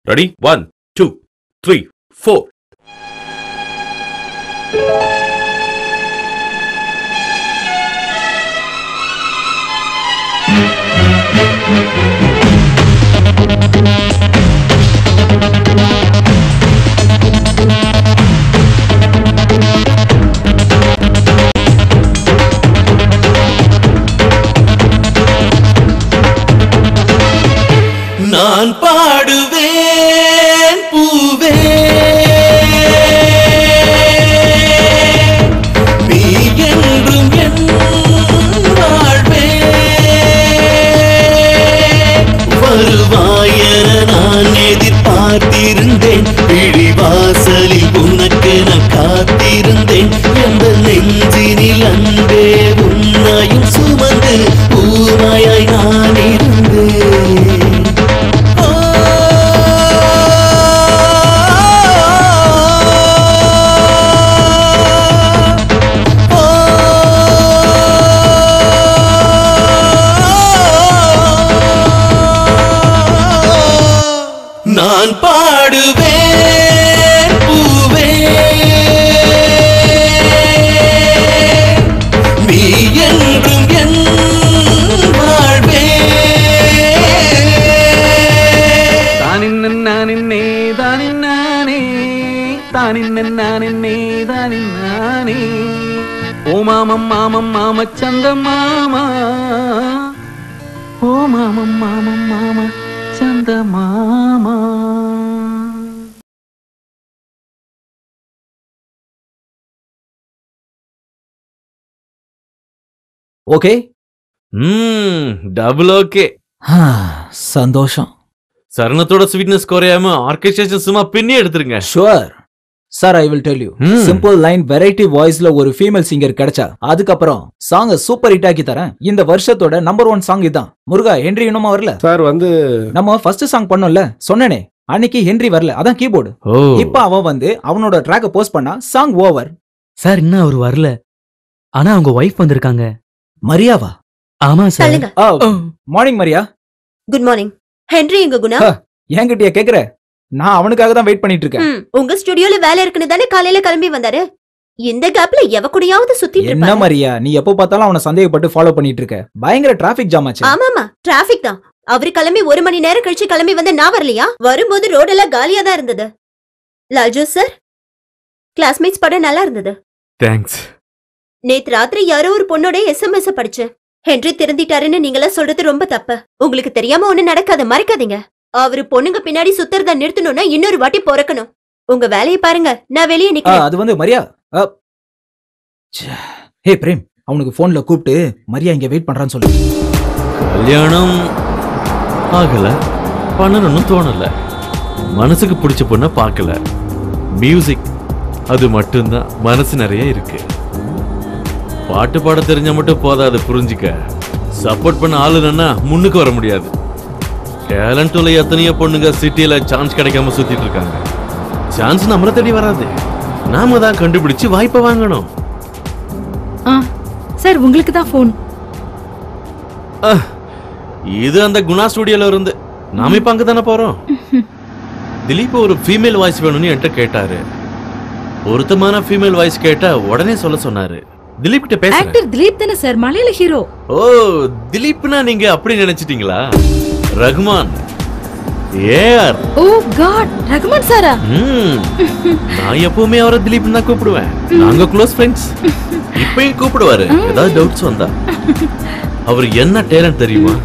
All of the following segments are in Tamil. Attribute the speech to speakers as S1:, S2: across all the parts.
S1: Ready one two three four
S2: நான் பாடுவேன் பூவே நீ என்றும் என் வாழ்வே வருவாயென நான் எதிர்பார்த்திருந்தேன் விழிவாசலில் உனக்கென காத்திருந்தேன் எந்த நெஞ்சினில் அன்பே உன்னையும் சுமந்து பூமாயாய் நான் இருந்தேன் ஓ, நான் பாடுவேன் பூவே நீ என்றும் என் வாழ்வே
S3: தானின்னே தானின்னானே தானின்னே தானின்னானே ஓ மாமம் மாமம் மாம சந்த மாமா ஓ மாமம் மாமம் மாம சந்த மாமா
S4: ஓகே
S1: ம் டபுள் ஓகே
S4: சந்தோஷம்
S1: சரணத்தோட ஸ்வீட்னஸ் குறையாம ஆர்கெஸ்ட்ரேஷன் சும்மா பின்னி எடுத்துருங்க
S4: sure sir I will tell you
S1: Hmm.
S4: Simple line variety வாய்ஸ்ல ஒரு ஃபீமேல் சிங்கர் கிடைச்சா அதுக்கப்புறம் சாங்க சூப்பர் ஹிட் ஆக்கி தரேன் இந்த வருஷத்தோட நம்பர் ஒன் சாங் இதான் முருகா ஹென்றி இன்னுமா வரல
S5: சார் வந்து
S4: நம்ம ஃபர்ஸ்ட் சாங் பண்ணோம்ல சொன்னனே அன்னைக்கு ஹென்றி வரல அதான் கீபோர்டு
S1: ஓ
S4: இப்ப அவன் வந்து அவனோட ட்ராக்க போஸ்ட் பண்ணா சாங் ஓவர்
S6: சார் இன்னும் அவர் வரல ஆனா அவங்க ஒய்ஃப் வந்திருக்காங்க
S4: மரியாவா
S6: ஆமா சார்
S7: சொல்லுங்க
S4: morning Maria
S7: good morning Henry எங்க குணா
S4: Huh. என்கிட்டயா கேக்குற நான் அவனுக்காக தான் வெயிட் பண்ணிட்டு இருக்கேன்
S7: ம், உங்க ஸ்டுடியோல வேலை இருக்குன்னு தானே காலையில கிளம்பி வந்தாரு இந்த கேப்ல எவ கூடயாவது சுத்திட்டு
S4: என்ன
S7: இருப்பாரு
S4: மரியா நீ எப்போ பார்த்தாலும் அவனை சந்தேகப்பட்டு ஃபாலோ பண்ணிட்டு இருக்க பயங்கர டிராபிக் ஜாம் ஆச்சு
S7: ஆமாமா டிராபிக் தான் அவரு கிளம்பி ஒரு மணி நேரம் கழிச்சு கிளம்பி வந்து நான் வரலையா வரும்போது ரோடெல்லாம் காலியா தான் இருந்தது லால்ஜோ சார் கிளாஸ்மேட்ஸ் படம் நல்லா இருந்தது
S1: தேங்க்ஸ்
S7: நேத்து ராத்திரி யாரோ ஒரு பொண்ணோட எஸ்எம்எஸ் படிச்சேன் ஹென்றி திருந்திட்டாருன்னு நீங்களா சொல்றது ரொம்ப தப்பு உங்களுக்கு தெரியாம ஒண்ணு நடக்காத மறைக்காதீங்க அவரு பொண்ணுங்க பின்னாடி சுத்துறத நிறுத்தணும்னா இன்னொரு வாட்டி பொறக்கணும் உங்க வேலையை பாருங்க நான் வெளியே
S4: ஆ,
S7: நிக்கிறேன்
S4: அது வந்து மரியா அ, ச்சே. ஹே பிரேம் அவனுக்கு போன்ல கூப்பிட்டு மரியா இங்க வெயிட் பண்றான்னு சொல்லு
S1: கல்யாணம் ஆகல பண்ணணும்னு தோணல மனசுக்கு பிடிச்ச பொண்ண பார்க்கல மியூசிக் அது மட்டும்தான் மனசு நிறைய இருக்கு பாட்டு பாட தெரிஞ்ச மட்டும் போதாது புரிஞ்சுக்க சப்போர்ட் பண்ண ஆளுனா முன்னுக்கு வர முடியாது டேலண்ட் உள்ள எத்தனையோ பொண்ணுங்க சிட்டில சான்ஸ் கிடைக்காம சுத்திட்டு இருக்காங்க சான்ஸ் நம்மள தேடி வராது நாம தான் கண்டுபிடிச்சு வாய்ப்பை வாங்கணும்
S8: ஆ சார் உங்களுக்கு தான் ஃபோன்
S1: அஹ், இது அந்த குணா ஸ்டுடியோல இருந்து நாம இப்ப அங்க தானே போறோம் திலீப் ஒரு ஃபீமேல் வாய்ஸ் வேணும்னு என்கிட்ட கேட்டாரு பொருத்தமான ஃபீமேல் வாய்ஸ் கேட்டா உடனே சொல்ல சொன்னாரு திலீப் கிட்ட பேசுறேன்
S8: ஆக்டர் திலீப் தானே சார் மலையாள ஹீரோ
S1: ஓ திலீப்னா நீங்க அப்படி நினைச்சிட்டீங்களா Rahman A R
S8: oh God Rahman சாரா
S1: ம் நான் எப்பவுமே அவரை திலீப் தான் கூப்பிடுவேன் நாங்க க்ளோஸ் ஃப்ரெண்ட்ஸ் இப்பயும் கூப்பிடுவாரு ஏதாவது டவுட்ஸ் வந்தா அவர் என்ன டேலண்ட் தெரியுமா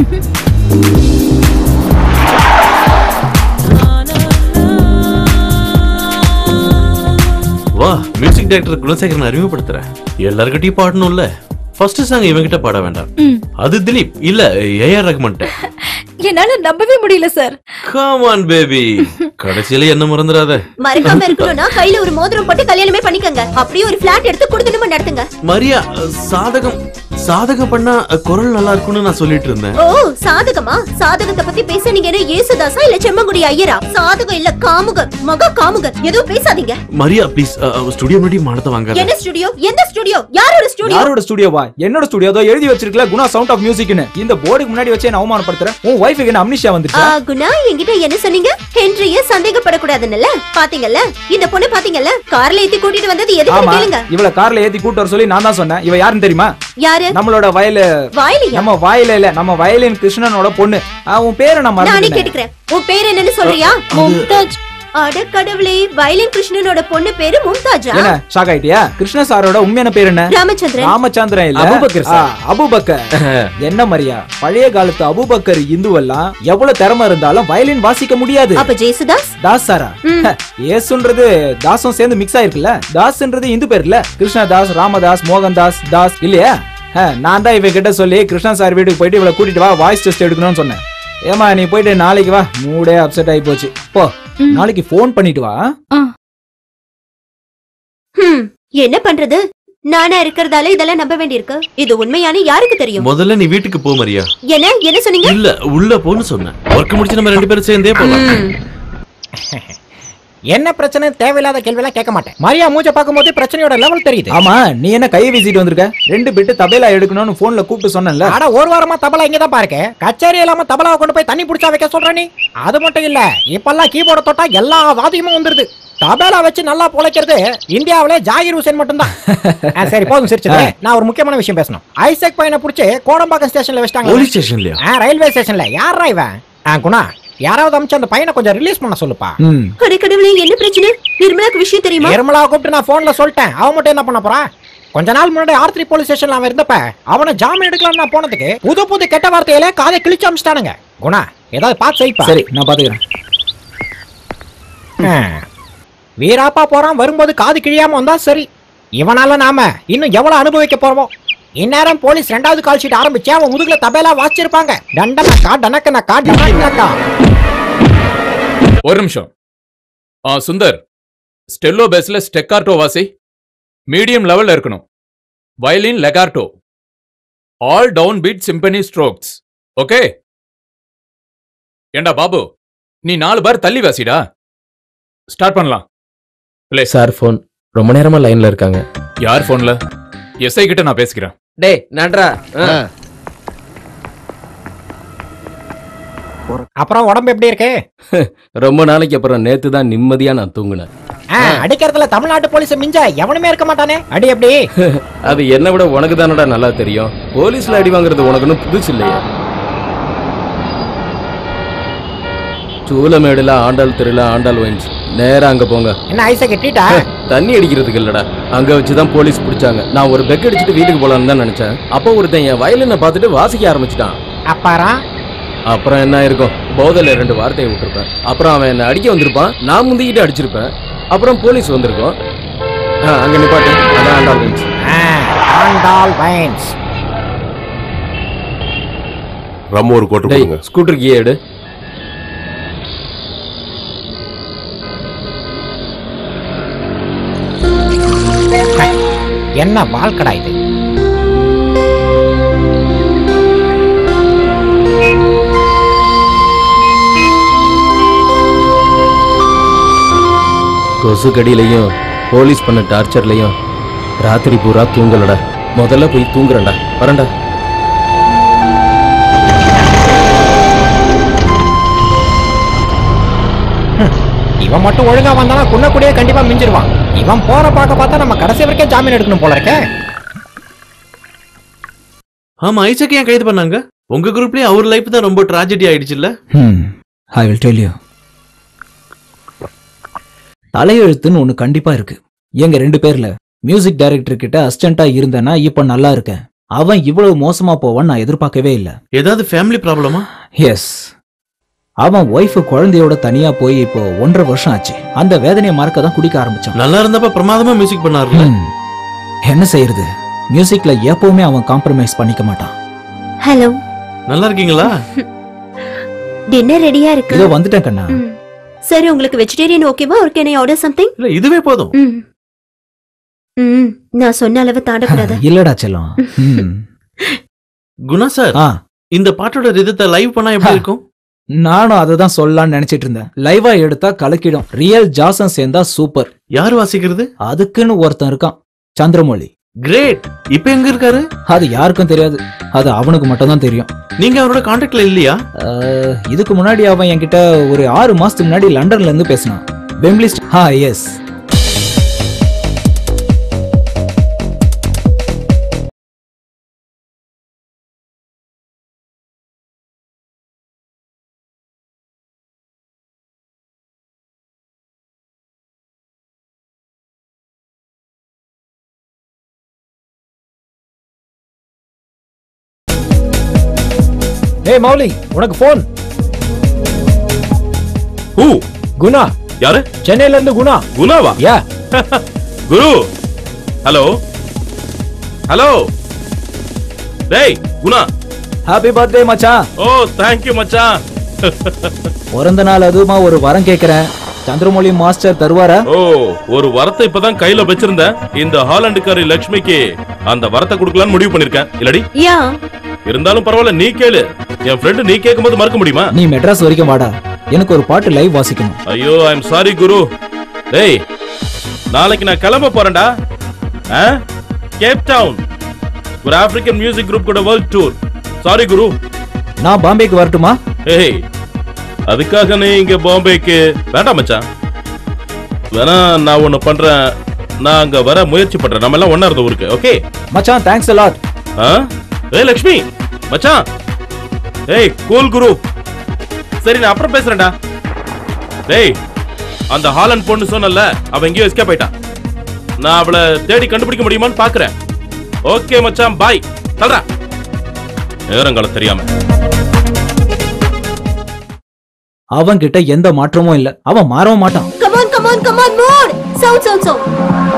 S1: வா மியூசிக் டைரக்டர் குணசேகரன் அறிமுகப்படுத்துறேன் எல்லார்கிட்டயும் பாடணும்ல ஃபர்ஸ்ட் சாங் இவங்கிட்ட பாட வேண்டாம்
S8: ம்.
S1: அது திலீப் இல்ல ஏஆர் ரகுமான்ட்ட
S8: என்னால நம்பவே முடியல சார்
S1: கம் ஆன் பேபி கடைசியில என்ன மறந்துடாத
S7: மறக்காம இருக்கணும்னா கையில ஒரு மோதிரம் போட்டு கல்யாணமே பண்ணிக்கங்க அப்படியே ஒரு பிளாட் எடுத்து குடுத்தணுமா நடத்துங்க
S1: மரியா சாதகம் சாதகம் பண்ணா அஹ், குரல் நல்லா இருக்கும்னு நான் சொல்லிட்டு இருந்தேன்
S7: ஓ சாதகமா சாதகத்தை பத்தி பேச நீங்க என்ன ஏசுதாசா இல்ல செம்மங்குடி ஐயரா சாதகம் இல்ல காமுக மகா காமுக எதுவும் பேசாதீங்க
S1: மரியா ப்ளீஸ் ஸ்டுடியோ முன்னாடி மானத்தை வாங்காத
S7: என்ன ஸ்டுடியோ எந்த ஸ்டுடியோ யாரோட ஸ்டுடியோ
S4: யாரோட ஸ்டுடியோவா என்னோட ஸ்டுடியோ ஏதோ எழுதி வச்சிருக்கல குணா சவுண்ட் ஆஃப் மியூசிக்னு இந்த போர்டுக்கு முன்னாடி வச்சு என்ன அவமானப்படுத்துறேன் உன் ஒய்ஃபுக்கு என்ன அம்னிஷா வந்துருச்சா
S7: குணா என்கிட்ட என்ன சொன்னீங்க ஹென்ரிய சந்தேகப்படக்கூடாதுன்னு பாத்தீங்கல்ல இந்த பொண்ணு பாத்தீங்கல்ல கார்ல ஏத்தி கூட்டிட்டு வந்தது எதுக்கு
S4: ஆமா
S7: கேளுங்க
S4: இவள கார்ல ஏத்தி கூட்டு வர சொல்லி நான் தான் சொன்னேன் இவ யாருன்னு தெரியுமா
S7: யாரு
S4: நம்மளோட வயலு
S7: வாயிலையா
S4: நம்ம வாயில இல்ல நம்ம வயலின் கிருஷ்ணனோட பொண்ணு ஆ, உன் பேரை நான்
S7: நானே
S4: மறந்துட்டேன்
S7: கேட்டுக்கிறேன் உன் பேர் என்னன்னு சொல்றியா மும்தாஜ் அட கடவுளே வயலின் கிருஷ்ணனோட பொண்ணு பேரு மும்தாஜா
S4: என்ன ஷாக் ஆயிட்டியா கிருஷ்ண சாரோட உண்மையான பேர் என்ன
S7: ராமச்சந்திரன்
S4: ராமச்சந்திரன் இல்ல
S6: அபூபக்கர் சார்.
S4: ஆ, அபூபக்கர் என்ன மரியா பழைய காலத்து அபூபக்கர் இந்துவெல்லாம் எவ்வளவு திறமை இருந்தாலும் வயலின் வாசிக்க முடியாது
S7: அப்ப ஜேசுதாஸ்
S4: தாஸ் சாரா
S7: ம்.
S4: ஹ, ஏசுன்றது தாஸும் சேர்ந்து மிக்ஸ் ஆயிருக்குல்ல தாஸ்ன்றது இந்து பேர் இல்ல கிருஷ்ணதாஸ் ராமதாஸ் மோகன்தாஸ் தாஸ் இல்லையா ஹ, நான் தான் இவ கிட்ட சொல்லி கிருஷ்ணா சார் வீட்டுக்கு போயிட்டு இவளை கூட்டிட்டு வா வாய்ஸ் டெஸ்ட் எடுக்கணும்னு சொன்னேன் ஏமா நீ போயிட்டு நாளைக்கு வா மூடே அப்செட் ஆகி போச்சு போ
S8: ம்.
S4: நாளைக்கு ஃபோன் பண்ணிட்டு வா
S7: ஹம், என்ன பண்றது நானா இருக்கிறதால இதெல்லாம் நம்ப வேண்டியிருக்கு இது உண்மையான யாருக்கு தெரியும்
S1: முதல்ல நீ வீட்டுக்கு போ மரியா
S7: என்ன என்ன சொன்னீங்க
S1: இல்ல உள்ள போன்னு சொன்னேன் ஒர்க் முடிச்சு நம்ம ரெண்டு பேரும் சேர்ந்தே போலாம்
S7: ம்.
S5: என்ன பிரச்சனை தேவையில்லாத கேள்வியெல்லாம் கேட்க மாட்டேன் மரியா மூஞ்ச பார்க்கும்போது பிரச்சனையோட லெவல் தெரியுது
S4: ஆமா நீ என்ன கையை வீசிட்டு வந்திருக்க ரெண்டு பிட்டு தபேலா எடுக்கணும்னு போன்ல கூப்பிட்டு சொன்னேன்ல
S5: ஆனா ஒரு வாரமா தபலா இங்க தான் பாருக்க கச்சேரி இல்லாம தபலாவை கொண்டு போய் தண்ணி புடிச்சா வைக்க சொல்ற நீ அது மட்டும் இல்ல இப்பெல்லாம் கீபோர்ட தொட்டா எல்லா வாதியமும் வந்துருது தபேலா வச்சு நல்லா பொழைக்கிறது இந்தியாவிலே ஜாகிர் ஹுசேன் மட்டும்தான் ஆ, சரி போதும் சிரிச்சது நான் ஒரு முக்கியமான விஷயம் பேசணும் ஐசக் பையனை புடிச்சு கோடம்பாக்கம் ஸ்டேஷன்ல வச்சிட்டாங்க
S1: போலீஸ் ஸ்டேஷன்லயா
S5: ஆ, ரயில்வே ஸ்டேஷன்ல யாரா இவன் ஆ, குணா யாராவது அமிச்சு அந்த பையனை கொஞ்சம் ரிலீஸ் பண்ண சொல்லுப்பா
S4: ம்
S7: அட கடவுளே என்ன பிரச்சனை நிர்மலாக்கு விஷயம் தெரியுமா
S5: நிர்மலாவை கூப்பிட்டு நான் போன்ல சொல்லிட்டேன் அவன் மட்டும் என்ன பண்ண போறா கொஞ்ச நாள் முன்னாடி ஆர்த்ரி போலீஸ் ஸ்டேஷன்ல அவன் இருந்தப்ப அவனை ஜாமீன் எடுக்கலாம் நான் போனதுக்கு புது புது கெட்ட வார்த்தையில காதை கிழிச்சு அமிச்சிட்டானுங்க குணா ஏதாவது பார்த்து செய்ப்பா
S4: சரி நான் பாத்துக்கிறேன்
S5: ஆ. வீராப்பா போறான் வரும்போது காது கிழியாம வந்தா சரி இவனால நாம இன்னும் எவ்வளவு அனுபவிக்க போறோம் இந்நேரம் போலீஸ் ரெண்டாவது கால் ஷீட் ஆரம்பிச்சு அவன் முதுகுல தபேலா வாசிச்சிருப்பாங்க டண்டனக்கா டனக்கனக்கா டனக்கனக்கா
S9: ஒரு நிமிஷம் ஆ சுந்தர் ஸ்டெல்லோ பேஸ்ல ஸ்டெக்கார்டோ வாசி மீடியம் லெவல்ல இருக்கணும் violin legato all down beat symphony strokes okay ஏண்டா பாபு நீ நாலு பார் தள்ளி வாசிடா ஸ்டார்ட் பண்ணலாம்
S6: சார் ஃபோன் ரொம்ப நேரமா லைன்ல இருக்காங்க
S9: யார் போன்ல எஸ்ஐ கிட்ட நான் பேசிக்கிறேன்
S6: டேய் நன்றா
S5: அப்புறம் உடம்பு எப்படி இருக்கு
S6: ரொம்ப நாளைக்கு அப்புறம் நேத்து தான் நிம்மதியா நான் தூங்குனேன்
S5: ஆ, அடிக்கிறதுல தமிழ்நாட்டு போலீஸ் மிஞ்ச எவனுமே இருக்க மாட்டானே அடி எப்படி
S6: அது என்னை விட உனக்கு தானடா நல்லா தெரியும் போலீஸ்ல அடி வாங்குறது உனக்கு ஒன்றும் புதுசு இல்லையே சூலமேடுல ஆண்டாள் தெருல ஆண்டாள் வைன்ஸ் நேரா அங்க போங்க
S5: என்ன ஐசா கட்டிட்டா
S6: தண்ணி அடிக்கிறதுக்கு இல்லடா அங்க வச்சுதான் போலீஸ் பிடிச்சாங்க நான் ஒரு பெக் அடிச்சுட்டு வீட்டுக்கு போலான்னு தான் நினைச்சேன் அப்போ ஒருத்தன் என் வயலினை பார்த்துட்டு வாசிக்க ஆரம்பிச்சிட்டான்
S5: அப்பாரா
S6: அப்புறம் என்ன இருக்கும் போதையில ரெண்டு வார்த்தையை விட்டுருப்பேன் அப்புறம் அவன் என்ன அடிக்க வந்திருப்பான் நான் முந்திக்கிட்டு அடிச்சிருப்பேன் அப்புறம் போலீஸ் வந்திருக்கோம் ஆ, அங்க நிப்பாட்டு அதான் ஆண்டாள் வைன்ஸ்
S5: ஆ, ஆண்டாள் வைன்ஸ்
S10: ரம் ஒரு கோட்டு
S6: டேய்
S10: கொடுங்க
S6: ஸ்கூட்டர் கீ எடு
S5: என்ன வாழ்க்கடா இது
S6: கொசு கடியிலையும் போலீஸ் பண்ண டார்ச்சர்லையும் ராத்திரி பூரா தூங்கலடா முதல்ல போய் தூங்குறேன்டா வரேன்டா
S5: இவன் மட்டும் ஒழுங்கா வந்தானா குன்னக்குடியே கண்டிப்பா மிஞ்சிருவான் இவன் போற பார்க்க பார்த்தா நம்ம கடைசி வரைக்கும் ஜாமீன் எடுக்கணும் போல இருக்கே
S1: ஆமா ஐசக் ஏன் கைது பண்ணாங்க உங்க குரூப்லயே அவர் லைஃப் தான் ரொம்ப ட்ராஜடி ஆயிடுச்சுல்ல
S4: ம் ஐ வில் டெல் யூ தலையெழுத்துன்னு ஒன்று கண்டிப்பா இருக்கு எங்க ரெண்டு பேர்ல மியூசிக் டைரக்டர் கிட்ட அசிஸ்டண்டா இருந்தேன்னா இப்ப நல்லா இருக்கேன் அவன் இவ்வளவு மோசமா போவான்னு நான் எதிர்பார்க்கவே இல்லை
S1: ஏதாவது ஃபேமிலி ப்ராப்ளமா
S4: எஸ் அவன் ஒய்ஃப் குழந்தையோட தனியா போய் இப்போ ஒன்றரை வருஷம் ஆச்சு அந்த வேதனையை மறக்க தான் குடிக்க ஆரம்பிச்சான்
S1: நல்லா இருந்தப்ப பிரமாதமா மியூசிக் பண்ணாருல
S4: ம். என்ன செய்யறது மியூசிக்ல எப்பவுமே அவன் காம்ப்ரமைஸ் பண்ணிக்க மாட்டான்
S7: ஹலோ
S1: நல்லா இருக்கீங்களா
S7: டின்னர் ரெடியா இருக்கு
S4: இதோ வந்துட்டேன் கண்ணா
S7: ம். சரி உங்களுக்கு வெஜிடேரியன் ஓகேவா ஒரு கேன் ஆர்டர் சம்திங்
S1: இல்ல இதுவே போதும்
S7: ம் ம் நான் சொன்ன அளவு தாண்டக்கூடாது
S4: இல்லடா செல்லம் ம்.
S1: குணா சார்
S4: ஆ
S1: இந்த பாட்டோட ரிதத்தை லைவ் பண்ணா எப்படி இருக்கும்
S4: நானும் அதை தான் சொல்லலாம்னு நினைச்சிட்டு இருந்தேன் லைவா எடுத்தா கலக்கிடும் ரியல் ஜாசம் சேர்ந்தா சூப்பர்
S1: யார் வாசிக்கிறது
S4: அதுக்குன்னு ஒருத்தன் இருக்கான் சந்திரமௌலி
S1: கிரேட் இப்ப எங்க இருக்காரு
S4: அது யாருக்கும் தெரியாது அது அவனுக்கு மட்டும் தான் தெரியும்
S1: நீங்க அவரோட கான்டாக்ட்ல இல்லையா
S4: அஹ், இதுக்கு முன்னாடி அவன் என்கிட்ட ஒரு ஆறு மாசத்துக்கு முன்னாடி லண்டன்ல இருந்து பேசினான் வெம்லிஸ்ட் ஹா எஸ்
S5: ஏய் மௌலி உனக்கு ஃபோன்
S10: ஹூ
S5: குணா
S10: யாரு
S5: சென்னையில இருந்து குணா
S10: குணாவா
S5: யா
S10: குரு ஹலோ ஹலோ டேய் குணா
S4: ஹாப்பி பர்த்டே மச்சான்
S10: ஓ தேங்க்யூ மச்சான்
S4: பிறந்த நாள் அதுவுமா ஒரு வரம் கேக்குறேன் சந்திரமௌலி மாஸ்டர் தருவாரா
S10: ஓ ஒரு வரத்தை இப்பதான் கையில வச்சிருந்தேன் இந்த ஹாலண்டுக்காரி லக்ஷ்மிக்கு அந்த வரத்தை கொடுக்கலாம்னு முடிவு பண்ணிருக்கேன் இல்லடி
S7: யா
S10: இருந்தாலும் பரவாயில்ல நீ கேளு என் ஃப்ரெண்டு நீ கேட்கும்போது மறக்க முடியுமா
S4: நீ மெட்ராஸ் வரைக்கும் வாடா எனக்கு ஒரு பாட்டு லைவ் வாசிக்கணும்
S10: ஐயோ ஐ எம் சாரி குரு டேய் நாளைக்கு நான் கிளம்ப போறேன்டா ஆ? கேப் டவுன் ஒரு ஆப்பிரிக்கன் மியூசிக் குரூப் கூட வேர்ல்ட் டூர் சாரி குரு
S4: நான் பாம்பேக்கு வரட்டுமா
S10: ஏய் அதுக்காக நீ இங்க பாம்பேக்கு வேண்டாம் மச்சான் வேணா நான் ஒண்ணு பண்றேன் நான் அங்க வர முயற்சி பண்றேன் நம்ம எல்லாம் ஒண்ணா இருந்த ஊருக்கு ஓகே
S4: மச்சான் தேங்க்ஸ் அலாட்
S10: ஆ ஏய் லக்ஷ்மி மச்சான் ஏய் கூல் குரு சரி நான் அப்புறம் பேசுறேன்டா டேய் அந்த ஹாலண்ட் பொண்ணு சொன்னல அவ எங்கேயோ எஸ்கேப் ஆயிட்டான் நான் அவளை தேடி கண்டுபிடிக்க முடியுமான்னு பாக்குறேன் ஓகே மச்சான் பாய் தல்றா நேரங்காலம் தெரியாம
S4: அவன் கிட்ட எந்த மாற்றமும் இல்ல அவன் மாறவும் மாட்டான்
S7: come on come on come on more sound sound sound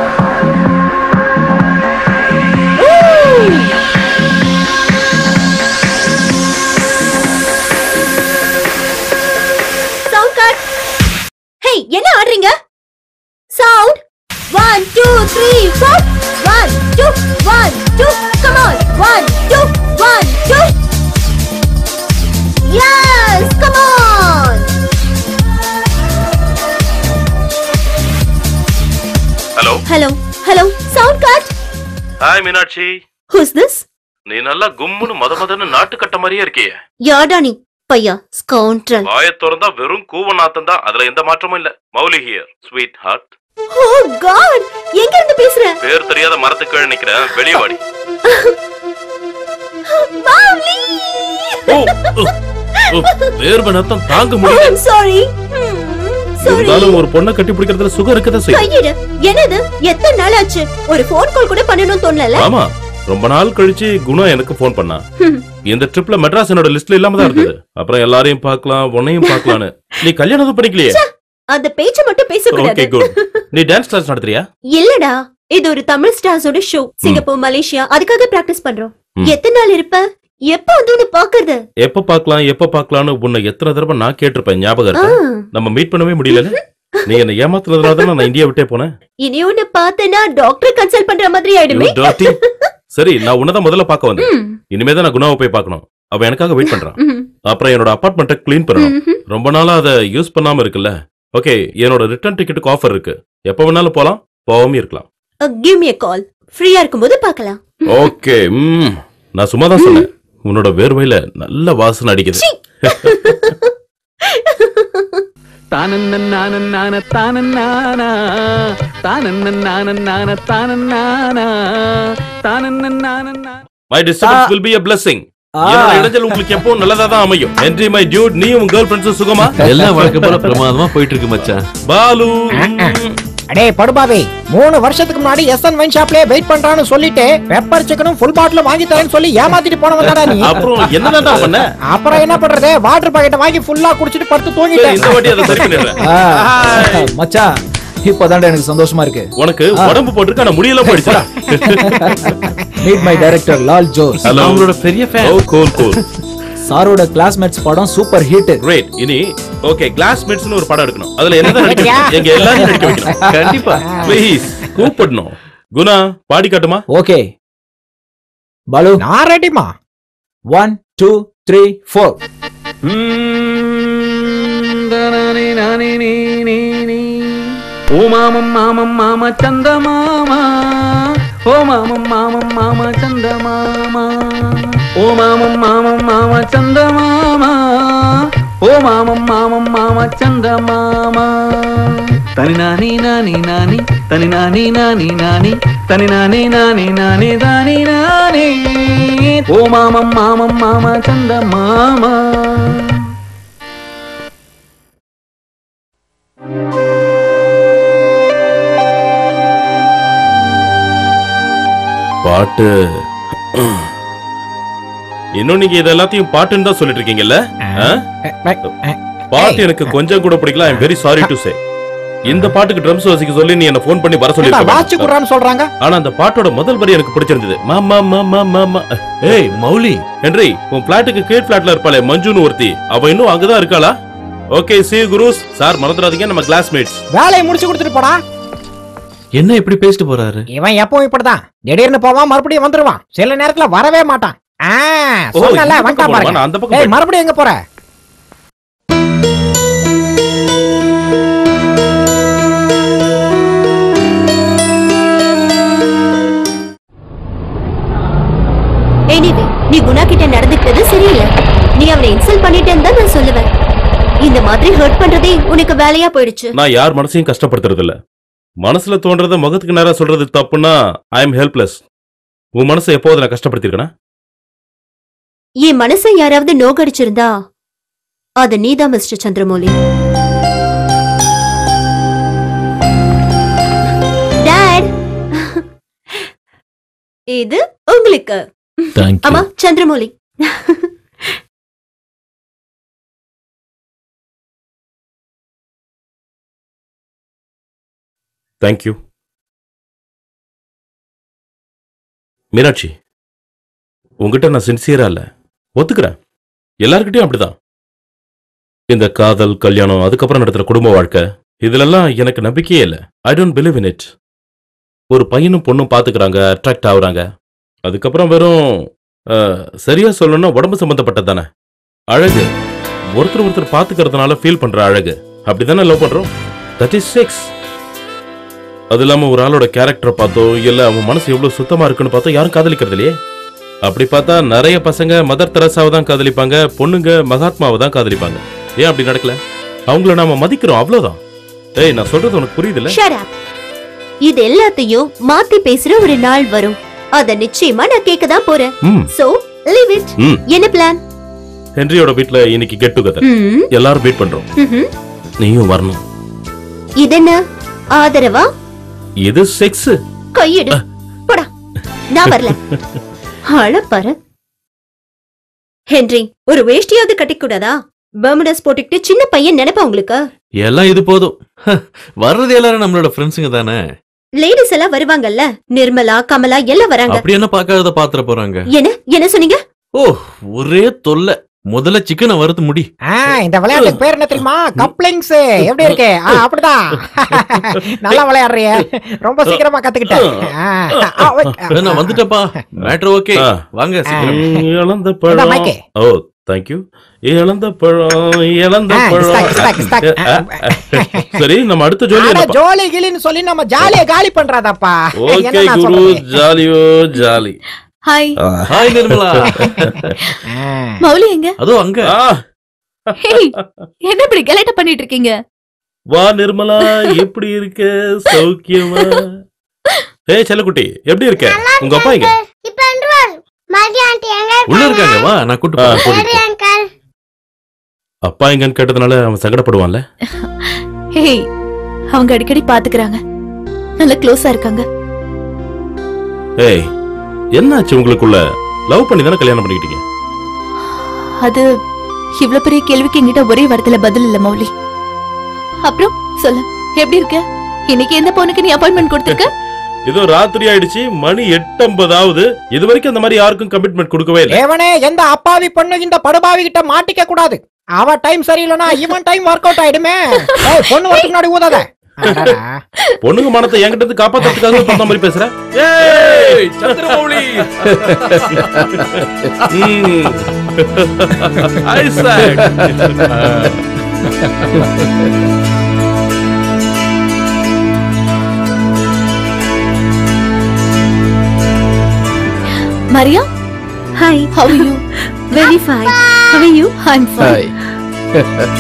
S7: sound cut hey என்ன ஆடுறீங்க sound one two three four one two one two come on one two one two yes come on
S10: hello
S7: hello hello sound cut
S10: hi Meenakshi
S7: who's this
S10: நீ நல்லா கும்முன்னு மத மதன்னு நாட்டுக்கட்ட மாதிரியே இருக்கியே
S7: யாடா நீ பையா ஸ்கவுண்ட்ரல்
S10: வாயை திறந்தா வெறும் கூவ நாத்தம் தான் அதுல எந்த மாற்றமும் இல்ல Mouli here sweetheart
S7: oh God எங்க இருந்து பேசுற
S10: பேர் தெரியாத மரத்துக்கு கீழே நிக்கிறேன் வெளியே வாடி
S7: மாவ்லி
S10: ஓ, ஓ, ஓ, வேர்வை நாத்தம் தாங்க முடியல
S7: சாரி சாரி
S10: இருந்தாலும் ஒரு பொண்ணை கட்டி பிடிக்கிறதுல சுகம் இருக்கதான் செய்யும்
S7: கையிடு என்னது எத்தனை நாள் ஆச்சு ஒரு ஃபோன் கால் கூட பண்ணணும்னு தோணல
S10: ஆமா ரொம்ப நாள் கழிச்சு குணா எனக்கு ஃபோன் பண்ணா
S7: ஹம்.
S10: இந்த ட்ரிப்ல மெட்ராஸ் என்னோட லிஸ்ட்ல இல்லாம தான் இருந்தது அப்புறம் எல்லாரையும் பார்க்கலாம் உன்னையும் பார்க்கலான்னு நீ கல்யாணம் எதுவும் பண்ணிக்கலையே
S7: அந்த பேச்ச மட்டும்
S10: ஓகே
S7: பேசக்கூடாது
S10: குட் நீ டான்ஸ் கிளாஸ் நடத்துறியா
S7: இல்லடா இது ஒரு தமிழ் ஸ்டார்ஸோட ஷோ சிங்கப்பூர் மலேசியா அதுக்காக பிராக்டிஸ் பண்றோம்
S10: ம்.
S7: எத்தனை நாள் இருப்ப எப்ப வந்து உன்னை பாக்குறது
S10: எப்ப பார்க்கலாம் எப்ப பார்க்கலாம்னு உன்னை எத்தனை தடவை நான் கேட்டிருப்பேன் ஞாபகம்
S7: ஆ,
S10: இருக்கா நம்ம மீட் பண்ணவே முடியல நீ என்ன ஏமாத்துனதுனால தான் நான் இந்தியா விட்டே போனேன்
S7: இனி உன்னை பார்த்தேன்னா டாக்டர் கன்சல்ட் பண்ற மாதிரி
S10: You
S7: ஆயிடுமே
S10: dirty. சரி நான் உன்னதான் முதல்ல பார்க்க வந்தேன்
S7: ம்,
S10: இனிமே தான் நான் குணாவை போய் பார்க்கணும் அவ எனக்காக வெயிட் பண்றான்
S7: ம்,
S10: அப்புறம் என்னோட அபார்ட்மெண்ட்டை க்ளீன் பண்ணணும்
S7: ம்ஹும்.
S10: ரொம்ப நாளா அதை யூஸ் பண்ணாம இருக்குல்ல ஓகே என்னோட ரிட்டர்ன் டிக்கெட்டுக்கு ஆஃபர் இருக்கு எப்ப வேணாலும் போலாம் போகாம இருக்கலாம்
S7: Uh, give me a call ஃப்ரீயா இருக்கும்போது பார்க்கலாம்
S10: ஓகே ம் நான் சும்மா தான் சொன்னேன் உன்னோட வேர்வையில நல்ல வாசனை அடிக்குது
S3: தானன்னான தானன்னானா தானன்னான தானன்னானா தானன்னானா
S10: my disturbance will be a blessing என்னோட இடைஞ்சல் உங்களுக்கு எப்பவும் நல்லதா தான் அமையும் என்றி மை டியூட் நீ உன் கேர்ள் ஃபிரெண்ட்ஸும் சுகமா
S1: எல்லாம் வழக்கம் போல பிரமாதமா போயிட்டு இருக்கு மச்சான்
S10: பாலு
S5: அடே படுபாவே மூணு வருஷத்துக்கு முன்னாடி எஸ்என் வைன் ஷாப்லயே வெயிட் பண்றான்னு சொல்லிட்டு பெப்பர் சிக்கனும் ஃபுல் பாட்டில் வாங்கி தரேன்னு சொல்லி ஏமாத்திட்டு போனவன் தானா நீ
S10: அப்புறம் என்னதான்டா பண்ண
S5: அப்புறம் என்ன பண்றது வாட்டர் பாக்கெட் வாங்கி ஃபுல்லா குடிச்சிட்டு படுத்து
S10: சரி, இந்த
S5: தூங்கிட்டேன்
S10: வாட்டி அதை சரி பண்ணிடுறேன்
S4: ஆ, மச்சான் இப்பதான்டா எனக்கு சந்தோஷமா இருக்கு
S10: உனக்கு உடம்பு போட்டிருக்கு ஆனா முடியல போயிடுச்சா
S4: meet my director Lal Jose
S10: Hello.
S1: நான் உங்களோட பெரிய
S10: ஓ
S1: ஃபேன்
S10: கூல் கூல்
S4: சாரோட கிளாஸ்மேட்ஸ் படம் சூப்பர் ஹிட்
S10: கிரேட் இனி ஓகே கிளாஸ் மேட்ஸ்னு ஒரு படம் எடுக்கணும் அதுல என்னதான் நடிக்க வைக்கணும்? எங்க எல்லாரும் நடிக்க வைக்கணும்
S1: கண்டிப்பா
S10: ப்ளீஸ் கூப்பிடணும் குணா பாடி காட்டுமா
S4: ஓகே பாலு
S5: நான் ரெடிமா
S4: ஒன் டூ த்ரீ ஃபோர்
S3: ஓ மாமம் மாமம் மாம சந்த மாமா ஓ மாமம் மாமம் மாம சந்த மாமா ஓ மாமம் மாமம் மாம சந்த மாமா ஓ மாமம் மாமம் மாம சந்த மாமா தனி நானி நானி நானி தனி நானி நானி நானி தனி நானி நானி நானி தானி நானி ஓ மாமம் மாமம் மாம சந்த மாமா
S10: பாட்டு இன்னும் நீங்க இது எல்லாத்தையும் பாட்டுன்னு தான் சொல்லிட்டு இருக்கீங்கல்ல ஆ? பாட்டு எனக்கு கொஞ்சம் கூட பிடிக்கல I am very sorry to say இந்த பாட்டுக்கு ட்ரம்ஸ் வாசிக்க சொல்லி நீ என்ன ஃபோன் பண்ணி வர சொல்லி
S5: வாட்சி குடுறான்னு சொல்றாங்க
S10: ஆனா அந்த பாட்டோட முதல் வரி எனக்கு பிடிச்சிருந்தது மாமா மாமா மாமா
S1: ஏய் மௌலி
S10: ஹென்றி உன் பிளாட்டுக்கு கீழ் பிளாட்ல இருப்பாளே மஞ்சுன்னு ஒருத்தி அவ இன்னும் அங்கதான் இருக்காளா ஓகே சி குருஸ் சார் மறந்துடாதீங்க நம்ம கிளாஸ்மேட்ஸ்
S5: வேலையை முடிச்சு கொடுத்துட்டு போடா
S1: என்ன இப்படி பேசிட்டு போறாரு
S5: இவன் எப்பவும் இப்படிதான் திடீர்னு போவான் மறுபடியும் வந்துருவான் சில நேரத்துல வரவே மாட்டான் ஆ,
S10: ஓ,
S5: சொன்னேன்ல,
S10: இந்த பக்கம்
S5: வந்துட்டான்
S10: போணுமா?
S5: பாருங்க.
S10: நான் அந்த பக்கம்
S5: ஏய்,
S10: போயிட்டேன்.
S5: மறுபடியும் எங்க போற
S7: எனிவே நீ குணா கிட்ட நடந்துக்கிட்டது சரியில்லை நீ அவனை இன்சல்ட் பண்ணிட்டேன்னு தான் நான் சொல்லுவேன் இந்த மாதிரி ஹர்ட் பண்றதே உனக்கு வேலையா போயிடுச்சு
S10: நான் யார் மனசையும் கஷ்டப்படுத்துறது இல்ல மனசுல தோன்றத முகத்துக்கு நேரா சொல்றது தப்புன்னா ஐ எம் ஹெல்ப்லெஸ் உன் மனசை எப்போது நான் கஷ்டப்படுத்திருக்கேனா
S7: என் மனசை யாராவது நோகடிச்சிருந்தா அது நீதான் மிஸ்டர் சந்திரமௌலி டாட் இது உங்களுக்கு
S1: தேங்க்யூ
S7: ஆமா சந்திரமௌலி
S10: தேங்க்யூ மீனாட்சி உங்ககிட்ட நான் சின்சியரா இல்ல ஒத்துக்கிறேன் எல்லார்கிட்டயும் அப்படிதான் இந்த காதல் கல்யாணம் அதுக்கப்புறம் நடத்துற குடும்ப வாழ்க்கை இதுலெல்லாம் எனக்கு நம்பிக்கையே இல்லை I don't believe in it ஒரு பையனும் பொண்ணும் பாத்துக்கிறாங்க அட்ராக்ட் ஆகுறாங்க அதுக்கப்புறம் வெறும் அஹ், சரியா சொல்லணும்னா உடம்பு சம்பந்தப்பட்டது தானே அழகு ஒருத்தர் ஒருத்தர் பாத்துக்கிறதுனால ஃபீல் பண்ற அழகு அப்படிதானே லவ் பண்றோம் தட் இஸ் செக்ஸ் அது இல்லாம ஒரு ஆளோட கேரக்டரை பார்த்தோ இல்ல அவன் மனசு எவ்வளவு சுத்தமா இருக்குன்னு பார்த்தோ யாரும் காதலிக்கிறது இல்லையே அப்படி பார்த்தா நிறைய பசங்க மதர் தெரசாவை தான் காதலிப்பாங்க பொண்ணுங்க மகாத்மாவை தான் காதலிப்பாங்க ஏன் அப்படி நடக்கல அவங்கள நாம மதிக்கிறோம் அவ்வளவுதான் ஏய் நான் சொல்றது உனக்கு புரியுதுல்ல
S7: Shut up. இது எல்லாத்தையும் மாத்தி பேசுற ஒரு நாள் வரும் அத நிச்சயமா நான் கேட்க தான் போறேன்
S10: ம்
S7: சோ லீவ் இட்
S10: ம்
S7: என்ன பிளான்
S10: ஹென்ரியோட வீட்ல இன்னைக்கு கெட் டுகெதர் எல்லாரும் மீட் பண்றோம் நீயும் வரணும்
S7: இது என்ன ஆதரவா
S10: இது செக்ஸ்
S7: கையிடு போடா நான் வரல அழப்பாரு ஹென்றி ஒரு வேஷ்டியாவது கட்டிக்கூடாதா பர்முடஸ் போட்டுக்கிட்டு சின்ன பையன் நினைப்பா உங்களுக்கு
S1: எல்லாம் இது போதும் வர்றது எல்லாரும் நம்மளோட ஃப்ரெண்ட்ஸுங்க தானே
S7: லேடிஸ் எல்லாம் வருவாங்கல்ல நிர்மலா கமலா எல்லாம் வராங்க
S1: அப்படி என்ன பார்க்காதத பாத்திர போறாங்க
S7: என்ன என்ன சொன்னீங்க
S1: ஓ ஒரே தொல்லை முதல்ல சிக்கனை வறுத்து முடி
S5: ஆ, இந்த விளையாட்டுக்கு பேர் என்ன தெரியுமா கப்ளிங்ஸ் எப்படி இருக்கு ஆ, அப்படிதான் நல்லா விளையாடுறிய ரொம்ப சீக்கிரமா கத்துக்கிட்டேன் ஆ, ஆ, ஓ,
S1: ஏ, நான் வந்துட்டேப்பா மேட்ரு ஓகே
S10: ஆ.
S1: வாங்க சீக்கிரம்
S10: இழந்த
S5: இந்தா
S10: பழம்
S5: மைக்கு.
S10: ஓ தேங்க்யூ இழந்த பழம் இழந்த
S5: ஆ,
S10: பழம்
S5: ஸ்டாக், ஸ்டாக், ஸ்டாக்.
S10: ஆ, ஆ. சரி நம்ம அடுத்த ஜோலி
S5: அட,
S10: என்னப்பா
S5: ஜோலி கிளின்னு சொல்லி நம்ம ஜாலியா காலி பண்றாதப்பா
S10: ஓகே
S5: என்ன நான்
S10: குரு
S5: சொல்றது?
S10: ஜாலியோ ஜாலி
S8: ஹாய்
S10: ஆ.
S1: ஹாய் நிர்மலா
S5: ஆ.
S8: மௌலி எங்க
S1: அதோ அங்க
S10: ஆ,
S8: ஹேய் என்ன இப்படி கலாட்டா பண்ணிட்டு இருக்கீங்க
S10: வா நிர்மலா எப்படி இருக்க சௌக்கியமா ஏய் செல்லக்குட்டி எப்படி இருக்க உங்க அப்பா எங்க
S11: இப்ப வந்துருவார் மதி ஆண்டி எங்க
S1: உள்ள இருக்காங்க வா நான் கூட்டு போறேன்
S10: ஆ.
S11: சரி அங்கிள்
S10: அப்பா எங்கன்னு கேட்டதுனால அவன் சங்கடப்படுவான்ல
S8: ஹேய் அவங்க அடிக்கடி பாத்துக்கறாங்க நல்ல க்ளோஸா இருக்காங்க
S10: ஏய் என்னாச்சு உங்களுக்குள்ள லவ் பண்ணி தானே கல்யாணம் பண்ணிக்கிட்டீங்க
S8: அது இவ்ளோ பெரிய கேள்விக்கு என்கிட்ட ஒரே வார்த்தையில பதில் இல்ல மௌலி அப்புறம் சொல்லு எப்படி இருக்க இன்னைக்கு எந்த பொண்ணுக்கு நீ அப்பாயின்மெண்ட் கொடுத்திருக்க
S10: ஏதோ ராத்திரி ஆயிடுச்சு மணி எட்டம்பதாவது இது வரைக்கும் அந்த மாதிரி யாருக்கும் கமிட்மெண்ட் கொடுக்கவே இல்லை
S5: தேவனே எந்த அப்பாவி பொண்ணு இந்த படுபாவி கிட்ட மாட்டிக்க கூடாது அவ டைம் சரியில்லைனா இவன் டைம் ஒர்க் அவுட் ஆயிடுமே ஏய், பொண்ணு வரதுக்கு முன்னாடி ஊதாத
S10: பொண்ணுங்க மனத்தை என்கிட்ட இருந்து காப்பாத்துறதுக்காக இப்ப அந்த மாதிரி பேசுற ஏய்
S9: சந்திரமௌலி
S10: ம். Isaac.
S8: Maria
S7: hi
S8: how are you
S7: very fine how are you
S8: i'm fine
S6: hi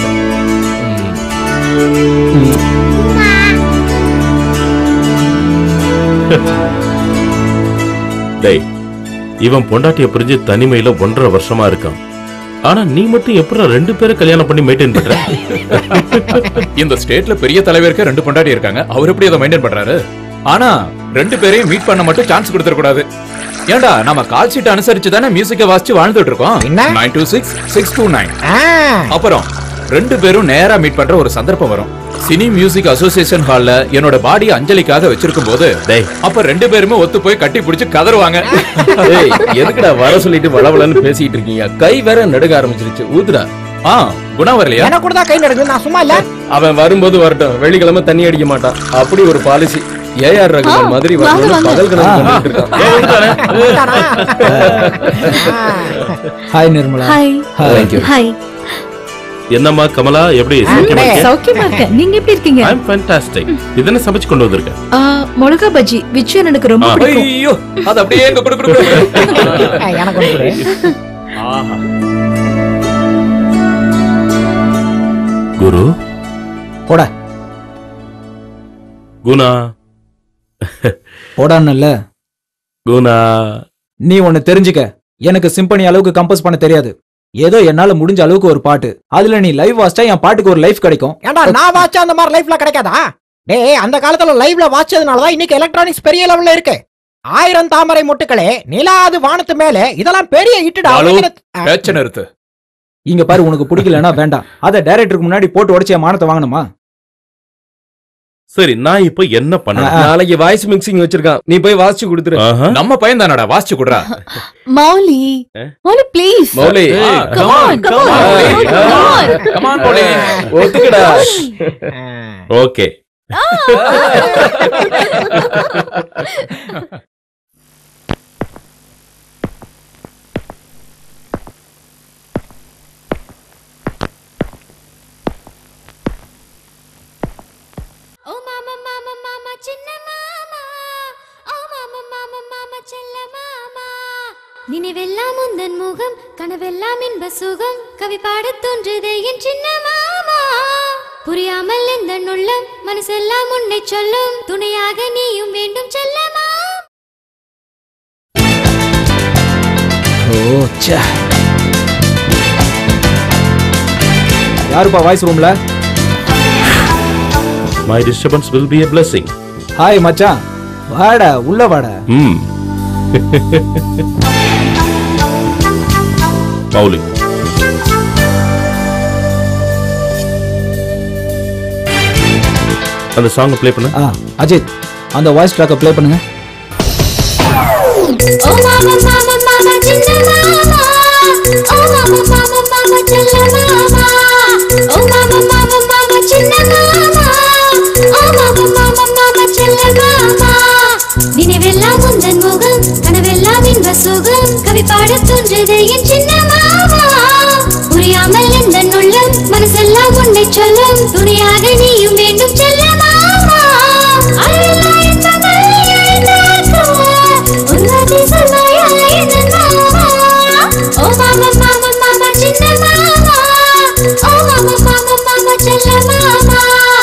S10: டேய் இவன் பொண்டாட்டிய பிரிஞ்சு தனிமையில ஒன்றரை வருஷமா இருக்கான் ஆனா நீ மட்டும் எப்படி ரெண்டு பேரை கல்யாணம் பண்ணி மெயின்டைன் பண்ற
S9: இந்த ஸ்டேட்ல பெரிய தலைவருக்கு ரெண்டு பொண்டாட்டி இருக்காங்க அவர் எப்படி அதை மெயின்டைன் பண்றாரு ஆனா ரெண்டு பேரையும் மீட் பண்ண மட்டும் சான்ஸ் கொடுத்துட கூடாது ஏன்டா நம்ம கால் ஷீட் அனுசரிச்சு தானே மியூசிக்கை வாசிச்சு வாழ்ந்துட்டு இருக்கோம்
S5: என்ன?
S9: Nine two six six two nine
S5: ஆ,
S9: அப்புறம் ரெண்டு பேரும் நேரா மீட் பண்ற ஒரு சந்தர்ப்பம் வரும் சினி மியூசிக் அசோசியேஷன் ஹால்ல என்னோட பாடி அஞ்சலிக்காக வச்சிருக்கும் போது
S10: டேய்
S9: அப்ப ரெண்டு பேருமே ஒத்து போய் கட்டி பிடிச்சு கதறுவாங்க
S6: ஏய் எதுக்குடா வர சொல்லிட்டு வளவளன்னு பேசிட்டு இருக்கீங்க கை வேற நடுங்க ஆரம்பிச்சிருச்சு ஊத்துடா
S9: ஆ குணா வரலையா
S5: எனக்கு கூட தான் கை நடக்குது நான் சும்மா இல்ல
S6: அவன் வரும்போது வரட்டும் வெள்ளிக்கிழமை தண்ணி அடிக்க மாட்டான் அப்படி ஒரு பாலிசி ஏஆர் ரகுமான் மாதிரி
S8: வாங்க,
S6: வரணும்னு
S8: வாங்க.
S6: பகல் கணக்கு பண்ணிட்டு இருக்கான்
S10: ஏய், வந்துட்டானே.
S4: Hi Nirmala
S8: hi
S6: Thank you.
S7: Hi
S10: என்னம்மா கமலா எப்படி சௌக்கியமா இருக்க
S8: சௌக்கியமா இருக்கேன் நீங்க எப்படி இருக்கீங்க
S10: ஐ அம் ஃபேண்டாஸ்டிக் இதென்ன சமைச்சு கொண்டு வந்திருக்க
S8: ஆ, மிளகா பஜ்ஜி விச்சு எனக்கு ரொம்ப
S10: ஆ.
S8: பிடிக்கும்
S9: ஐயோ அது அப்படியே எங்க குடு குடு குடு.
S5: ஆ, எனக்கு ஒண்ணு கொடு.
S9: ஆஹா.
S10: குரு
S4: போடா
S10: குணா
S4: போடான்னுல
S10: குணா
S4: நீ ஒன்னு தெரிஞ்சுக்க எனக்கு சிம்பனி அளவுக்கு கம்போஸ் பண்ண தெரியாது ஏதோ என்னால முடிஞ்ச அளவுக்கு ஒரு பாட்டு அதுல நீ லைவ் வாசிச்சா என் பாட்டுக்கு ஒரு லைஃப் கிடைக்கும்
S5: ஏன்டா நான் வாட்ச அந்த மாதிரி லைஃப்ல கிடைக்காதா டேய் அந்த காலத்துல லைவ்ல வாட்சதுனால தான் இன்னைக்கு எலக்ட்ரானிக்ஸ் பெரிய லெவல்ல இருக்கு ஆயிரம் தாமரை முட்டுக்களே நிலாது வானத்து மேலே இதெல்லாம் பெரிய இட்டுடா
S9: ஹலோ.
S5: வைக்கிற- ஆ,
S9: பேச்ச நிறுத்து
S4: இங்க பாரு உனக்கு பிடிக்கலன்னா வேண்டாம் அத டைரக்டருக்கு முன்னாடி போட்டு உடச்சு என் மானத்தை வாங்கணுமா
S10: சரி நான் இப்போ என்ன பண்ண
S6: நாளைக்கு வாய்ஸ் மிக்சிங் வச்சிருக்கான் நீ போய் வாசிச்சு கொடுத்துரு
S9: நம்ம பையன் தானடா வாசிச்சு குடுறா
S8: மௌலி
S10: Eh?
S8: மௌலி ப்ளீஸ்
S6: மௌலி
S10: ஏய்,
S8: come on, come on,
S6: on.
S8: come on.
S9: Come on போலே
S6: ஒத்துக்கடா
S5: ஆ.
S10: ஓகே
S11: ஓ மாமா மாமா மாமா சின்ன மாமா ஓ மாமா மாமா மாமா செல்ல மாமா நினைவெல்லாம் உந்தன் முகம் கனவெல்லாம் இன்ப சுகம் கவி பாடத் தோன்றுதே என் சின்ன மாமா புரியாமல் எந்த உள்ளம் மனசெல்லாம் உன்னை சொல்லும் துணையாக நீயும் வேண்டும் செல்லமா
S4: ஓ ச்சே யாருப்பா வாய்ஸ் ரூம்ல
S10: my disturbance will be a blessing
S4: hi மச்சான் வாடா உள்ள வாடா
S10: ம் மௌலி அந்த சாங் ப்ளே பண்ணு
S4: ஆ அஜித் அந்த வாய்ஸ் ட்ராக்கை ப்ளே பண்ணுங்க
S11: ஓ மாமா மாமா மாமா சின்ன மாமா ஓ மாமா மாமா மாமா செல்ல மாமா ஓ மாமா மாமா மாமா சின்ன மாமா ஓ மாமா மாமா மாமா செல்ல மாமா நினைவெல்லாம் உந்தன் முகம் கனவெல்லாம் இன்ப சுகம் கவி பாடத் தோன்றுது என் சின்ன மாமா புரியாமல் எந்த உள்ளம் மனசெல்லாம் உன்னை சொல்லும் துணையாக நீயும் வேண்டும் செல்ல மாமா அழகில்லா இன்பங்கள் எழுந்தாக்க உன்னதி சொல்வாயா என் மாமா ஓ மாமா மாமா மாமா சின்ன மாமா ஓ மாமா மாமா மாமா செல்ல மாமா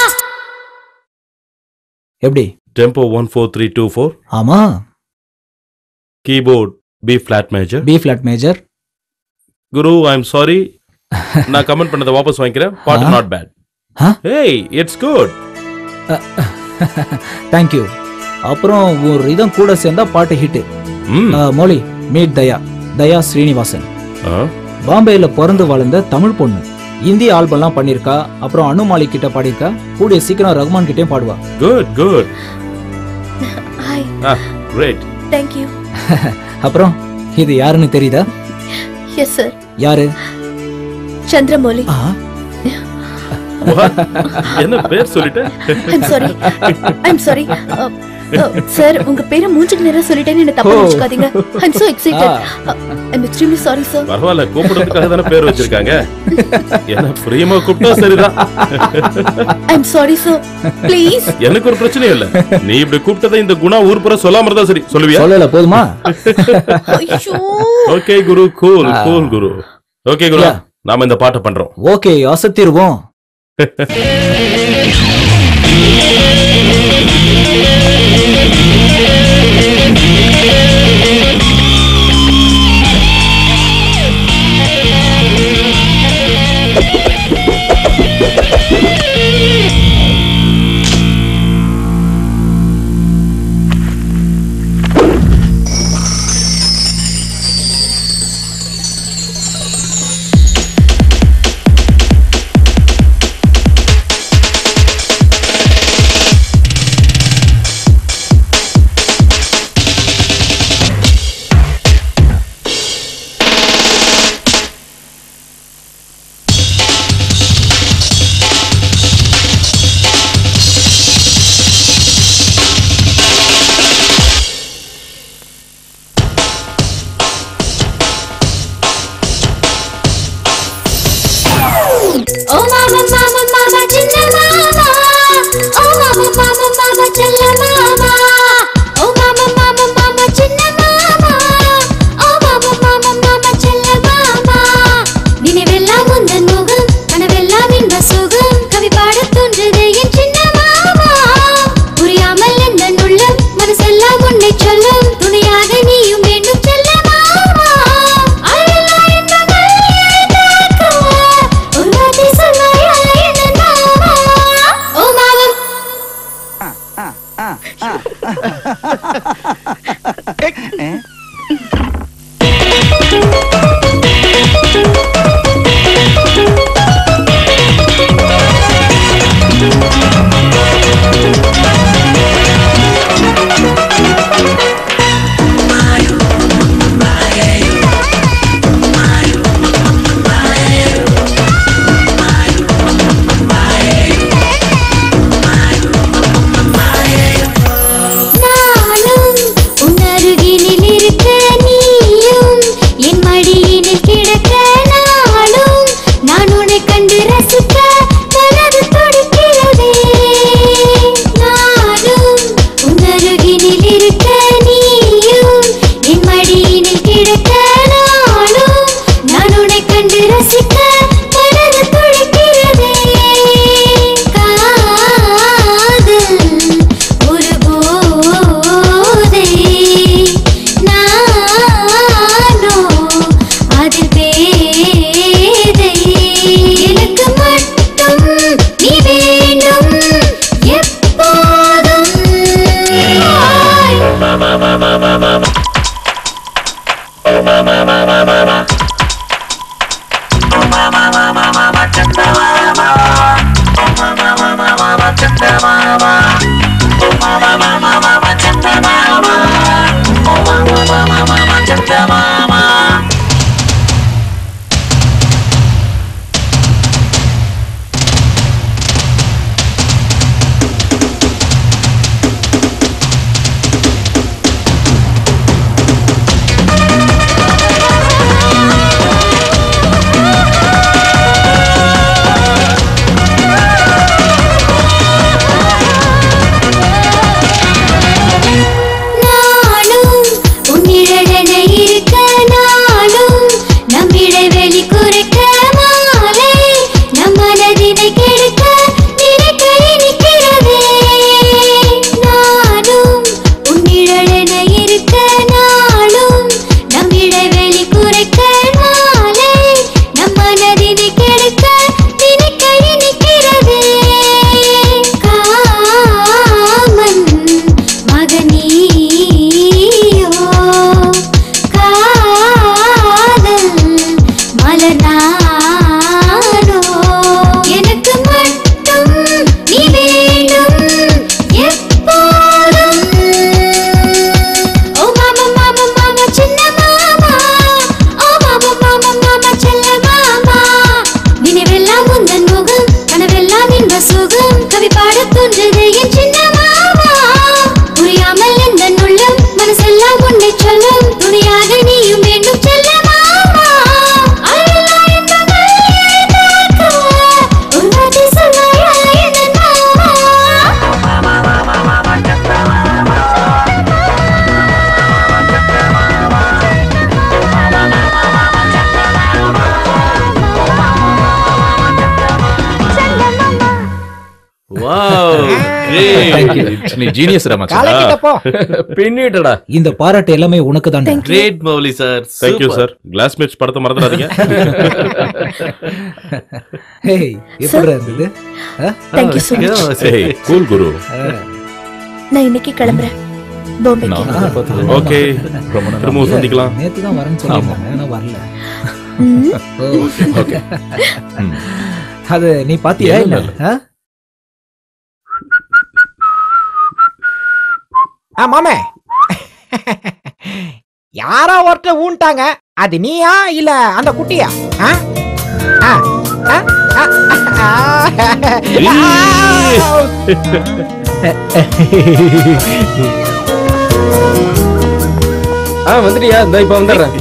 S4: எப்படி
S10: tempo one four three two four
S4: ஆமா
S10: keyboard B flat major
S4: B flat major
S10: குரு ஐ எம் சாரி நான் கமெண்ட் பண்ணதை வாபஸ் வாங்கிக்கிறேன் பாட்டு
S4: ஆ?
S10: நாட் பேட்
S4: ஆ?
S10: ஏய் இட்ஸ் குட்
S4: தேங்க்யூ அப்புறம் ஒரு ரிதம் கூட சேர்ந்தா பாட்டு ஹிட்
S10: ம்
S4: மௌலி மீட் தயா தயா ஸ்ரீனிவாசன்
S10: ஆ?
S4: பாம்பேல பிறந்து வளர்ந்த தமிழ் பொண்ணு இந்திய ஆல்பம்லாம் பண்ணிருக்கா அப்புறம் அனு மாலிக் கிட்ட பாடியிருக்கா கூடிய சீக்கிரம் ரகுமான் கிட்டயும் பாடுவா
S10: good good
S8: hi
S10: great
S8: thank you
S4: அப்புறம் இது யாருன்னு தெரியுதா
S8: எஸ் சார்
S4: யாரு
S8: சந்திரமௌலி
S4: ஆ?
S10: What? என்ன பேர் சொல்லிட்டேன்
S8: I'm sorry I'm sorry sir உங்க பேரை மூஞ்சுக்கு நேரா சொல்லிட்டேன்னு என்ன தப்பா
S10: Oh.
S8: நினைச்சுக்காதீங்க I'm so excited I'm extremely sorry sir
S10: பரவாயில்ல கூப்பிடுறதுக்காக தானே பேர் வச்சிருக்காங்க என்ன பிரியமா கூப்பிட்டா சரிதான்
S8: ஐம் சாரி சார் ப்ளீஸ்
S10: எனக்கு ஒரு பிரச்சனையும் இல்ல நீ இப்படி கூப்பிட்டதை இந்த குணா ஊர் புற சொல்லாம இருந்தா சரி சொல்லுவியா
S4: சொல்லல போதுமா
S10: ஓகே குரு கூல் கூல் குரு ஓகே குரு
S4: Yeah.
S10: நாம இந்த பாட்டை பண்றோம்
S4: ஓகே அசத்திருவோம்
S11: ஓ மாமா மாமா மாமா சின்ன மாமா ஓ மாமா மாமா மாமா செல்ல மாமா ஓ மாமா மாமா மாமா சின்ன மாமா ஓ மாமா மாமா மாமா செல்ல மாமா நினைவெல்லாம் உந்தன் முகம் கனவெல்லாம் இன்ப சுகம் கவி பாடத் தோன்றுதே என் சின்ன மாமா புரியாமல் எந்த உள்ளம் மனசெல்லாம் உன்னை சொல்லும் துணையாக நீயும் வேண்டும் செல்ல மாமா அழகா இன்பங்கள் ஏதாக்க ஒரு வார்த்தை சொன்னாயா என்ன மாமா ஓ மாமம் நானும் உன் அருகினில் இருக்க நீயும் என் மடியினில் கிடக்க நாளும் நான் உன்னை கண்டு ரசிக்க மனது துடிக்கிறதே நானும் உன் அருகினில் இருக்க நீயும் என் மடியினில் கிடக்க நாளும் நான் உன்னை கண்டு ரசிக்க மனது துடிக்கிறதே காதல் ஒரு போதை நானோ அதில் பேதை எனக்கு மட்டும் நீ வேண்டும் எப்போதும் நானும் உன் நிழலென இருக்க நாளும் நம் இடைவெளி குறைக்க மாலை நம் மனதினை கெடுக்க நினைக்க இனிக்கிறதே நானும் உன் நிழலென இருக்க நாளும் நம் இடைவெளி குறைக்க மாலை நம் மனதினை கெடுக்க நினைக்க இனிக்கிறதே காமன் மகனியோ காதல் மலர்நானோ எனக்கு
S1: வாவ் கிரேட்
S9: நீ ஜீனியஸ் மச்சான்
S5: கலக்கிட்டப்போ
S6: பின்னிட்டடா
S4: இந்த பாராட்டு எல்லாமே உனக்கு தான்
S1: great Mouli sir
S10: thank you sir class match படத்தை மறந்துடாதீங்க
S4: ஹேய் எப்படி இருந்தது
S8: தேங்க்யூ so much
S10: ஏய் கூல் குரு
S8: நான் இன்னைக்கு கிளம்புறேன் பாம்பேக்கு
S10: ஓகே திரும்பவும் சந்திக்கலாம்
S4: நேத்து தான் வரேன்னு சொல்லியிருந்தாங்க ஆனா வரல
S8: ம்.
S10: ஓகே
S4: அது நீ பாத்தியா இல்ல ஆ?
S5: ஆ மாமே யாரோ ஒருத்தர் ஊன்ட்டாங்க அது நீயா இல்ல அந்த குட்டியா ஆ? ஆ, ஆ, ஆ, ஆ,
S6: ஆ வந்துட்டியா இந்த இப்ப வந்துடுறேன்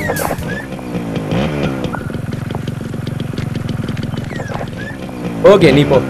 S6: ஓகே நீ போ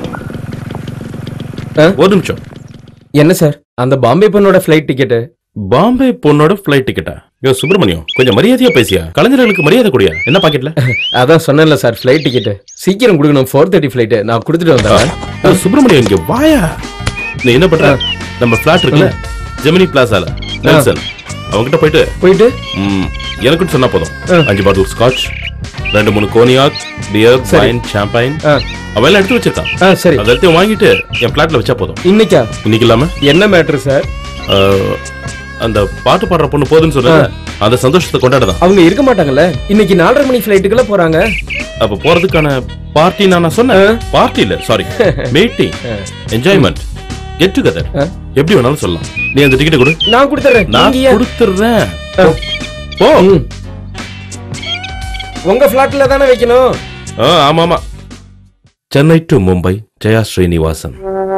S10: ஒரு நிமிஷம்
S6: என்ன சார் அந்த பாம்பே பொண்ணோட ஃப்ளைட் டிக்கெட்டு
S10: பாம்பே பொண்ணோட ஃபிளைட் டிக்கெட்டா யோ சுப்பிரமணியம் கொஞ்சம் மரியாதையா பேசியா கலைஞர்களுக்கு மரியாதை கூடியா என்ன பாக்கெட்ல
S6: அதான் சொன்னேன்ல சார் ஃப்ளைட் டிக்கெட்டு சீக்கிரம் கொடுக்கணும் ஃபோர் தேர்ட்டி ஃப்ளைட்டு நான் கொடுத்துட்டு வந்தேன்
S10: யோ, சுப்பிரமணியம் இங்க வாயா நீ என்ன பண்ற நம்ம பிளாட் இருக்குல்ல ஜெமினி பிளாசால நெல்சன் அவங்கிட்ட போயிட்டு
S6: போயிட்டு
S10: ம், எனக்குன்னு சொன்னா போதும் அஞ்சு பாட்டில் ஸ்காட்ச் ரெண்டு மூணு கோனியாக் பியர் வைன் சாம்பைன் அவன் எல்லாம் எடுத்து வச்சிருக்கான்
S6: ஆ சரி
S10: அது எல்லாத்தையும் வாங்கிட்டு என் பிளாட்ல வச்சா போதும்
S6: இன்னைக்கா
S10: இன்னைக்கு இல்லாம
S6: என்ன மேட்ரு சார்
S10: அஹ், அந்த பாட்டு பாடுற பொண்ணு போதுன்னு சொல்ல அந்த சந்தோஷத்தை கொண்டாடதான்
S6: அவங்க இருக்க மாட்டாங்கல்ல இன்னைக்கு நாலரை மணி ஃப்ளைட்டுக்குள்ள போறாங்க
S10: அப்ப போறதுக்கான பார்ட்டி நான் சொன்னேன் பார்ட்டி இல்ல sorry meeting enjoyment get together எப்படி வேணாலும் சொல்லலாம் நீ அந்த டிக்கெட் கொடு
S6: நான் கொடுத்துறேன்
S10: நான்
S6: நீங்க ஏன்?
S10: கொடுத்துறேன் போ
S6: ம். உங்க ஃபிளாட்ல தானே வைக்கணும்
S10: ஆ, ஆமா ஆமா சென்னை டு மும்பை ஜெயா ஸ்ரீனிவாசன்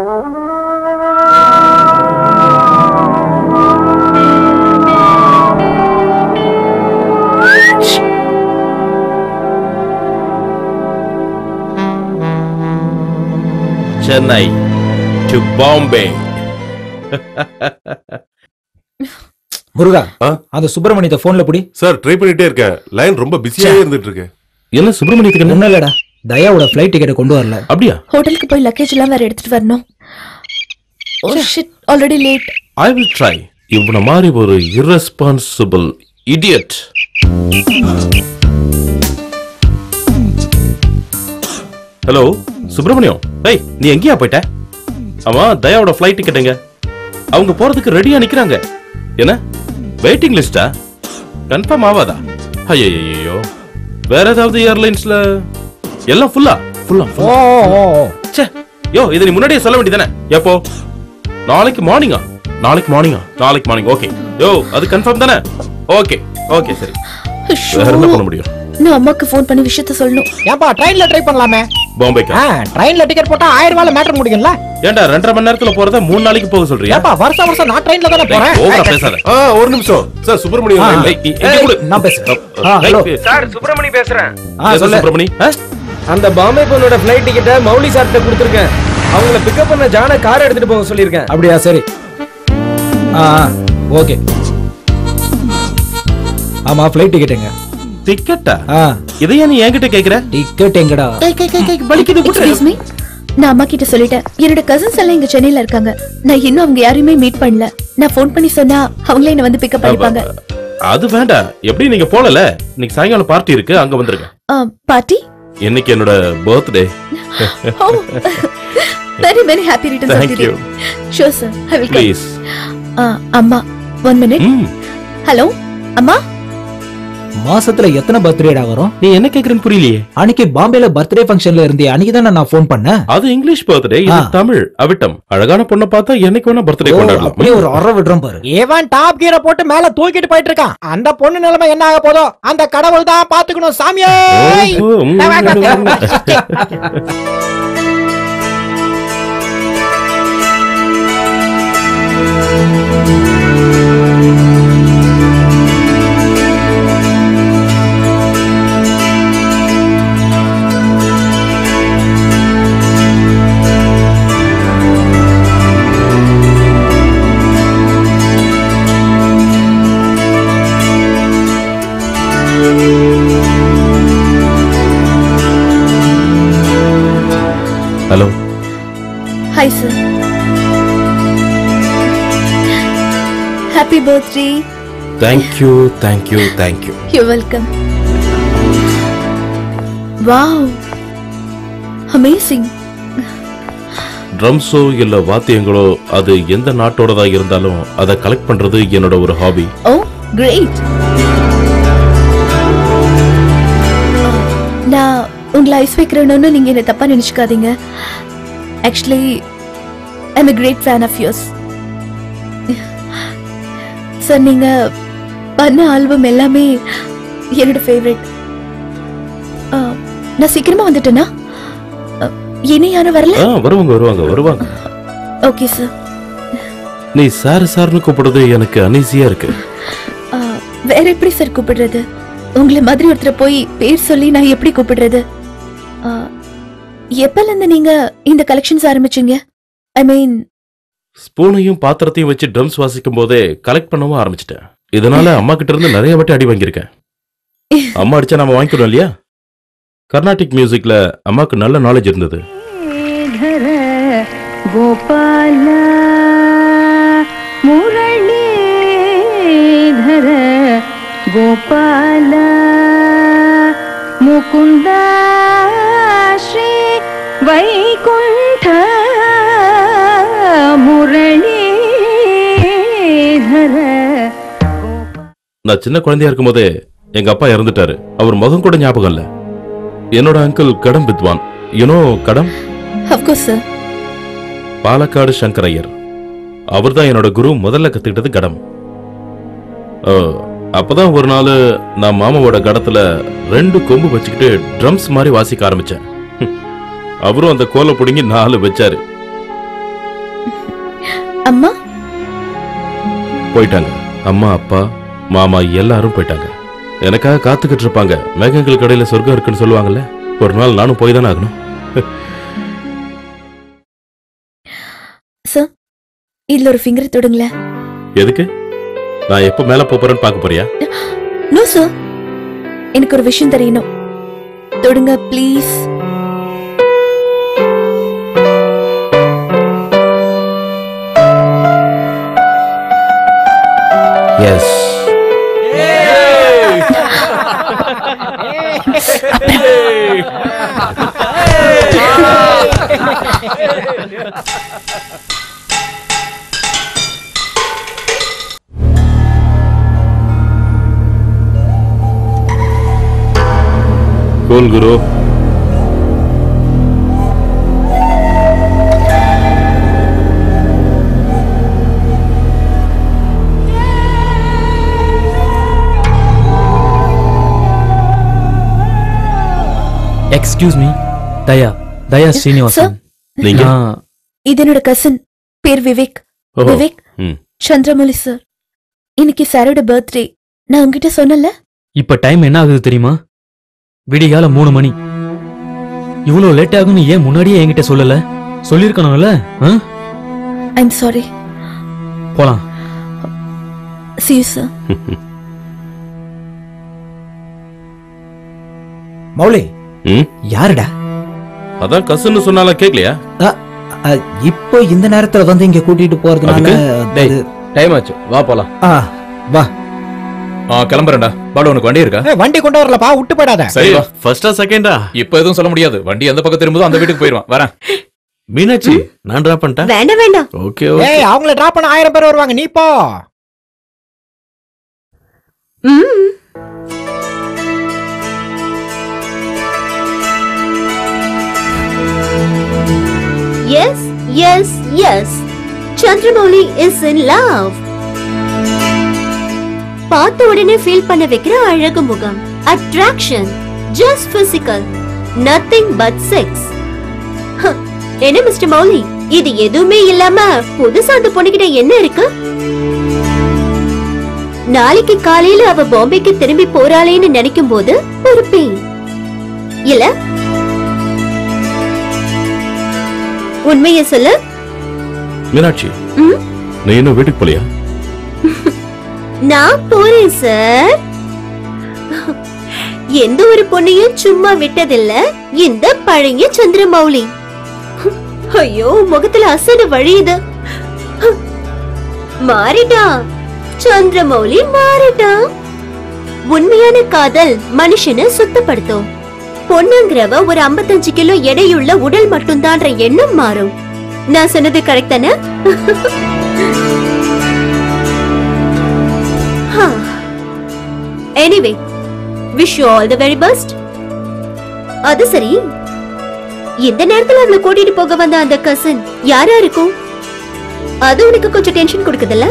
S10: சென்னை டு பாம்பே
S4: முருகா
S12: ஆ?
S4: அந்த சுப்பிரமணியத்தை போன்ல புடி
S12: சார் ட்ரை பண்ணிட்டே இருக்கேன் லைன் ரொம்ப பிஸியாவே இருந்துட்டு இருக்கு
S10: என்ன சுப்பிரமணியத்துக்கு என்ன
S4: ஒண்ணும் இல்லடா தயாவோட ஃபிளைட் டிக்கெட்டை கொண்டு வரல
S10: அப்படியா
S8: ஹோட்டலுக்கு போய் லக்கேஜ் எல்லாம் வேற எடுத்துட்டு வரணும் oh shit already late
S10: I will try இவன மாதிரி ஒரு irresponsible idiot ஹலோ சுப்பிரமணியம் ஏய் நீ எங்கேயா போயிட்ட ஆமா தயாவோட ஃப்ளைட் டிக்கெட்டுங்க அவங்க போறதுக்கு ரெடியா நிக்கிறாங்க என்ன வெயிட்டிங் லிஸ்டா கன்ஃபார்ம் ஆவாதா ஐயோ வேற ஏதாவது ஏர்லைன்ஸ்ல எல்லாம் ஃபுல்லா ஃபுல்லா
S5: ஓ ஓ, ஓ.
S10: ச்சே யோ இதை நீ முன்னாடியே சொல்ல வேண்டியதானே எப்போ நாளைக்கு மார்னிங்கா நாளைக்கு மார்னிங்கா நாளைக்கு மார்னிங் ஓகே யோ அது கன்ஃபார்ம் தானே ஓகே ஓகே சரி வேற என்ன பண்ண முடியும்
S8: நான் அம்மாக்கு ஃபோன் பண்ணி விஷயத்த சொல்லணும்
S5: ஏன்பா ட்ரெயின்ல ட்ரை பண்ணலாமே
S10: பாம்பேக்கா
S5: ஆ ட்ரெயின்ல டிக்கெட் போட்டா ஆயிரம் ரூபாயில மேட்டர் முடியும்ல
S10: ஏன்டா ரெண்டரை மணி நேரத்துல போறத மூணு நாளைக்கு போக சொல்றியா
S5: ஏன்பா வருஷம் வருஷம் நான் ட்ரெயின்ல தானே போறேன்
S10: ஓவரா பேசாத
S12: ஆ ஒரு நிமிஷம் சார் சுப்பிரமணியம்
S4: ஆ.
S12: line ல-
S10: ஏய், இ- இங்க கொடு.
S4: நான் பேசுறேன்
S10: அ,
S4: ஆ,
S10: அ,
S4: ஹலோ.
S10: ஏய்,
S6: சார் சுப்பிரமணி பேசுறேன்
S4: ஆ
S10: ஏதோ
S4: சொல்லு
S10: சுப்பிரமணி ஆ?
S6: அந்த பாம்பே பொண்ணோட ஃப்ளைட் டிக்கெட்டை மௌலி சார்கிட்ட கொடுத்துருக்கேன் அவங்கள பிக்கப் பண்ண ஜான கார் எடுத்துட்டு போக சொல்லியிருக்கேன்
S4: அப்படியா சரி ஆ ஓகே ஆமா ஃபிளைட் டிக்கெட்டுங்க
S10: டிக்கெட்டா
S4: ஆ
S10: இதையா நீ என்கிட்ட கேக்குற
S4: டிக்கெட் எங்கடா
S10: வலிக்குது
S8: எக்ஸ்கியூஸ் மீ நான் அம்மா கிட்ட சொல்லிட்டேன் என்னோட கசின்ஸ் எல்லாம் இங்க சென்னையில இருக்காங்க நான் இன்னும் அவங்க யாரையுமே மீட் பண்ணல நான் ஃபோன் பண்ணி சொன்னா அவங்களே என்ன வந்து பிக்கப் பண்ணிப்பாங்க
S10: அது வேண்டாம் எப்படி நீங்க போலல இன்னைக்கு சாயங்காலம் பார்ட்டி இருக்கு அங்க வந்துருங்க
S8: பார்ட்டி
S10: இன்னைக்கு என்னோட birthday
S8: very very happy returns of
S10: Thank
S8: the day
S10: you.
S8: Sure sir I will come
S10: please
S8: அம்மா ஒன் மினிட்
S10: ம்
S8: ஹலோ அம்மா
S4: மாசத்துல எத்தனை பர்த்டேடா வரும்
S10: நீ என்ன கேக்குறேன்னு புரியலையே
S4: அன்னைக்கு பாம்பேல பர்த்டே ஃபங்க்ஷன்ல இருந்தே அன்னைக்கு தானே நான் ஃபோன் பண்ணேன்
S10: அது இங்கிலீஷ் பர்த்டே இது
S4: ஆ.
S10: தமிழ் அவிட்டம் அழகான பொண்ணை பார்த்தா என்னைக்கு வேணா பர்த்டே
S4: ஓ,
S10: கொண்டாடலாம்
S4: அப்படியே ஒரு அற விடுறோம் பாரு
S5: இவன் டாப் கீரை போட்டு மேல தூக்கிட்டு போயிட்டு இருக்கான் அந்த பொண்ணு நிலைமை என்ன ஆக போதோ அந்த கடவுள் தான் பாத்துக்கணும் சாமியே
S10: ஓ, ம். Hello
S8: hi sir happy birthday
S12: thank you thank you thank you
S8: you welcome wow amazing
S12: ட்ரம்ஸோ இல்ல வாத்தியங்களோ அது எந்த நாட்டோடதா இருந்தாலும் அதை கலெக்ட் பண்றது என்னோட ஒரு ஹாபி
S8: ஓ கிரேட் நான் உங்களை ஐஸ் வைக்கிறேன்னு நீங்க என்ன தப்பா நினைச்சுக்காதீங்க actually I'm a great fan of yours sir நீங்க பண்ண ஆல்பம் எல்லாமே என்னோட ஃபேவரட் நான் சீக்கிரமா வந்துட்டேனா அஹ், இனி யாரும் வரல
S12: ஆ வருவாங்க வருவாங்க வருவாங்க
S8: ஓகே சார்
S12: நீ சார் சார்னு கூப்பிடுறது எனக்கு அனீசியா இருக்கு
S8: வேற எப்படி சார் கூப்பிடுறது உங்களை மாதிரி ஒருத்தரை போய் பேர் சொல்லி நான் எப்படி கூப்பிடுறது அஹ், எப்பல இருந்து நீங்க இந்த கலெக்ஷன்ஸ் ஆரம்பிச்சீங்க ஐ மீன்
S12: ஸ்பூனையும் பாத்திரத்தையும் வச்சு ட்ரம்ஸ் வாசிக்கும் போதே கலெக்ட் பண்ணவும் ஆரம்பிச்சிட்டேன் இதனால அம்மா கிட்ட இருந்து நிறைய வாட்டி அடி வாங்கியிருக்கேன் அம்மா அடிச்சா நாம வாங்கிக்கணும் இல்லையா கர்நாடிக் மியூசிக்ல அம்மாக்கு நல்ல நாலேஜ் இருந்தது
S13: ಗೋಪಾಲ ಮುರಳೀಧರ ಗೋಪಾಲ ಮುಕುಂದ ಶ್ರೀ ವೈಕುಂಠ ಮುರಳೀಧರ
S12: நான் சின்ன குழந்தையா இருக்கும் போதே எங்க அப்பா இறந்துட்டாரு அவர் முகம் கூட ஞாபகம் இல்ல என்னோட அங்கிள் கடம் வித்வான் யூனோ கடம்
S8: அஃப்கோர்ஸ் சார்
S12: பாலக்காடு சங்கரையர் அவர்தான் என்னோட குரு முதல்ல கத்துக்கிட்டது கடம் ஓ, அப்பதான் ஒரு நாள் நான் மாமாவோட கடத்துல ரெண்டு கொம்பு வச்சுக்கிட்டு ட்ரம்ஸ் மாதிரி வாசிக்க ஆரம்பிச்சேன் ஹம். அவரும் அந்த கோலை பிடுங்கி நாலு வச்சாரு
S8: அம்மா
S12: போயிட்டாங்க அம்மா அப்பா மாமா எல்லாரும் போயிட்டாங்க எனக்காக காத்துக்கிட்டு இருப்பாங்க மேகங்கள் கடையில சொர்க்கம் இருக்குன்னு சொல்லுவாங்கல்ல ஒரு நாள் நானும் போய் தானே ஆகணும்
S8: சார் இதுல ஒரு ஃபிங்கர் தொடுங்களேன்
S12: எதுக்கு நான் எப்ப மேல போப் போறேன்னு பார்க்க போறியா
S8: நோ சார் எனக்கு ஒரு விஷயம் தெரியணும் தொடுங்க ப்ளீஸ்
S12: எஸ் கூல் குரு
S14: எக்ஸ்கியூஸ் மீ தயா தயா ஸ்ரீனிவாசன்
S12: நீங்க
S14: நான்
S8: இது என்னோட கசின் பேர் விவேக்
S12: ஓஹோ.
S8: விவேக்
S12: ம்.
S8: சந்திரமௌலி சார் இன்னைக்கு சாரோட பர்த்டே நான் உங்ககிட்ட சொன்னல
S14: இப்ப டைம் என்ன ஆகுது தெரியுமா விடிகால மூணு மணி இவ்வளவு லேட் ஆகும்னு ஏன் முன்னாடியே என்கிட்ட சொல்லல சொல்லிருக்கணும்ல ஆ?
S8: ஐம் சாரி
S14: போலாம்
S8: சி யூ சார்
S4: மௌலி
S12: ம்?
S4: யாருடா
S12: அதான் கசுன்னு சொன்னாலும் கேட்கலையா
S4: அ, இப்போ இந்த நேரத்துல வந்து இங்க கூட்டிட்டு போறதுனால
S6: டேய் டைம் ஆச்சு வா போலாம்
S4: ஆ, வா
S9: ஆ கிளம்புறேன்டா பாடு உனக்கு வண்டி இருக்கா
S5: ஏய், வண்டி கொண்டு வரலப்பா விட்டு போயிடாத
S9: சரி வா
S1: ஃபர்ஸ்டா செகண்டா
S9: இப்ப எதுவும் சொல்ல முடியாது வண்டி எந்த பக்கம் திரும்புதோ அந்த வீட்டுக்கு போயிருவான் வரேன்
S1: மீனாட்சி நான் டிராப் பண்ணிட்டேன்
S7: வேண்டாம் வேண்டாம்
S1: ஓகே
S5: ஏய் அவங்கள டிராப் பண்ண ஆயிரம் பேர் வருவாங்க நீ போ
S7: ம் yes yes yes Chandramouli is in love பார்த்த உடனே ஃபீல் பண்ண வைக்கிற அழகு முகம் attraction just physical nothing but sex என்ன மிஸ்டர் மௌலி இது எதுவுமே இல்லாம புதுசா அந்த பொண்ணுகிட்ட என்ன இருக்கு நாளைக்கு காலையில அவ பாம்பேக்கு திரும்பி போறாளேன்னு நினைக்கும் போது ஒரு பெயின் இல்ல உண்மையை சொல்லு
S12: மீனாட்சி
S7: ம்?
S12: நீ இன்னும் வீட்டுக்கு போலியா
S7: நான் போறேன் சார் எந்த ஒரு பொண்ணையும் சும்மா விட்டதில்ல இந்த பழைய சந்திரமௌலி ஐயோ முகத்துல அசடு வழியுது மாறிட்டான் சந்திரமௌலி மாறிட்டான் உண்மையான காதல் மனுஷனை சுத்தப்படுத்தும் பொண்ணுங்கிறவ ஒரு 55 கிலோ எடையுள்ள உடல் மட்டும்தான்ற எண்ணம் மாறும் நான் சொன்னது கரெக்ட் தானே anyway wish you all the very best அது சரி இந்த நேரத்துல அவளை கூட்டிட்டு போக வந்த அந்த கசன் யாரா இருக்கும் அது உனக்கு கொஞ்சம் டென்ஷன் கொடுக்குதுல்ல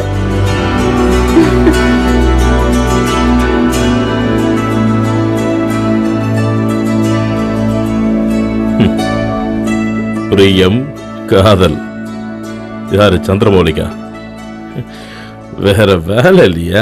S12: பிரியம் காதல் யாரு சந்திரமௌலிகா வேற வேலை இல்லையா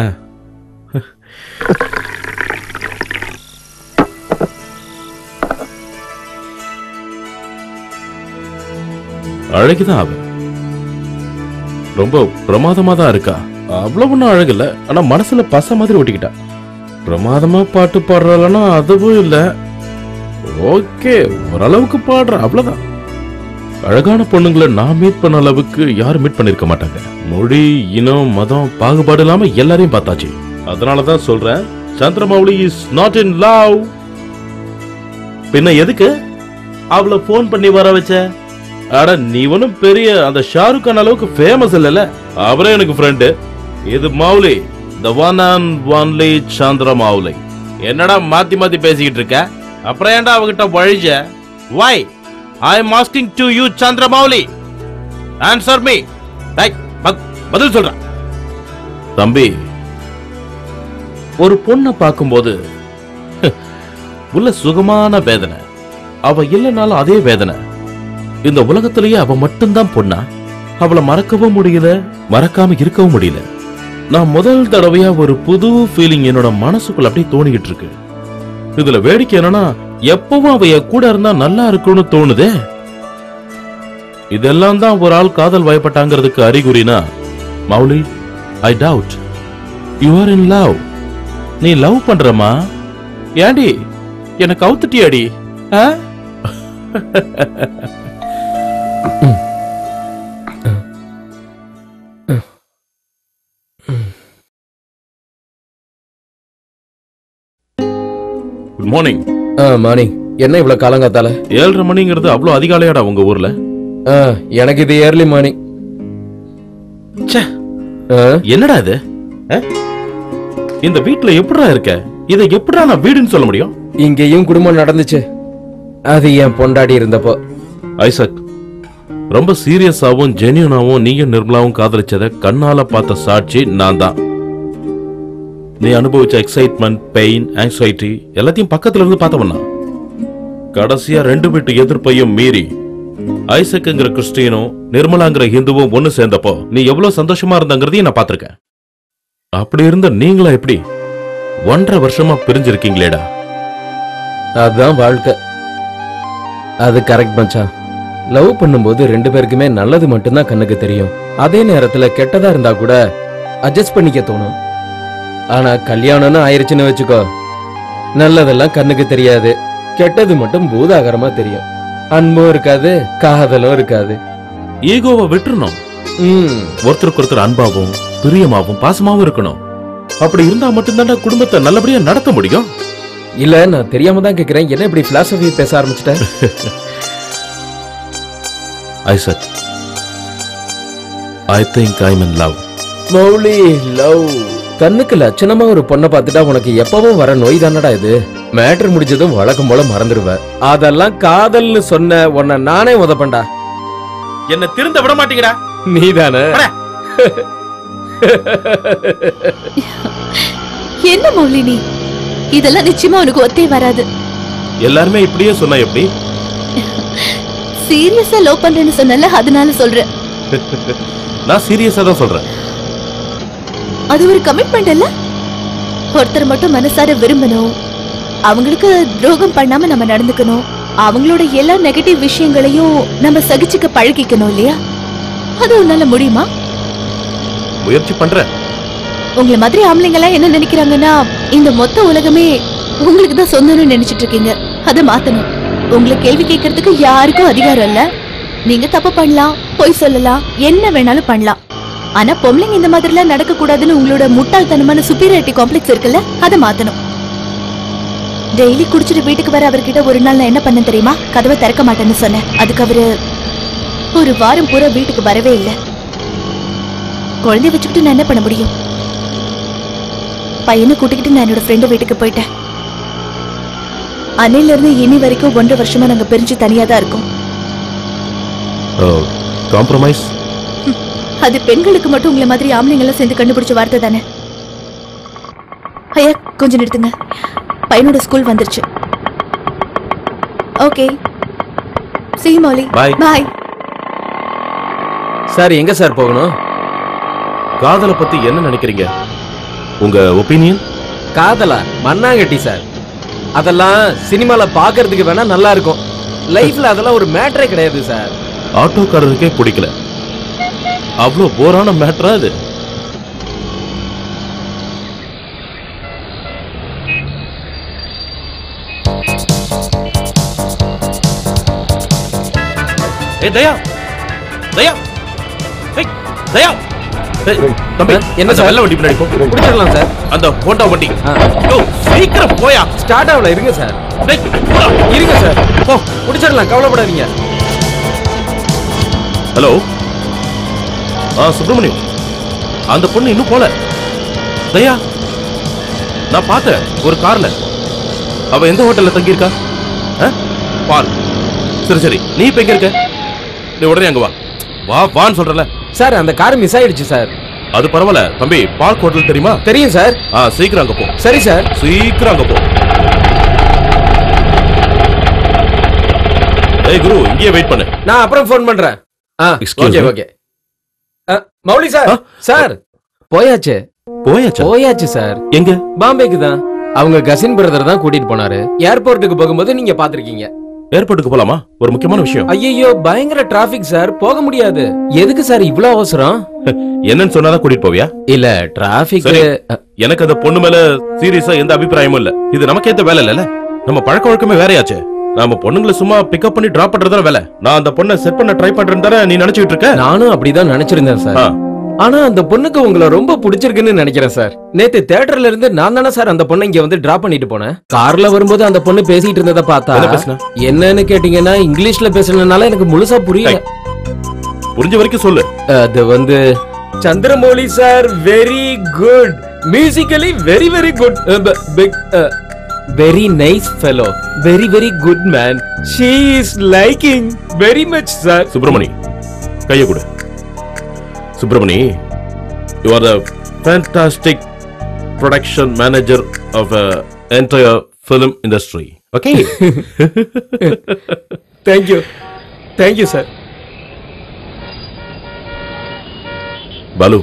S12: அழகுதான் அவ ரொம்ப பிரமாதமா தான் இருக்கா அவ்வளவு ஒன்றும் அழகில்ல ஆனா மனசுல பச மாதிரி ஒட்டிக்கிட்டா பிரமாதமா பாட்டு பாடுறாளன்னா அதுவும் இல்ல ஓகே ஓரளவுக்கு பாடுற அவ்வளவுதான் அழகான பொண்ணுங்களை நான் மீட் பண்ண அளவுக்கு யாரும் மீட் பண்ணிருக்க மாட்டாங்க மொழி இனம் மதம் பாகுபாடு இல்லாம எல்லாரையும் பார்த்தாச்சு அதனாலதான் சொல்றேன் Chandramouli is not in love பின்ன எதுக்கு அவளை போன் பண்ணி வர வச்ச அட நீ ஒன்னும் பெரிய அந்த ஷாருக் கான் அளவுக்கு ஃபேமஸ் இல்லல அவரே எனக்கு ஃப்ரெண்டு இது Mouli the one and only Chandramouli என்னடா மாத்தி மாத்தி பேசிக்கிட்டு இருக்க அப்புறம் ஏன்டா அவகிட்ட வழிஞ்ச why I am asking to you Chandramouli answer me பதில் சொல்றேன் தம்பி ஒரு பொண்ணை பார்க்கும்போது உள்ள சுகமான வேதனை அவ இல்லைனாலும் அதே வேதனை இந்த உலகத்திலேயே அவ மட்டும்தான் பொண்ணா அவளை மறக்கவும் முடியல மறக்காம இருக்கவும் முடியல நான் முதல் தடவையா ஒரு புது ஃபீலிங் என்னோட மனசுக்குள்ள அப்படியே தோணிக்கிட்டு இருக்கு இதுல வேடிக்கை என்னன்னா எப்பவும் அவ என் கூட இருந்தா நல்லா இருக்கும்னு தோணுதே இதெல்லாம் தான் ஒரு ஆள் காதல் வயப்பட்டாங்கிறதுக்கு அறிகுறினா Mouli I doubt you are in love நீ லவ் பண்றமா ஏண்டி எனக்கு அவுத்துட்டியாடி ஆ? குட் மார்னிங்
S6: மார்னிங் என்ன இவ்வளவு காலங்காத்தால
S12: ஏழரை மணிங்கிறது அவ்வளவு அதிகாலையாடா உங்க ஊர்ல
S6: எனக்கு இது ஏர்லி மார்னிங்
S12: என்னடா இது ஆ? இந்த வீட்ல எப்படிடா இருக்க இதை எப்படிடா நான் வீடுன்னு சொல்ல முடியும்
S6: இங்கேயும் குடும்பம் நடந்துச்சு அது என் பொண்டாடி இருந்தப்போ
S12: ஐசக் ரொம்ப சீரியஸாவும் ஜென்யூனாவும் நீயும் நிர்மலாவும் காதலிச்சத கண்ணால பார்த்த சாட்சி நான் தான் நீ அனுபவிச்ச எக்ஸைட்மெண்ட் பெயின் ஆங்ஸைட்டி எல்லாத்தையும் பக்கத்துல இருந்து பார்த்தவனா கடைசியா ரெண்டு வீட்டு எதிர்ப்பையும் மீறி ஐசக்குங்கிற கிறிஸ்டியனும் நிர்மலாங்கிற ஹிந்துவும் ஒன்னு சேர்ந்தப்போ நீ எவ்வளவு சந்தோஷமா இருந்தங்கிறதையும் நான் பார்த்திருக்கேன் அப்படி இருந்த நீங்களா எப்படி ஒன்றரை வருஷமா பிரிஞ்சிருக்கீங்களேடா
S6: அதுதான் வாழ்க்கை அது கரெக்ட் மச்சான் லவ் பண்ணும்போது ரெண்டு பேருக்குமே நல்லது மட்டும்தான் கண்ணுக்கு தெரியும் அதே நேரத்துல கெட்டதா இருந்தா கூட அட்ஜஸ்ட் பண்ணிக்க தோணும் ஆனா கல்யாணம்னு ஆயிருச்சுன்னு வச்சுக்கோ நல்லதெல்லாம் கண்ணுக்கு தெரியாது கெட்டது மட்டும் பூதாகரமா தெரியும் அன்பும் இருக்காது காதலும் இருக்காது
S12: ஈகோவை விட்டுறணும் ஒருத்தருக்கு ஒருத்தர் அன்பாவும் பிரியமாவும் பாசமாவும் இருக்கணும் அப்படி இருந்தா மட்டும்தான்டா குடும்பத்தை நல்லபடியா நடத்த முடியும்
S6: இல்ல நான் தெரியாம தான் கேக்குறேன் என்ன இப்படி பிலாசபி பேச ஆரம்பிச்சிட்ட
S12: Isaac I think I in love
S6: Mouli love கண்ணுக்கு லட்சணமா ஒரு பொண்ணை பார்த்துட்டா உனக்கு எப்பவும் வர நோய் தானடா இது மேட்ரு முடிஞ்சதும் வழக்கம் போல மறந்துடுவ அதெல்லாம் காதல்னு சொன்ன உன்னை நானே உதப்பண்டா
S12: என்ன திருந்த விட மாட்டீங்கடா
S6: நீதானே
S8: என்ன மௌலினி இதெல்லாம் நிச்சயமா உனக்கு ஒத்தே வராது
S12: எல்லாருமே இப்படியே சொன்னா எப்படி
S8: சீரியஸா லவ் பண்றேன்னு சொன்னல அதனால சொல்றேன்
S12: நான் சீரியஸா தான் சொல்றேன்
S8: அது ஒரு கமிட்மெண்ட் இல்ல ஒருத்தர் மட்டும் மனசார விரும்பணும் அவங்களுக்கு துரோகம் பண்ணாம நம்ம நடந்துக்கணும் அவங்களோட எல்லா நெகட்டிவ் விஷயங்களையும் நம்ம சகிச்சுக்க பழகிக்கணும் இல்லையா அது உன்னால முடியுமா
S12: முயற்சி பண்றேன்
S8: உங்களை மாதிரி ஆம்பளைங்க எல்லாம் என்ன நினைக்கிறாங்கன்னா இந்த மொத்த உலகமே உங்களுக்கு தான் சொந்தம்னு நினைச்சிட்டு இருக்கீங்க அதை மாத்தணும் உங்களை கேள்வி கேட்கறதுக்கு யாருக்கும் அதிகாரம் இல்ல நீங்க தப்பு பண்ணலாம் பொய் சொல்லலாம் என்ன வேணாலும் பண்ணலாம் ஆனா பொம்பளைங்க இந்த மாதிரிலாம் நடக்க கூடாதுன்னு உங்களோட முட்டாள்தனமான சுப்பீரியாரிட்டி காம்ப்ளெக்ஸ் இருக்குல்ல அதை மாத்தணும் டெய்லி குடிச்சிட்டு வீட்டுக்கு வர அவர்கிட்ட ஒரு நாள் நான் என்ன பண்ண தெரியுமா கதவை திறக்க மாட்டேன்னு சொன்னேன் அதுக்கு அவரு ஒரு வாரம் பூரா வீட்டுக்கு வரவே இல்லை குழந்தைய வச்சுக்கிட்டு நான் என்ன பண்ண முடியும் பையனை கூட்டிக்கிட்டு நான் என்னோட ஃப்ரெண்டு வீட்டுக்கு போயிட்டேன் அன்னையில இருந்து இனி வரைக்கும் ஒன்றரை வருஷமா நாங்க பிரிஞ்சு தனியா தான் இருக்கோம்
S12: காம்ப்ரமைஸ்
S8: அது பெண்களுக்கு மட்டும் உங்களை மாதிரி ஆம்பளைங்க எல்லாம் சேர்ந்து கண்டுபிடிச்ச வார்த்தை தானே ஐயா கொஞ்சம் நிறுத்துங்க பையனோட ஸ்கூல் வந்துருச்சு okay see Mouli
S12: Bye.
S8: Bye
S6: sir எங்க சார் போகணும்
S12: காதலை பத்தி என்ன நினைக்கிறீங்க உங்க ஒப்பீனியன்
S6: காதலா மண்ணாங்கட்டி சார் அதெல்லாம் சினிமால பாக்குறதுக்கு வேணா நல்லா இருக்கும் லைஃப்ல அதெல்லாம் ஒரு மேட்டரே கிடையாது சார்
S12: ஆட்டோக்காரருக்கே பிடிக்கல அவ்வளோ போரான மேட்டரா அது ஏய் தயா தயா ஏய் தயா ஏய், தம்பி
S6: என்ன
S12: அந்த
S6: சார்?
S12: வெள்ளை வண்டி பின்னாடி போ
S6: பிடிச்சிடலாம் சார்
S12: அந்த ஹோண்டா வண்டி யோ, சீக்கிரம் போயா
S6: ஸ்டார்ட் ஆகல இருங்க சார்
S12: டேய், போடா.
S6: இருங்க சார் போ பிடிச்சிடலாம் கவலைப்படாதீங்க
S12: ஹலோ ஆ சுப்பிரமணியம் அந்த பொண்ணு இன்னும் போல தயா நான் பார்த்தேன் ஒரு கார்ல அவ எந்த ஹோட்டல்ல தங்கியிருக்கா ஆ? பால் சரி சரி நீ இப்ப எங்க இருக்க நீ உடனே அங்க வா வா வான்னு சொல்றல
S6: சார் அந்த கார் மிஸ் ஆயிடுச்சு சார்
S12: அது பரவாயில்ல தம்பி பால் ஹோட்டல் தெரியுமா
S6: தெரியும் சார்
S12: ஆ சீக்கிரம் அங்க போ
S6: சரி சார்
S12: சீக்கிரம் அங்க போ ஏய் குரு இங்கேயே வெயிட் பண்ணு
S6: நான் அப்புறம் ஃபோன் பண்றேன் ஆ
S12: Excuse
S6: okay
S12: me.
S6: Okay Mouli sir sir போயாச்சு
S12: போயாச்சா
S6: போயாச்சு சார்
S12: எங்க
S6: பாம்பேக்கு தான் அவங்க கசின் பிரதர் தான் கூட்டிட்டு போனாரு ஏர்போர்ட்டுக்கு போகும்போது நீங்க பாத்திருக்கீங்க
S12: ஏர்போர்ட்டுக்கு போலாமா ஒரு முக்கியமான விஷயம்
S6: ஐயோ பயங்கர டிராபிக் சார் போக முடியாது எதுக்கு சார் இவ்ளோ அவசரம்
S12: என்னன்னு சொன்னாதான் கூட்டிட்டு போவியா
S6: இல்ல டிராபிக்
S12: சரி எனக்கு அந்த பொண்ணு மேல சீரியஸா எந்த அபிப்பிராயமும் இல்ல இது நமக்கு ஏத்த வேலை இல்லல நம்ம பழக்க வழக்கமே வேறையாச்சே நாம பொண்ணுங்களை சும்மா பிக்கப் பண்ணி டிராப் பண்றதா வேலை நான் அந்த பொண்ணை செட் பண்ண ட்ரை பண்றேன்னு தானே நீ நினைச்சிட்டு இருக்க
S6: நானும் அப்படிதான் நினைச்சிருந்தேன் சார்
S12: ஆ.
S6: ஆனா அந்த பொண்ணுக்கு உங்களை ரொம்ப பிடிச்சிருக்குன்னு நினைக்கிறேன் சார் நேத்து தியேட்டர்ல இருந்து நான் தானே சார் அந்த பொண்ணை இங்க வந்து டிராப் பண்ணிட்டு போனேன் கார்ல வரும்போது அந்த பொண்ணு பேசிட்டு இருந்ததை பார்த்தா
S12: என்ன பேசுனா?
S6: என்னன்னு கேட்டீங்கன்னா இங்கிலீஷ்ல பேசுனதுனால எனக்கு முழுசா புரியல
S12: புரிஞ்ச வரைக்கும் சொல்லு
S6: அது வந்து Chandramouli sir very good musically very very good big very nice fellow very very good man she is liking very much sir
S12: Subramani கைய கொடு Subramani you are the fantastic production manager of entire film industry okay
S6: thank you thank you sir
S12: Balu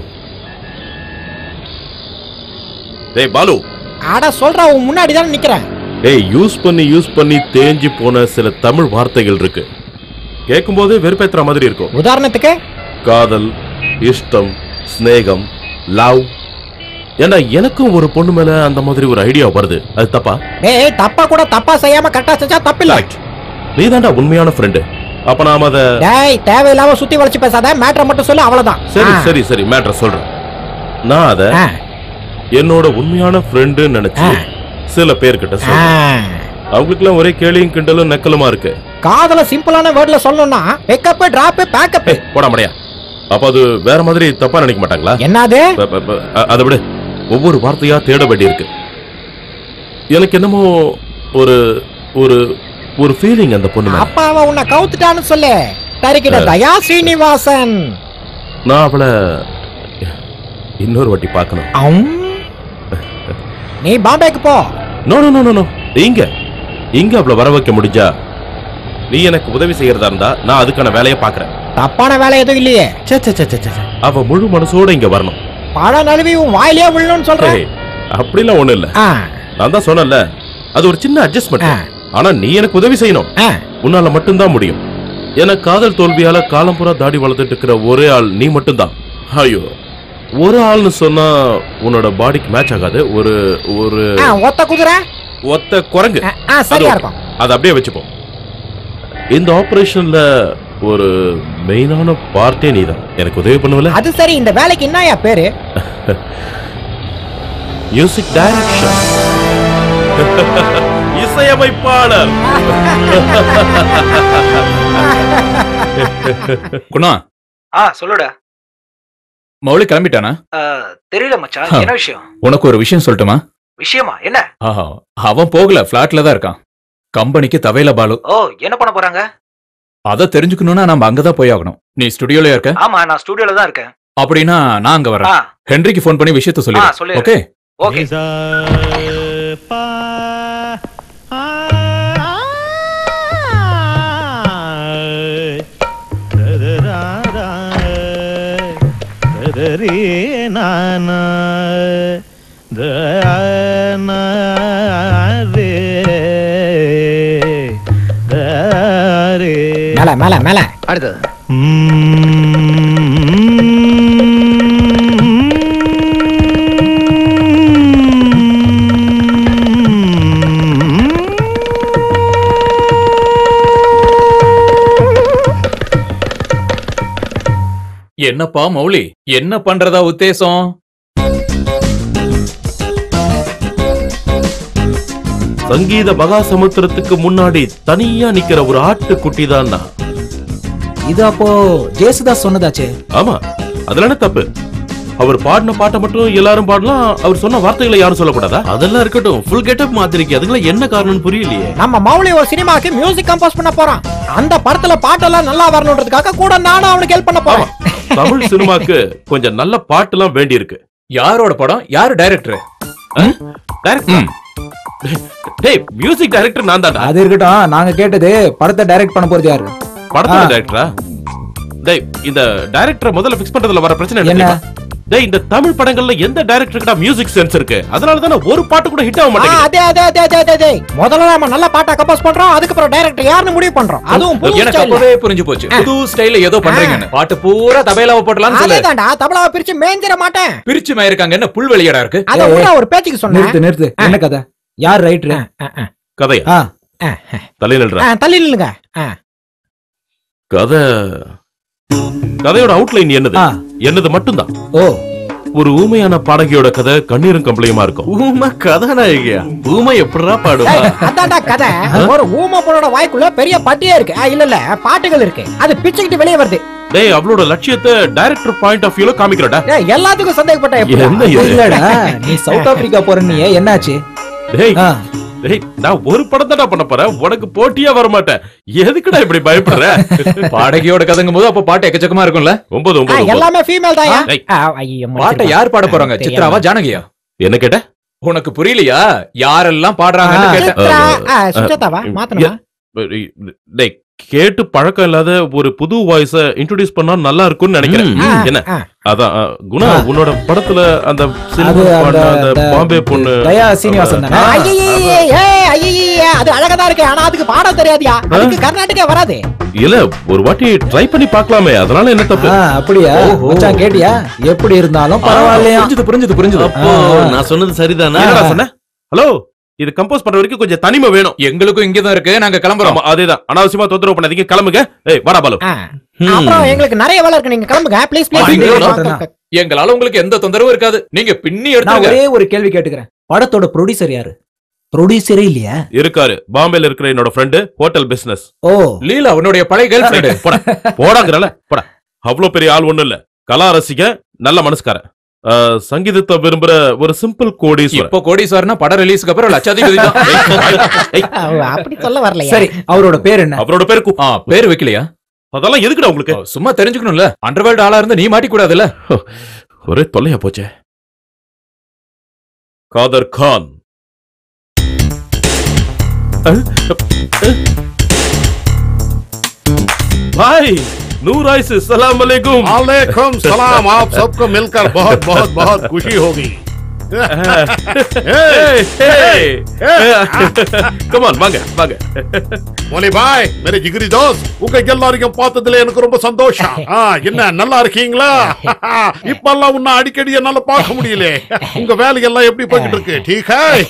S12: டேய் பாலு
S5: ஆடா சொல்றா உன் முன்னாடி தான் நிக்கிறேன்
S12: ஏய் யூஸ் பண்ணி யூஸ் பண்ணி தேஞ்சு போன சில தமிழ் வார்த்தைகள் இருக்கு கேட்கும்போதே வெறுப்பேத்துற மாதிரி இருக்கும்
S5: உதாரணத்துக்கு
S12: காதல் இஷ்டம் ஸ்நேகம் லவ் ஏன்னா எனக்கும் ஒரு பொண்ணு மேல அந்த மாதிரி ஒரு ஐடியா வருது அது தப்பா
S5: டேய் தப்பா கூட தப்பா செய்யாம கரெக்டா செஞ்சா தப்பில்ல
S12: நீ உண்மையான ஃப்ரெண்டு அப்ப நாம அத
S5: டேய் தேவையில்லாம சுத்தி வளைச்சு பேசாத மேட்ரை மட்டும் சொல்லு அவ்வளவுதான்
S12: சரி
S5: ஆ.
S12: சரி சரி மேட்ர சொல்றேன் நான் அத
S5: ஆ.
S12: என்னோட உண்மையான ஃப்ரெண்டுன்னு நினைச்சு சில பேர்கிட்ட சொல்றேன் அவங்களுக்குலாம் ஒரே கேலியும் கிண்டலும் நக்கலுமா இருக்கு
S5: காதல சிம்பிளான வேர்ட்ல சொல்லணும்னா பிக்கப் டிராப் பேக்கப்
S12: போட முடியா அப்ப அது வேற மாதிரி தப்பா நினைக்க மாட்டாங்களா
S5: என்னது
S12: ப- ப- ப- அ- அதை விட ஒவ்வொரு வார்த்தையா தேட வேண்டியிருக்கு எனக்கு என்னமோ ஒரு ஒரு ஒரு ஃபீலிங் அந்த பொண்ணு மேல.
S5: அப்ப அவ உன்னை கவுத்துட்டான்னு சொல்லு தரிக்கிட
S12: ஆ.
S5: தயா ஸ்ரீனிவாசன்
S12: நான் அவளை இன்னொரு வாட்டி பார்க்கணும்
S5: அம். நீ பாம்பேக்கு போ
S12: நோ நோ நோ நோ இங்க இங்க அவளை வர வைக்க முடிஞ்சா நீ எனக்கு உதவி செய்யறதா இருந்தா நான் அதுக்கான வேலையை பாக்குறேன்
S5: தப்பான வேலை எதுவும் இல்லையே
S12: சே, சே, சே, சே, சே, சே. அவ முழு மனசோட இங்க வரணும்
S5: பழம் நழுவி உன் வாயிலே விழணும்னு சொல்றேன்
S12: ஏய், அப்படிலாம் ஒண்ணு இல்ல
S5: ஆ.
S12: நான் தான் சொன்னேன்ல அது ஒரு சின்ன அட்ஜஸ்ட்மெண்ட் ஆனா நீ எனக்கு உதவி செய்யணும் உன்னால மட்டும்தான் முடியும் ஏன்னா காதல் தோல்வியால காலம் பூரா தாடி வளர்த்துட்டு இருக்கிற ஒரே ஆள் நீ மட்டும்தான் ஐயோ ஒரு ஆள்னு சொன்னா உன்னோட பாடிக்கு மேட்ச் ஆகாது ஒரு ஒரு
S5: ஆ, ஒத்த குதிரை
S12: ஒத்த குரங்கு
S5: ஆ, சரியா
S12: அது
S5: இருக்கும்
S12: அதை அப்படியே வச்சுப்போம் இந்த ஆபரேஷன்ல ஒரு மெயினான பார்ட்டே நீதான் எனக்கு உதவி பண்ணுவல
S5: அது சரி இந்த வேலைக்கு என்னயா பேரு
S12: மியூசிக் டைரக்ஷன் இசையமைப்பாளர்
S9: குணா
S4: ஆ சொல்லுடா
S9: மௌலி கிளம்பிட்டானா
S4: தெரியல மச்சான்
S9: ஆ.
S4: என்ன விஷயம்
S9: உனக்கு ஒரு விஷயம் சொல்லட்டுமா
S4: விஷயமா என்ன
S9: ஆஹா அவன் போகல பிளாட்ல தான் இருக்கான் கம்பெனிக்கு தவையில பாலு
S4: ஓ என்ன பண்ண போறாங்க
S9: அத தெரிஞ்சுக்கணும்னா நம்ம அங்கதான் போய் ஆகணும் நீ ஸ்டுடியோல இருக்க
S4: ஆமா நான் ஸ்டுடியோல தான் இருக்கேன்
S9: அப்படின்னா நான் அங்க
S4: ஆ
S9: வரேன் ஹென்ரிக்கு ஃபோன் பண்ணி விஷயத்த
S4: ஆ
S9: சொல்லி
S4: சொல்லிடுறேன்.
S9: ஓகே
S4: ஓகே
S5: மேல மேல மேல
S4: அடுத்தது
S9: என்னப்பா மௌலி என்ன பண்றதா உத்தேசம்
S12: சங்கீத மகாசமுத்திரத்துக்கு முன்னாடி தனியா நிக்கிற ஒரு ஆட்டு குட்டி தான் நான்
S4: இது அப்போ ஜேசுதாஸ் சொன்னதாச்சே
S12: ஆமா அதுல என்ன தப்பு அவர் பாடின பாட்டை மட்டும் எல்லாரும் பாடலாம் அவர் சொன்ன வார்த்தைகளை யாரும் சொல்லக்கூடாதா
S1: அதெல்லாம் இருக்கட்டும் ஃபுல் கெட்டப் மாத்திருக்கே அதுக்கெல்லாம் என்ன காரணம்னு புரியலையே
S5: நம்ம மௌலி ஒரு சினிமாக்கு மியூசிக் கம்போஸ் பண்ண போறான் அந்த படத்துல பாட்டெல்லாம் நல்லா வரணுன்றதுக்காக கூட நானும் அவனுக்கு ஹெல்ப் பண்ண போறேன்
S12: தமிழ் சினிமாக்கு கொஞ்சம் நல்ல பாட்டுலாம் வேண்டி இருக்கு
S9: யாரோட படம் யாரு டைரக்டர்
S12: டைரக்டர் டேய் மியூசிக் டைரக்டர் நான் தான்டா
S4: அது இருக்கட்டும் நாங்க கேட்டது படத்தை டைரக்ட் பண்ண போறது யாரு
S12: படத்தோட
S4: ஆ.
S12: டைரக்டரா டேய் இந்த டைரக்டரை முதல்ல ஃபிக்ஸ் பண்றதுல வர பிரச்சனை என்ன
S4: என்ன?
S12: தெரியுமா? டேய் இந்த தமிழ் படங்கள்ல எந்த டைரக்டருக்குடா மியூசிக் சென்ஸ் இருக்கு அதனால தானே ஒரு பாட்டு கூட ஹிட் ஆக
S5: ஆ,
S12: மாட்டேங்குது
S5: அதே அதே அதே அதே அதே, அதே முதல்ல நம்ம நல்ல பாட்டா கம்போஸ் பண்றோம் அதுக்கப்புறம் டைரக்டர் யாருன்னு முடிவு பண்றோம் அதுவும் புது
S9: எனக்கு
S5: ஸ்டைல்ல.
S9: அப்பவே புரிஞ்சு போச்சு புது ஸ்டைல்ல ஏதோ பண்றீங்கன்னு பாட்டு பூரா தபையிலாவ போட்டலாம்னு சொல்லு
S5: அதேதான்டா தபலாவை பிரிச்சு மேஞ்சிட மாட்டேன்
S9: பிரிச்சு மயிருக்காங்க என்ன புல்வெளியடா இருக்கு
S5: அத விட ஒரு பேச்சுக்கு சொன்னேன்
S4: நிறுத்து நிறுத்து என்ன கதை யார் ரைட்ரு
S12: கதையா
S4: ஆ
S12: தலை நில்றா
S5: ஆ, தள்ளி நில்லுங்க ஆ.
S12: கதை கதையோட அவுட்லைன் என்னது
S4: ஆ.
S12: என்னது மட்டும்தான்
S4: ஓ
S12: ஒரு ஊமையான பாடகியோட கதை கண்ணீரும் கம்பளையுமா இருக்கும்
S1: ஊமை கதாநாயகியா ஊமை எப்படிடா பாடுவா
S5: ஏய், அதான்டா கதை ஒரு ஊம பொண்ணோட வாய்க்குள்ள பெரிய பட்டியே இருக்கு ஆ, இல்ல இல்ல பாட்டுகள் இருக்கு அது பிச்சுக்கிட்டு வெளியே வருது
S12: டேய் அவளோட லட்சியத்தை டைரக்டர் பாயிண்ட் ஆஃப் வியூல காமிக்கிறடா
S5: ஏய், எல்லாத்துக்கும் சந்தேகப்பட்ட எப்படி
S12: என்ன இது
S4: இல்லடா நீ சவுத் ஆப்பிரிக்கா போற நீ என்னாச்சு
S12: டேய்
S4: ஆ.
S12: டேய் நான் ஒரு படம் தான்டா பண்ண போறேன் உனக்கு போட்டியா வர மாட்டேன் எதுக்குடா இப்படி பயப்படுற
S9: பாடகியோட கதைங்கும் போது அப்ப பாட்டு எக்கச்சக்கமா இருக்கும்ல
S12: ஒன்பது
S5: ஆ,
S12: ஒன்பது ஒன்பது.
S5: எல்லாமே ஃபீமேல் தாயா
S12: ஏய்.
S5: ஆ, ஐயோ,
S9: பாட்டை
S5: மன்னிச்சிடுப்பா.
S9: யார் பாட போறாங்க
S5: தெரியாம.
S9: சித்ராவா ஜானகியா
S12: என்ன கேட்ட
S9: உனக்கு புரியலையா யாரெல்லாம் பாடுறாங்கன்னு
S4: ஆ.
S9: கேட்டேன்
S5: சித்ரா, ஆ, சுஜாதாவா மாத்தணுமா
S12: டேய் கேட்டு பழக்கம் இல்லாத ஒரு புது வாய்ஸ இன்ட்ரோடியூஸ் பண்ணா நல்லா இருக்கும்னு நினைக்கிறேன்
S5: ம்.
S12: என்ன
S5: ஆ.
S12: அதான் ஆ, குணா
S4: ஆ.
S12: உன்னோட படத்துல அந்த
S4: அது
S12: சினிமா
S4: அந்த
S12: பாடின அந்த
S4: த-
S12: பாம்பே பொண்ணு
S4: தயா சீனிவாசன் தானே?
S12: ஆ,
S5: ஐயையே, ஏய், ஐயையே, அது அழகா இருக்கு ஆனா அதுக்கு பாட தெரியாதியா அதுக்கு கர்நாடகா வராது
S12: இல்ல ஒரு வாட்டி ட்ரை பண்ணி பார்க்கலாமே அதனால என்ன தப்பு
S4: ஆ, அப்படியா மச்சான் கேட்டியா எப்படி இருந்தாலும் பரவாயில்லையா
S9: புரிஞ்சுது புரிஞ்சுது புரிஞ்சுது
S1: அப்போ நான் சொன்னது சரிதானா
S12: என்னடா சொன்ன ஹலோ இது கம்போஸ் பண்ற வரைக்கும் கொஞ்சம் தனிமை வேணும்
S9: எங்களுக்கும் இங்கதான் இருக்கு நாங்க கிளம்புறோம்
S12: ஆமா அதேதான் அனாவசியமா தொந்தரவு பண்ணாதீங்க கிளம்புங்க ஏய் வாடா பாலு
S5: ஆ. அப்புறம் எங்களுக்கு நிறைய வேலை இருக்கு நீங்க கிளம்புங்க ப்ளீஸ்
S9: ஆ, நீங்க
S5: ப்ளீஸ்
S9: எங்களால உங்களுக்கு எந்த தொந்தரவும் இருக்காது நீங்க பின்னி
S4: நான்
S9: எடுத்துங்க
S4: ஒரே ஒரு கேள்வி கேட்டுக்கிறேன் படத்தோட ப்ரொடியூசர் யாரு ப்ரொடியூசரே இல்லையா
S12: இருக்காரு பாம்பேல இருக்கிற என்னோட friend hotel business
S4: oh
S9: Leela அவனுடைய பழைய கேர்ள் ஃபிரெண்ட்
S12: போடா போடாங்கிறல போடா அவ்வளவு பெரிய ஆள் ஒண்ணும் இல்ல கலா ரசிக நல்ல மனசுக்காரன் ஆ, சங்கீதத்தை விரும்புற ஒரு சிம்பிள் கோடீஸ்வரன்
S9: இப்போ கோடீஸ்வரனா படம் ரிலீஸ்க்கு அப்புறம் லட்சாதிபதி தான்
S12: ஏய்,
S5: அப்படி சொல்ல வரலையா
S4: சரி அவரோட பேர் என்ன
S12: அவரோட பேரு கு-
S9: ஆ, பேர் வைக்கலையா
S12: அதெல்லாம் எதுக்குடா உங்களுக்கு
S9: ஓ, சும்மா தெரிஞ்சுக்கணும்ல அண்டர்வேல்ட் ஆளா இருந்து நீ மாட்டிக்கூடாதுல்ல
S12: ஒரே தொல்லையா போச்சே காதர் கான் भाई नूर आइस सलाम अलैकुम
S15: वालेकुम सलाम आप सबको मिलकर बहुत बहुत बहुत खुशी होगी
S12: hey, hey. come on வாங்க வாங்க
S15: மோலி பாய் மேரே ஜிகிரி தோஸ் உங்க எல்லாரையும் பார்த்ததுல எனக்கு ரொம்ப சந்தோஷம் ஆ, என்ன நல்லா இருக்கீங்களா இப்பெல்லாம் உன்ன அடிக்கடி என்னால பார்க்க முடியல உங்க வேலையெல்லாம் எப்படி போயிட்டு இருக்கு ठीक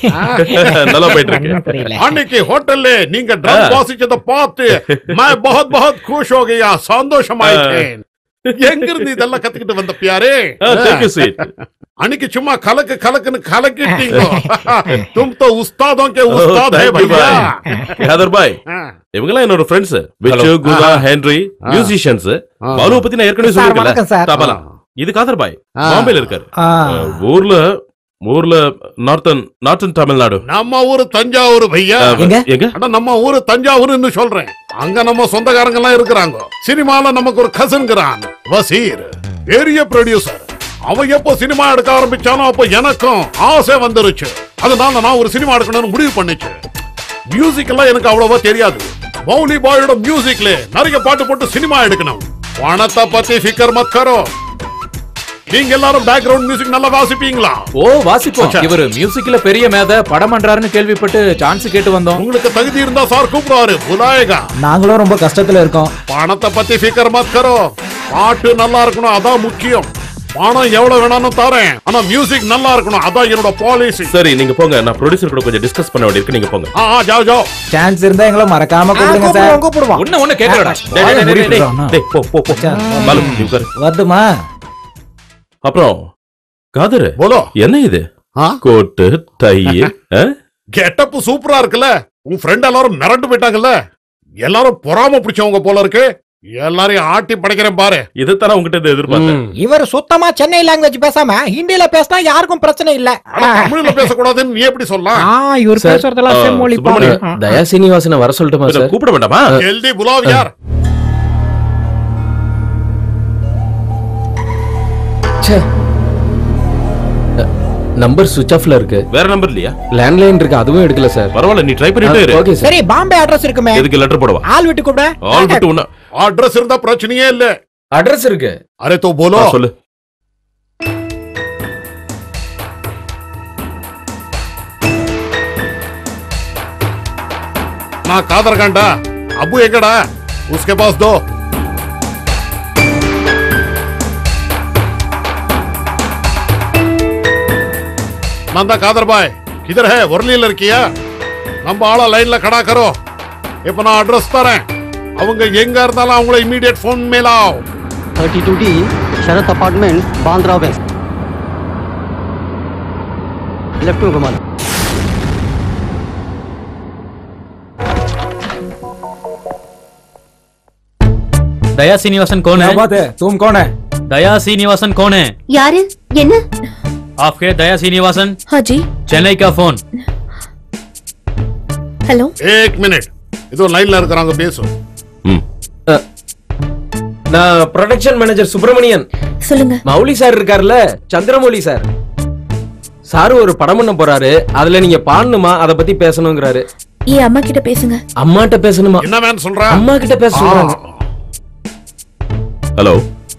S15: है
S12: நல்லா போயிட்டு இருக்கு
S15: அன்னைக்கு ஹோட்டல்ல நீங்க ட்ரம் வாசிச்சத பார்த்து मैं बहुत बहुत खुश हो गया சந்தோஷமாயிட்டேன் எங்க இருந்து இதெல்லாம் கத்துக்கிட்டு வந்த பியாரே
S12: take a seat.
S15: அன்னைக்கு சும்மா கலக்கு கலக்குன்னு கலக்கிட்டீங்க तुम तो उस्तादों के उस्ताद है
S12: Thank you,
S15: भैया
S12: bye. காதர் பாய் இவங்கெல்லாம் என்னோட ஃப்ரெண்ட்ஸ் விச்சு குதா ஹென்ரி மியூசிஷியன்ஸ் பாலுவை பத்தி நான் ஏற்கனவே
S5: சார், வணக்கம்
S12: சொல்லிருக்கேன்
S5: சார்.
S12: தபலா இது காதர் பாய்
S15: ஆ.
S12: பாம்பேல இருக்காரு
S4: ஆ.
S12: அஹ், ஊர்ல ஊர்ல நார்த்தன் நார்த்தன் தமிழ்நாடு
S15: நம்ம ஊரு தஞ்சாவூர் பையா
S12: அஹ், எங்க
S15: அட நம்ம ஊரு தஞ்சாவூர்னு சொல்றேன் அங்க நம்ம சொந்தக்காரங்க எல்லாம் இருக்கிறாங்க சினிமால நமக்கு ஒரு கசன்கிறான் வசீர் பெரிய ப்ரொடியூசர் அவன் எப்போ சினிமா எடுக்க ஆரம்பிச்சானோ அப்போ எனக்கும் ஆசை வந்துருச்சு அதனால நான் ஒரு சினிமா எடுக்கணும்னு முடிவு பண்ணிச்சு மியூசிக் எல்லாம் எனக்கு அவ்வளவா தெரியாது மௌலி பாயோட மியூசிக்ல நிறைய பாட்டு போட்டு சினிமா எடுக்கணும் பணத்தை பத்தி ஃபிக்கர் மத் கரோ நீங்க எல்லாரும் பேக்ரவுண்ட் மியூசிக் நல்லா வாசிப்பீங்களா
S9: ஓ வாசிப்போம்
S15: அச்சா.
S9: இவர் மியூசிக்ல பெரிய மேத படம் பண்றாருன்னு கேள்விப்பட்டு சான்ஸ் கேட்டு வந்தோம்
S15: உங்களுக்கு தகுதி இருந்தா சார் கூப்பிடுவாரு புலாயகா
S4: நாங்களும் ரொம்ப கஷ்டத்துல இருக்கோம்
S15: பணத்தை பத்தி ஃபிக்கர் மத் கரோ பாட்டு நல்லா இருக்கணும் அதான் முக்கியம் பணம் எவ்வளவு வேணாலும் தரேன் ஆனா மியூசிக் நல்லா இருக்கணும் அதான் என்னோட பாலிசி
S12: சரி நீங்க போங்க நான் ப்ரொடியூசர் கூட கொஞ்சம் டிஸ்கஸ் பண்ண வேண்டியிருக்கு நீங்க போங்க
S15: ஆ ஆ, ஜாவ் ஜாவ்
S4: சான்ஸ் இருந்தா எங்களை மறக்காம கூப்பிடுங்க சார்
S5: கூப்பிடுவோம்
S9: ஒண்ணு ஒண்ணு கேட்கலடா
S12: டேய், டேய், டேய், டேய், டேய்,
S4: அண்ணா.
S12: டேய், போ போ போ பாலு, நீ உட்காரு.
S4: வருதுமா
S12: அப்புறம் காதர்
S15: போலோ
S12: என்ன இது
S15: ஆ?
S12: கோட்டு டை
S15: கெட்டப் சூப்பரா இருக்குல்ல உன் ஃப்ரெண்ட் எல்லாரும் மிரண்டு போயிட்டாங்கல்ல எல்லாரும் பொறாம பிடிச்சவங்க போல இருக்கு எல்லாரையும் ஆட்டி படைக்கிறேன் பாரு
S12: இதைத்தான உங்ககிட்ட இருந்து எதிர்பார்த்தேன்
S5: இவர் சுத்தமா சென்னை லாங்குவேஜ் பேசாம ஹிந்தில பேசினா யாருக்கும் பிரச்சனை இல்ல
S15: ஆனா தமிழ்ல பேசக்கூடாதுன்னு நீ எப்படி சொல்லலாம்
S5: ஆ இவர்
S6: சார்,
S5: பேசுறதெல்லாம்
S12: ஆ,
S5: செம்மொழி
S12: சுப்பிரமணியம்,
S5: பாரு.
S6: தயா சீனிவாசனை வர சொல்லட்டுமா
S12: இதை
S6: சார்
S12: கூப்பிட வேண்டாமா
S15: ஜல்தி புலாவ் யார்
S6: நம்பர் சுவிச் ஆஃப்ல இருக்கு
S12: வேற நம்பர் இல்லையா
S6: லேண்ட்லைன் இருக்கு அதுவும் எடுக்கல சார்
S12: பரவாயில்ல நீ ட்ரை பண்ணிட்டே இரு
S6: ஓகே சார்
S5: சரி பாம்பே அட்ரஸ் இருக்குமே
S12: எதுக்கு லெட்டர் போடவா
S5: ஆள் விட்டு கூப்பிட
S12: ஆல் விட்டு உன்ன
S15: அட்ரஸ் இருந்தா பிரச்சனையே இல்ல
S6: அட்ரஸ் இருக்கு
S15: அரே தோ போலோ
S12: ஆ, சொல்லு
S15: நான் காதர் காண்டா அபு எங்கடா उसके पास दो நான் தான் காதர் பாய் கிதர் ஹே ஒர்லியில் இருக்கியா நம்ம ஆள லைன்ல கடா கரோ இப்ப நான் அட்ரஸ் தரேன் அவங்க எங்க இருந்தாலும் அவங்கள இமீடியட் ஃபோன் மேலாவ்
S16: thirty two D Sharat apartment Bandra west left में घुमा लो
S14: दया सीनिवासन कौन
S4: क्या
S14: है
S4: बात है तुम कौन है
S14: दया सीनिवासन कौन है
S7: யாரு என்ன
S14: आपके दया सीनिवासन
S8: हाँ जी
S14: चेन्नई का फोन
S8: हेलो
S15: ஏக் மினிட் இதோ லைன்ல இருக்கிறாங்க பேசு
S6: நான் ப்ரொடக்ஷன் மேனேஜர் சுப்பிரமணியன்
S8: சொல்லுங்க
S6: மௌலி சார் இருக்கார்ல சந்திரமௌலி சார் சார் ஒரு படம் பண்ண போறாரு அதுல நீங்க பாடணுமா அத பத்தி பேசணுங்கிறாரு
S8: ஏன் அம்மா கிட்ட பேசுங்க
S6: அம்மாட்ட பேசணுமா
S15: என்ன வேணும் சொல்ற
S6: அம்மா கிட்ட பேச சொல்றாங்க
S12: hello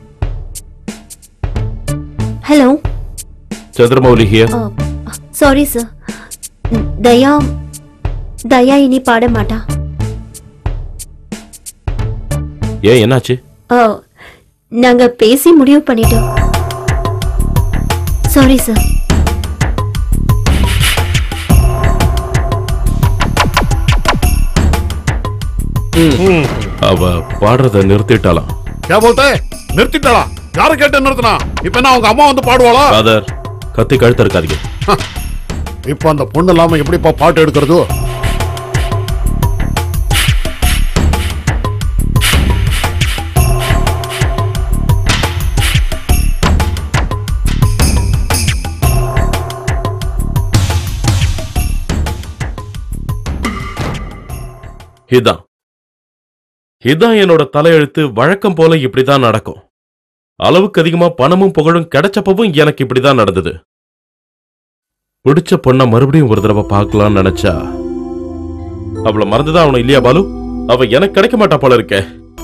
S7: hello
S12: Chandramouli here
S7: sorry sir Daya Daya இனி பாட மாட்டா
S12: ஏன் என்னாச்சு
S7: ஆ, நாங்க பேசி முடிவு பண்ணிட்டோம் சாரி சார்
S12: அவ பாடுறத நிறுத்திட்டாளாம்
S15: क्या बोलते हैं நிறுத்திட்டாளா யாரு கேட்டு நிறுத்தினா இப்ப என்ன அவங்க அம்மா வந்து பாடுவாளா
S12: காதர் கத்தி கழுத்த இருக்காதீங்க
S15: இப்ப அந்த பொண்ணு இல்லாம எப்படிப்பா பாட்டு எடுக்கிறது
S12: இதான் இதான் என்னோட தலையெழுத்து வழக்கம் போல இப்படிதான் நடக்கும் அளவுக்கு அதிகமா பணமும் புகழும் கிடைச்சப்பவும் எனக்கு இப்படிதான் நடந்தது பிடிச்ச பொண்ண மறுபடியும் ஒரு தடவை பார்க்கலாம்னு நினைச்சா அவளை மறந்துதான் அவனும் இல்லையா பாலு அவ எனக்கு கிடைக்க மாட்டா போல இருக்கே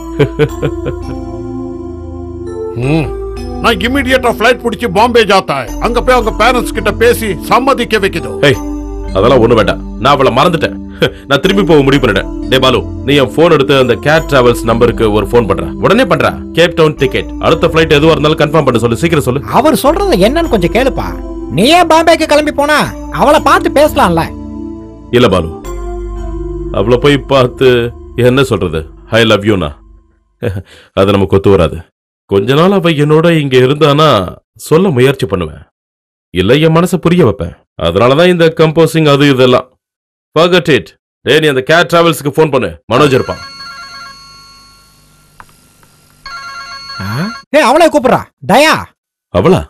S15: ம். நான் இமிடியேட்டா ஃபிளைட் பிடிச்சி பாம்பே ஜாத்தா அங்க போய் அவங்க பேரண்ட்ஸ் கிட்ட பேசி சம்மதிக்க வைக்குது
S12: ஏய் அதெல்லாம் ஒண்ணு வேண்டாம் நான் அவளை மறந்துட்டேன் நான் திரும்பி போக முடிவு பண்ணிட்டேன் டே பாலு நீ என் போன் எடுத்து அந்த கேட் டிராவல்ஸ் நம்பருக்கு ஒரு ஃபோன் பண்ற உடனே பண்ற கேப் டவுன் டிக்கெட் அடுத்த ஃபிளைட் எதுவா இருந்தாலும் கன்ஃபார்ம் பண்ண சொல்லு சீக்கிரம் சொல்லு
S5: அவர் சொல்றது என்னன்னு கொஞ்சம் கேளுப்பா நீ ஏன் பாம்பேக்கு கிளம்பி போனா அவளை பார்த்து பேசலாம்ல
S12: இல்ல பாலு அவளை போய் பார்த்து என்ன சொல்றது ஐ லவ் யூனா அது நமக்கு ஒத்து வராது கொஞ்ச நாள் அவ என்னோட இங்க இருந்தானா சொல்ல முயற்சி பண்ணுவேன் இல்ல என் மனசை புரிய வைப்பேன் அதனாலதான் இந்த கம்போசிங் அது இதெல்லாம் forget it டேய் நீ அந்த கேட் டிராவல்ஸ்க்கு ஃபோன் பண்ணு மனோஜ் இருப்பான்
S5: ஏ அவளே கூப்பிடுறா தயா
S12: அவளா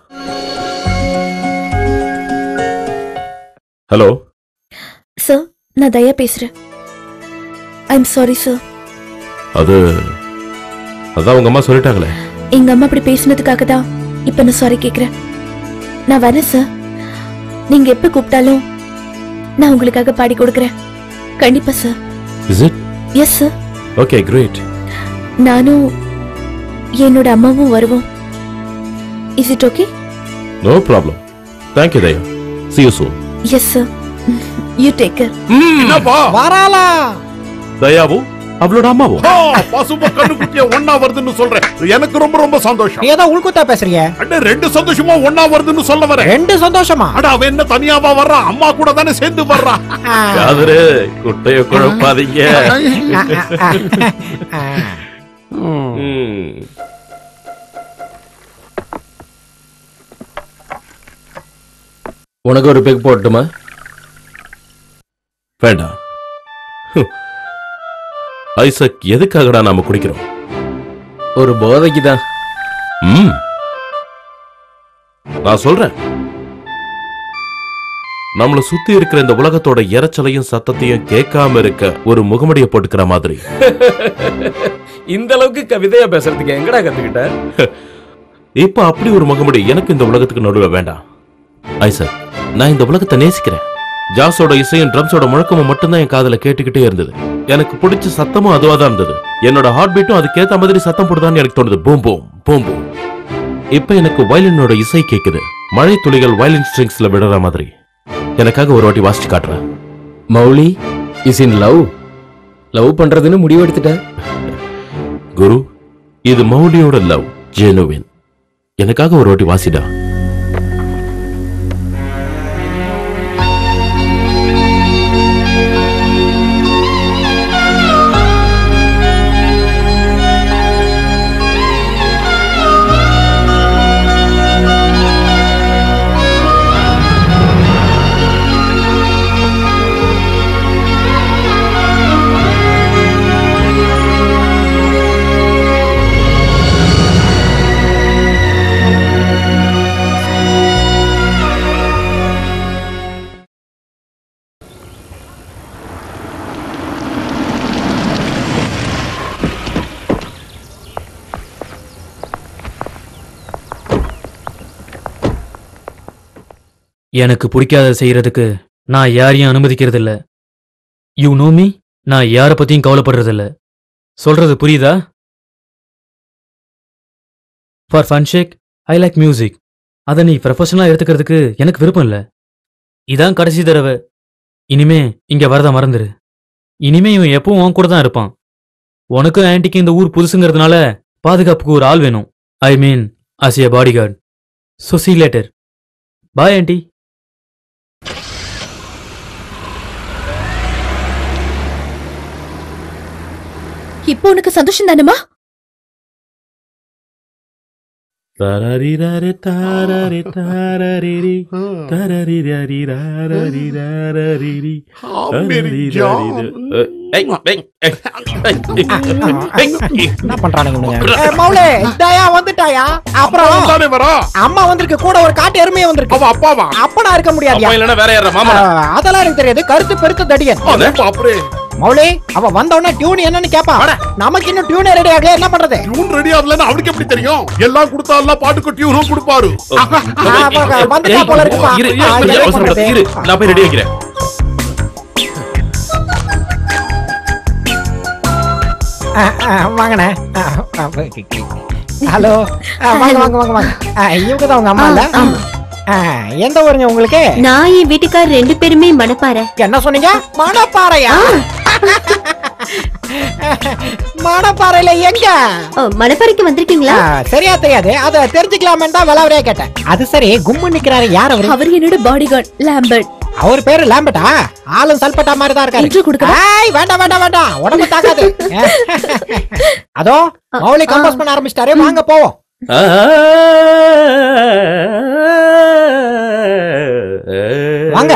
S12: ஹலோ
S8: சார் நான் தயா பேசுறேன் ஐ எம் சாரி சார்
S12: அது அதான் உங்க அம்மா சொல்லிட்டாங்களே
S8: எங்க அம்மா அப்படி பேசினதுக்காக தான் இப்ப நான் சாரி கேக்குறேன் நான் வரேன் சார் நீங்க எப்ப கூப்பிட்டாலும் நான் உங்களுக்காக பாடி கொடுக்கறேன் கண்டிப்பா sir
S12: is it
S8: yes sir
S12: okay great
S8: நானும் என்னோட அம்மாவும் வருவோம் is it okay
S12: no problem thank you Daya see you soon
S8: yes sir you take care
S15: என்னப்பா
S5: வராளா
S12: தயாவும் அவளோட அம்மாவும்
S15: ஆ, பசும்ப கண்ணுக்குட்டிய ஒன்னா வருதுன்னு சொல்றேன் எனக்கு ரொம்ப ரொம்ப சந்தோஷம்
S5: ஏதோ உள்குத்தா பேசுறிய
S15: அட ரெண்டு சந்தோஷமா ஒன்னா வருதுன்னு சொல்ல வரேன்
S5: ரெண்டு சந்தோஷமா
S15: அட அவ என்ன தனியாவா வர்றா அம்மா கூட தானே சேர்ந்து வர்றா
S12: காதரு குட்டைய குழப்பாதீங்க ம்.
S6: உனக்கு ஒரு பெக் போட்டுமா
S12: வேண்டாம் ஹம். ஐசக் எதுக்காகடா நாம குடிக்கிறோம்
S6: ஒரு போதைக்கு தான்
S12: ம் நான் சொல்றேன் நம்மள சுத்தி இருக்கிற இந்த உலகத்தோட இரைச்சலையும் சத்தத்தையும் கேட்காம இருக்க ஒரு முகமடிய போட்டுக்கிற மாதிரி
S6: இந்த அளவுக்கு கவிதையா பேசுறதுக்கு எங்கடா கத்துக்கிட்ட
S12: இப்ப அப்படி ஒரு முகமடி எனக்கு இந்த உலகத்துக்கு நடுவில் வேண்டாம் ஐசக் நான் இந்த உலகத்தை நேசிக்கிறேன் ஜாஸோட இசையும் ட்ரம்ஸோட முழக்கமும் மட்டும்தான் என் காதுல கேட்டுக்கிட்டே இருந்தது எனக்கு பிடிச்ச சத்தமும் அதுவா தான் இருந்தது என்னோட ஹார்ட் பீட்டும் அதுக்கேத்த மாதிரி சத்தம் போடுதான்னு எனக்கு தோணுது பூம் பூம் பூம் பூம் இப்ப எனக்கு வயலினோட இசை கேக்குது மழை துளிகள் வயலின் ஸ்ட்ரிங்ஸ்ல விடுற மாதிரி எனக்காக ஒரு வாட்டி வாசிச்சு காட்டுறேன்
S6: Mouli is in love love பண்றதுன்னு முடிவெடுத்துட்டேன்
S12: குரு இது மௌலியோட லவ் ஜெனுவின் எனக்காக ஒரு வாட்டி வாசிடா
S14: எனக்கு பிடிக்காத செய்யறதுக்கு நான் யாரையும் அனுமதிக்கிறது இல்ல யூ நோ மீ நான் யாரை பத்தியும் கவலைப்படுறது இல்ல சொல்றது புரியுதா for fun sake I like music அதை நீ ப்ரொஃபஷனலா எடுத்துக்கிறதுக்கு எனக்கு விருப்பம் இல்ல இதான் கடைசி தடவை இனிமே இங்க வரத மறந்துரு இனிமே இவன் எப்பவும் உன் கூட தான் இருப்பான் உனக்கும் ஆன்ட்டிக்கு இந்த ஊர் புதுசுங்கிறதுனால பாதுகாப்புக்கு ஒரு ஆள் வேணும் I mean as a bodyguard so see later bye aunty
S8: இப்போ உனக்கு சந்தோஷம் தானமா
S12: தரரிரரி தாரரி தாரரிரி தரரிரரி ராரரி ராரரிரி
S15: மேரி ஜான்.
S12: ஏய், ஏய், ஏய், ஏய்.
S5: என்ன பண்றானுங்க இவனுங்க? ஏய், மௌலே தயா வந்துட்டாயா அப்புறம்
S15: தானே வரா
S5: அம்மா வந்திருக்கு கூட ஒரு காட்டு எருமையே வந்திருக்கு
S15: அவ அப்பாவா
S5: அப்பனா இருக்க முடியாது
S12: அப்பா இல்லைன்னா வேற யாரா மாமா
S5: அதெல்லாம் எனக்கு தெரியாது கருத்து பெருத்து தடியன்
S15: அப்படியே
S5: மௌலி அவ வந்த உடனே டியூன் என்னன்னு கேப்பா நமக்கு இன்னும் டியூன் ரெடி ஆகல என்ன பண்றது
S15: டியூன் ரெடி ஆகலன்னு அவனுக்கு எப்படி தெரியும் எல்லாம் கொடுத்தா எல்லாம் பாட்டுக்கு டியூனும் கொடுப்பாரு
S5: ஆ, அப்ப வந்துட்டா போல இருக்குப்பா
S12: இரு,
S5: ஆ,
S12: இரு,
S5: என்ன
S12: அவசரப்படாத,
S5: பண்றது?
S12: இரு, நான் போய் ரெடி ஆகிறேன்
S5: ஆ, ஆ, வாங்கண்ணே ஆ, ஆ, ஹலோ ஆ, வாங்க வாங்க வாங்க வாங்க ஆ, இவங்க தான் உங்க அம்மா இல்ல ஆ, எந்த ஊருங்க உங்களுக்கு
S7: நான் என் வீட்டுக்கார் ரெண்டு பேருமே மணப்பாறை
S5: என்ன சொன்னீங்க மணப்பாறையா மணப்பாறையில எங்க
S7: மணப்பாறைக்கு வந்திருக்கீங்களா
S5: ஆ, சரியா தெரியாது அத தெரிஞ்சுக்கலாமேன்னு தான் விளாவரே கேட்டேன் அது சரி கும்மு நிக்கிறாரு யார் அவரு
S8: அவர் என்னோட பாடிகார்ட் லாம்பர்ட்
S5: அவர் பேரு லாம்பட்டா ஆளும் சல்பட்டா மாதிரி தான் இருக்காரு ஏய், வேண்டாம் வேண்டாம் வேண்டாம் உடம்பு தாக்காது அதோ மௌலி கம்போஸ் பண்ண ஆரம்பிச்சிட்டாரு வாங்க போவோம் வாங்க.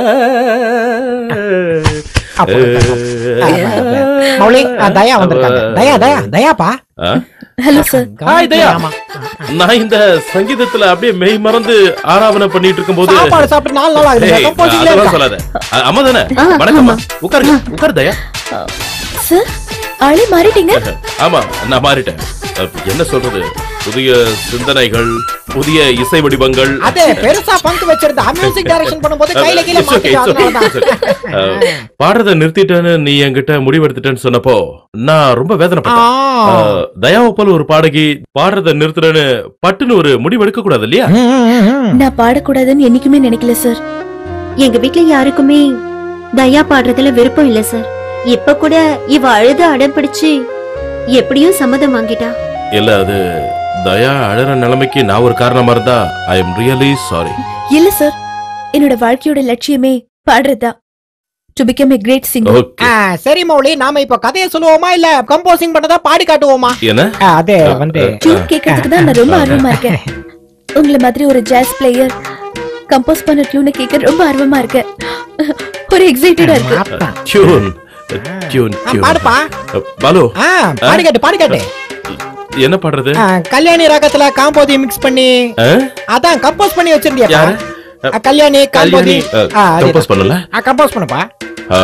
S5: அப்போ மௌலி ஆ, தயா வந்திருக்காங்க தயா தயா தயாப்பா
S8: ஹலோ சார்
S12: ஹாய் தயா
S5: ஆமா.
S12: நான் இந்த சங்கீதத்துல அப்படியே மெய் மறந்து ஆராதனை பண்ணிட்டு இருக்கும்போது
S5: சாப்பாடு சாப்பிட்டு நாலு நாள் ஆகுது
S12: ஏய்,
S5: கம்போசிங்ல
S12: அதெல்லாம்
S5: இருக்கா
S12: சொல்லாத அ- அம்மா தானே
S8: ஆ,
S12: வணக்கம்மா உட்காருங்க உட்காரு தயா
S8: சார் ஆளே மாறிட்டீங்க
S12: ஆமா நான் மாறிட்டேன் அ, என்ன சொல்றது புதிய சிந்தனைகள் புதிய இசை வடிவங்கள்
S5: அது பெருசா பங்கு வச்சிருந்தா மியூசிக் டைரக்ஷன் பண்ணும்போது கையில கீழ
S12: It's okay,
S5: மாட்டிட்டு
S12: it's okay,
S5: அதனால
S12: it's okay. அ, பாடுறத நிறுத்திட்டேன்னு நீ என்கிட்ட முடிவெடுத்துட்டேன்னு சொன்னப்போ நான் ரொம்ப வேதனைப்பட்டேன்
S5: ஆ.
S12: அ, தயாவை போல ஒரு பாடகி பாடுறத நிறுத்துறேன்னு பட்டுன்னு ஒரு முடிவெடுக்க கூடாது இல்லையா
S8: நான் பாடக்கூடாதுன்னு என்னைக்குமே நினைக்கல சார்
S7: எங்க வீட்ல யாருக்குமே தயா பாடுறதுல விருப்பம் இல்ல சார் இப்ப கூட இவ அழுது அடம் பிடிச்சு எப்படியும் சம்மதம் வாங்கிட்டா
S12: இல்ல அது தயா அழற நிலைமைக்கு நான் ஒரு காரணமா இருந்தா ஐ எம் ரியலி சாரி
S8: இல்ல சார் என்னோட வாழ்க்கையோட லட்சியமே பாடுறதுதான் to become a great singer
S5: ஆ, சரி மௌலி நாம இப்ப கதையை சொல்லுவோமா இல்ல கம்போசிங் பண்ணதா பாடி காட்டுவோமா
S12: என்ன
S5: ஆ, அது வந்து
S8: டியூன் கேட்கறதுக்கு தான் நான் ரொம்ப ஆர்வமா இருக்கேன் உங்களை மாதிரி ஒரு ஜாஸ் பிளேயர் கம்போஸ் பண்ண டியூனை கேட்க ரொம்ப ஆர்வமா இருக்கேன் ஒரு எக்ஸைட்டடா இருக்கு
S12: டியூன் டியூன்
S5: ஆ,
S12: டியூன்
S5: பாடுப்பா
S12: பாலு
S5: ஆ பாடி காட்டு பாடி காட்டு
S12: என்ன பாடுறது
S5: ஆ, கல்யாணி ராகத்துல காம்போதி மிக்ஸ் பண்ணி
S12: ஆ?
S5: அதான் கம்போஸ் பண்ணி வச்சிருந்தியா
S12: யாரு?
S5: கல்யாணி காம்போதி
S12: கல்யாணி கம்போஸ் பண்ணல
S5: கம்போஸ் பண்ணுப்பா
S12: ஆ,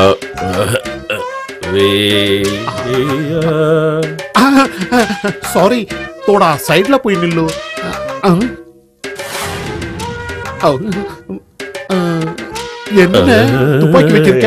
S15: சாரி தோடா சைடுல போய் நில்லு ஆ. ஆ. ஆ. என்ன துப்பாக்கி வச்சிருக்க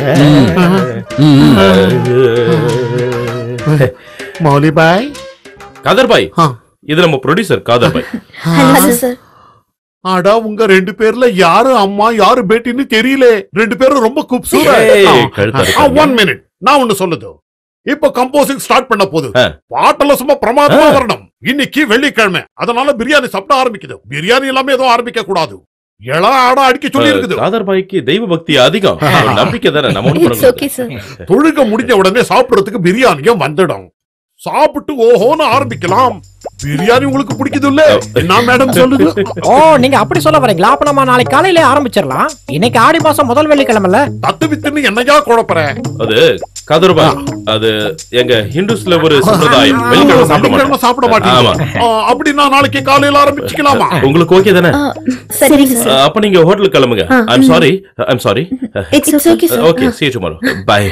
S15: மௌலி பாய்
S12: காதர் பாய் இது நம்ம producer Khader Bhai
S8: hello sir
S15: ஆடா உங்க ரெண்டு பேர்ல யாரு அம்மா யாரு பேட்டின்னு தெரியல ரெண்டு பேரும் ரொம்ப
S12: ஏய், கழுத்தா இருக்காங்க.
S15: ஒன் மினிட் நான் ஒண்ணு சொல்லுது இப்ப கம்போசிங் ஸ்டார்ட் பண்ண போது பாட்டெல்லாம் சும்மா பிரமாதமா வரணும் இன்னைக்கு வெள்ளிக்கிழமை அதனால பிரியாணி சாப்பிட ஆரம்பிக்குது பிரியாணி எல்லாமே எதுவும் ஆரம்பிக்க கூடாது எழா ஆடா அடிக்க சொல்லி இருக்குது
S12: காதர் பாய்க்கு தெய்வ பக்தி அதிகம் ஒரு நம்பிக்கை தானே நம்ம ஒண்ணும் பண்ண
S8: இட்ஸ் ஓகே சார்
S15: தொழுக முடிஞ்ச உடனே சாப்பிடுறதுக்கு பிரியாணியும் வந்துடும் சாப்பிட்டு ஓஹோன்னு ஆரம்பிக்கலாம் பிரியாணி உங்களுக்கு பிடிக்குது இல்ல என்ன மேடம் சொல்லுது
S5: ஓ நீங்க அப்படி சொல்ல வரீங்களா அப்ப நம்ம நாளைக்கு காலையில ஆரம்பிச்சிடலாம் இன்னைக்கு ஆடி மாசம் முதல் வெள்ளிக்கிழமைல
S15: தத்து வித்துன்னு என்னையா குழப்பற
S12: அது காதர் பாய் அது எங்க ஹிந்துஸ்ல ஒரு சம்பிரதாயம் வெள்ளிக்கிழமை சாப்பிட
S15: வெள்ளிக்கிழமை
S12: மாட்டோம்
S15: சாப்பிட
S12: ஆமா
S15: மாட்டீங்க ஆ, அப்படின்னா நாளைக்கு காலையில ஆரம்பிச்சுக்கலாமா
S12: உங்களுக்கு ஓகே தானே
S8: சரிங்க சார்
S12: அப்ப நீங்க ஹோட்டலுக்கு கிளம்புங்க
S8: ஆ,
S12: ஐம்
S8: ம்.
S12: Sorry I'm sorry
S8: It's okay, sir.
S12: Okay see you tomorrow bye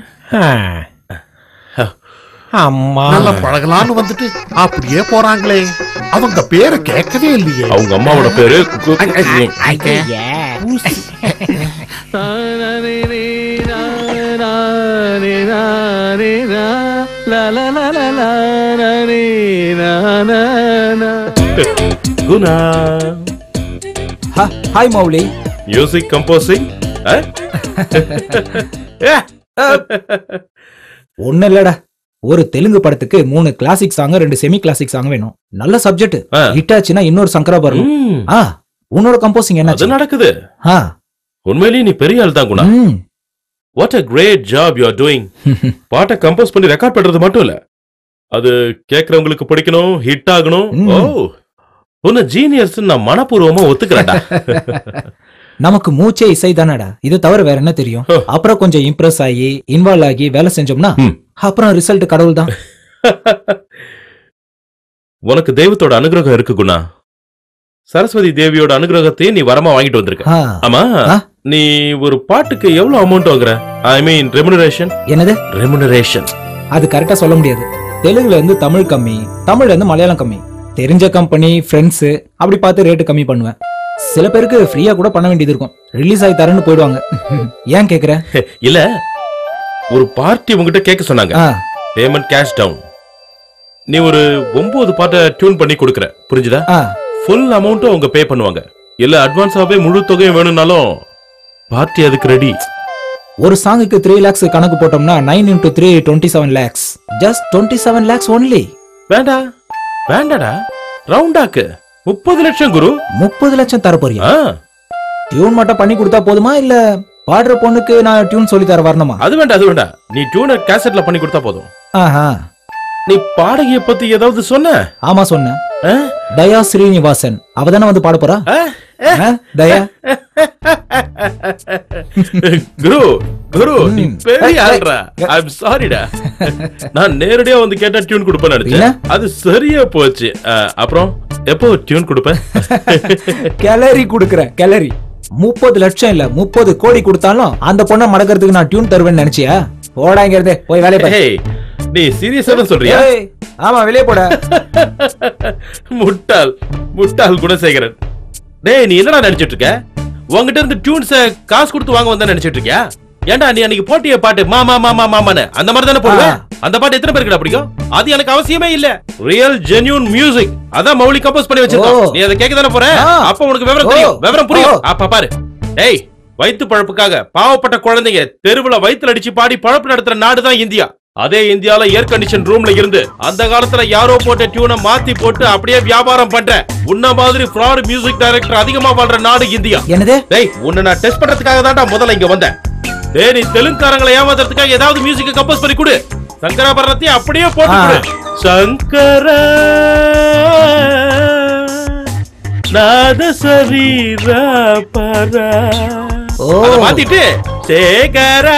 S5: அம்மா
S15: நல்லா பழகலான்னு வந்துட்டு அப்படியே போறாங்களே அவங்க பேரை கேட்கவே இல்லையே
S12: அவங்க அம்மாவோட பேரு கு- Guna
S4: hi Mouli
S12: music composing
S4: ஒண்ணு இல்லடா ஒரு தெலுங்கு படத்துக்கு மூணு கிளாசிக் சாங் ரெண்டு செமி கிளாசிக் சாங் வேணும் நல்ல சப்ஜெக்ட் ஹிட் ஆச்சுன்னா இன்னொரு சங்கரா வரும் ஆ உன்னோட கம்போசிங் என்ன
S12: அது நடக்குது
S4: ஆ
S12: உண்மையிலேயே நீ பெரிய ஆள் தான் Guna what a great job you are doing பாட்டை கம்போஸ் பண்ணி ரெக்கார்ட் பண்றது மட்டும் இல்ல அது கேக்குறவங்களுக்கு பிடிக்கணும் ஹிட் ஆகணும் ஓ உன்ன ஜீனியர்ஸ் நான் மனப்பூர்வமா ஒத்துக்கிறேன்டா
S4: நமக்கு மூச்சே இசை தானடா இது தவிர வேற என்ன தெரியும் அப்புறம் கொஞ்சம் இம்ப்ரெஸ் ஆகி இன்வால்வ் ஆகி வேலை செஞ்சோம்னா அப்புறம் ரிசல்ட் கடவுள் தான்
S12: உனக்கு தெய்வத்தோட அனுகிரகம் இருக்கு குணா சரஸ்வதி தேவியோட அனுகிரகத்தையும் நீ வரமா வாங்கிட்டு வந்திருக்க
S4: ஆ.
S12: ஆமா நீ ஒரு பாட்டுக்கு எவ்வளவு அமௌண்ட் வாங்குற ஐ மீன் ரெமுனரேஷன்
S4: என்னது
S12: ரெமுனரேஷன்
S4: அது கரெக்டா சொல்ல முடியாது தெலுங்குல இருந்து தமிழ் கம்மி தமிழ்ல இருந்து மலையாளம் கம்மி தெரிஞ்ச கம்பெனி ஃப்ரெண்ட்ஸ் அப்படி பார்த்து ரேட்டு கம்மி பண்ணுவேன் சில பேருக்கு ஃப்ரீயா கூட பண்ண வேண்டியது இருக்கும் ரிலீஸ் ஆகி தரேன்னு போயிடுவாங்க ஏன் கேக்குற
S12: இல்ல ஒரு பார்ட்டி உங்ககிட்ட கேட்க சொன்னாங்க
S4: ஆ.
S12: பேமெண்ட் கேஷ் டவுன் நீ ஒரு ஒன்பது பாட்டை டியூன் பண்ணி கொடுக்குற புரிஞ்சுதா
S4: ஆ.
S12: ஃபுல் அமௌண்ட்டும் அவங்க பே பண்ணுவாங்க இல்ல அட்வான்ஸாவே முழு தொகையும் வேணும்னாலும் பார்ட்டி அதுக்கு ரெடி
S4: ஒரு சாங்குக்கு த்ரீ லேக்ஸ் கணக்கு போட்டோம்னா nine into three twenty seven lakhs just twenty seven lakhs only
S12: வேண்டா வேண்டாடா ரவுண்டாக்கு முப்பது லட்சம் குரு
S4: முப்பது லட்சம் தர போறியா
S12: ஆ,
S4: டியூன் மட்டும் பண்ணி கொடுத்தா போதுமா இல்ல பாடுற பொண்ணுக்கு நான் டியூன் சொல்லி தர வரணுமா
S12: அது வேண்டாம் அது வேண்டாம் நீ டியூனை கேசட்ல பண்ணி கொடுத்தா போதும்
S4: ஆஹா
S12: நீ பாடகிய பத்தி ஏதாவது சொன்ன
S4: ஆமா சொன்னேன் தயா ஸ்ரீனிவாசன் அவ தானே வந்து பாட போறா ஆ, தயா
S12: குரு குரு நீ பெரிய
S4: ஏய்,
S12: ஆள்றா ஐம் சாரிடா நான் நேரடியா வந்து கேட்டா டியூன் கொடுப்பேன்னு நினைச்சேன் அது சரியா போச்சு ஆ, அப்புறம் எப்போ டியூன் கொடுப்பேன்
S4: கேலரி குடுக்குறேன் கேலரி முப்பது லட்சம் இல்ல முப்பது கோடி கொடுத்தாலும் அந்த பொண்ணை மடக்கிறதுக்கு நான் டியூன் தருவேன்னு நினைச்சியா போடாங்கிறதே போய் வேலையை பாரு.
S12: ஏய், நீ சீரியஸா தான் சொல்றியா
S4: ஏய், ஆமா வெளியே போட
S12: முட்டாள் முட்டாள் குணசேகரன் டேய் நீ என்னடா நினைச்சிட்டு இருக்க உன்கிட்ட இருந்து டியூன்ஸ காசு கொடுத்து வாங்க வந்தா நினைச்சிட்டு இருக்கியா ஏன்டா நீ அன்னைக்கு போட்டிய பாட்டு மாமா மாமா மாமான்னு அந்த மாதிரி தானே போடுவேன் அந்த பாட்டு எத்தனை பேருக்கு பிடிக்கும் அது எனக்கு அவசியமே இல்ல ரியல் ஜென்யூன் மியூசிக் அதான் மௌலி கம்போஸ் பண்ணி வச்சிருக்கோம்
S4: ஓ.
S12: நீ அதை கேட்க தானே போற
S4: ஆ.
S12: அப்ப உனக்கு விவரம்
S4: ஓ.
S12: தெரியும் விவரம் புரியும்
S4: ஓ.
S12: அப்ப பாரு டேய் வயித்து பழப்புக்காக பாவப்பட்ட குழந்தைங்க தெருவுல வயித்துல அடிச்சு பாடி பழப்பு நடத்துற நாடு தான் இந்தியா அதே இந்தியால ஏர் கண்டிஷன் ரூம்ல இருந்து அந்த காலத்துல யாரோ போட்ட டியூனை மாத்தி போட்டு அப்படியே வியாபாரம் பண்ற உன்ன மாதிரி ஃப்ராட் மியூசிக் டைரக்டர் அதிகமா வாழ்ற நாடு இந்தியா
S4: என்னது
S12: டேய் உன்னை நான் டெஸ்ட் பண்றதுக்காக தான்டா முதல்ல இங்க வந்தேன் டேய் நீ தெலுங்குக்காரங்களை ஏமாத்துறதுக்காக ஏதாவது மியூசிக் கம்போஸ் பண்ணி கொடு சங்கராபரணத்தை அப்படியே போட்டு
S4: ஆ.
S12: கொடு சங்கர நாத சரீரா பரா
S4: ஓ.
S12: அத மாத்திட்டு சேகர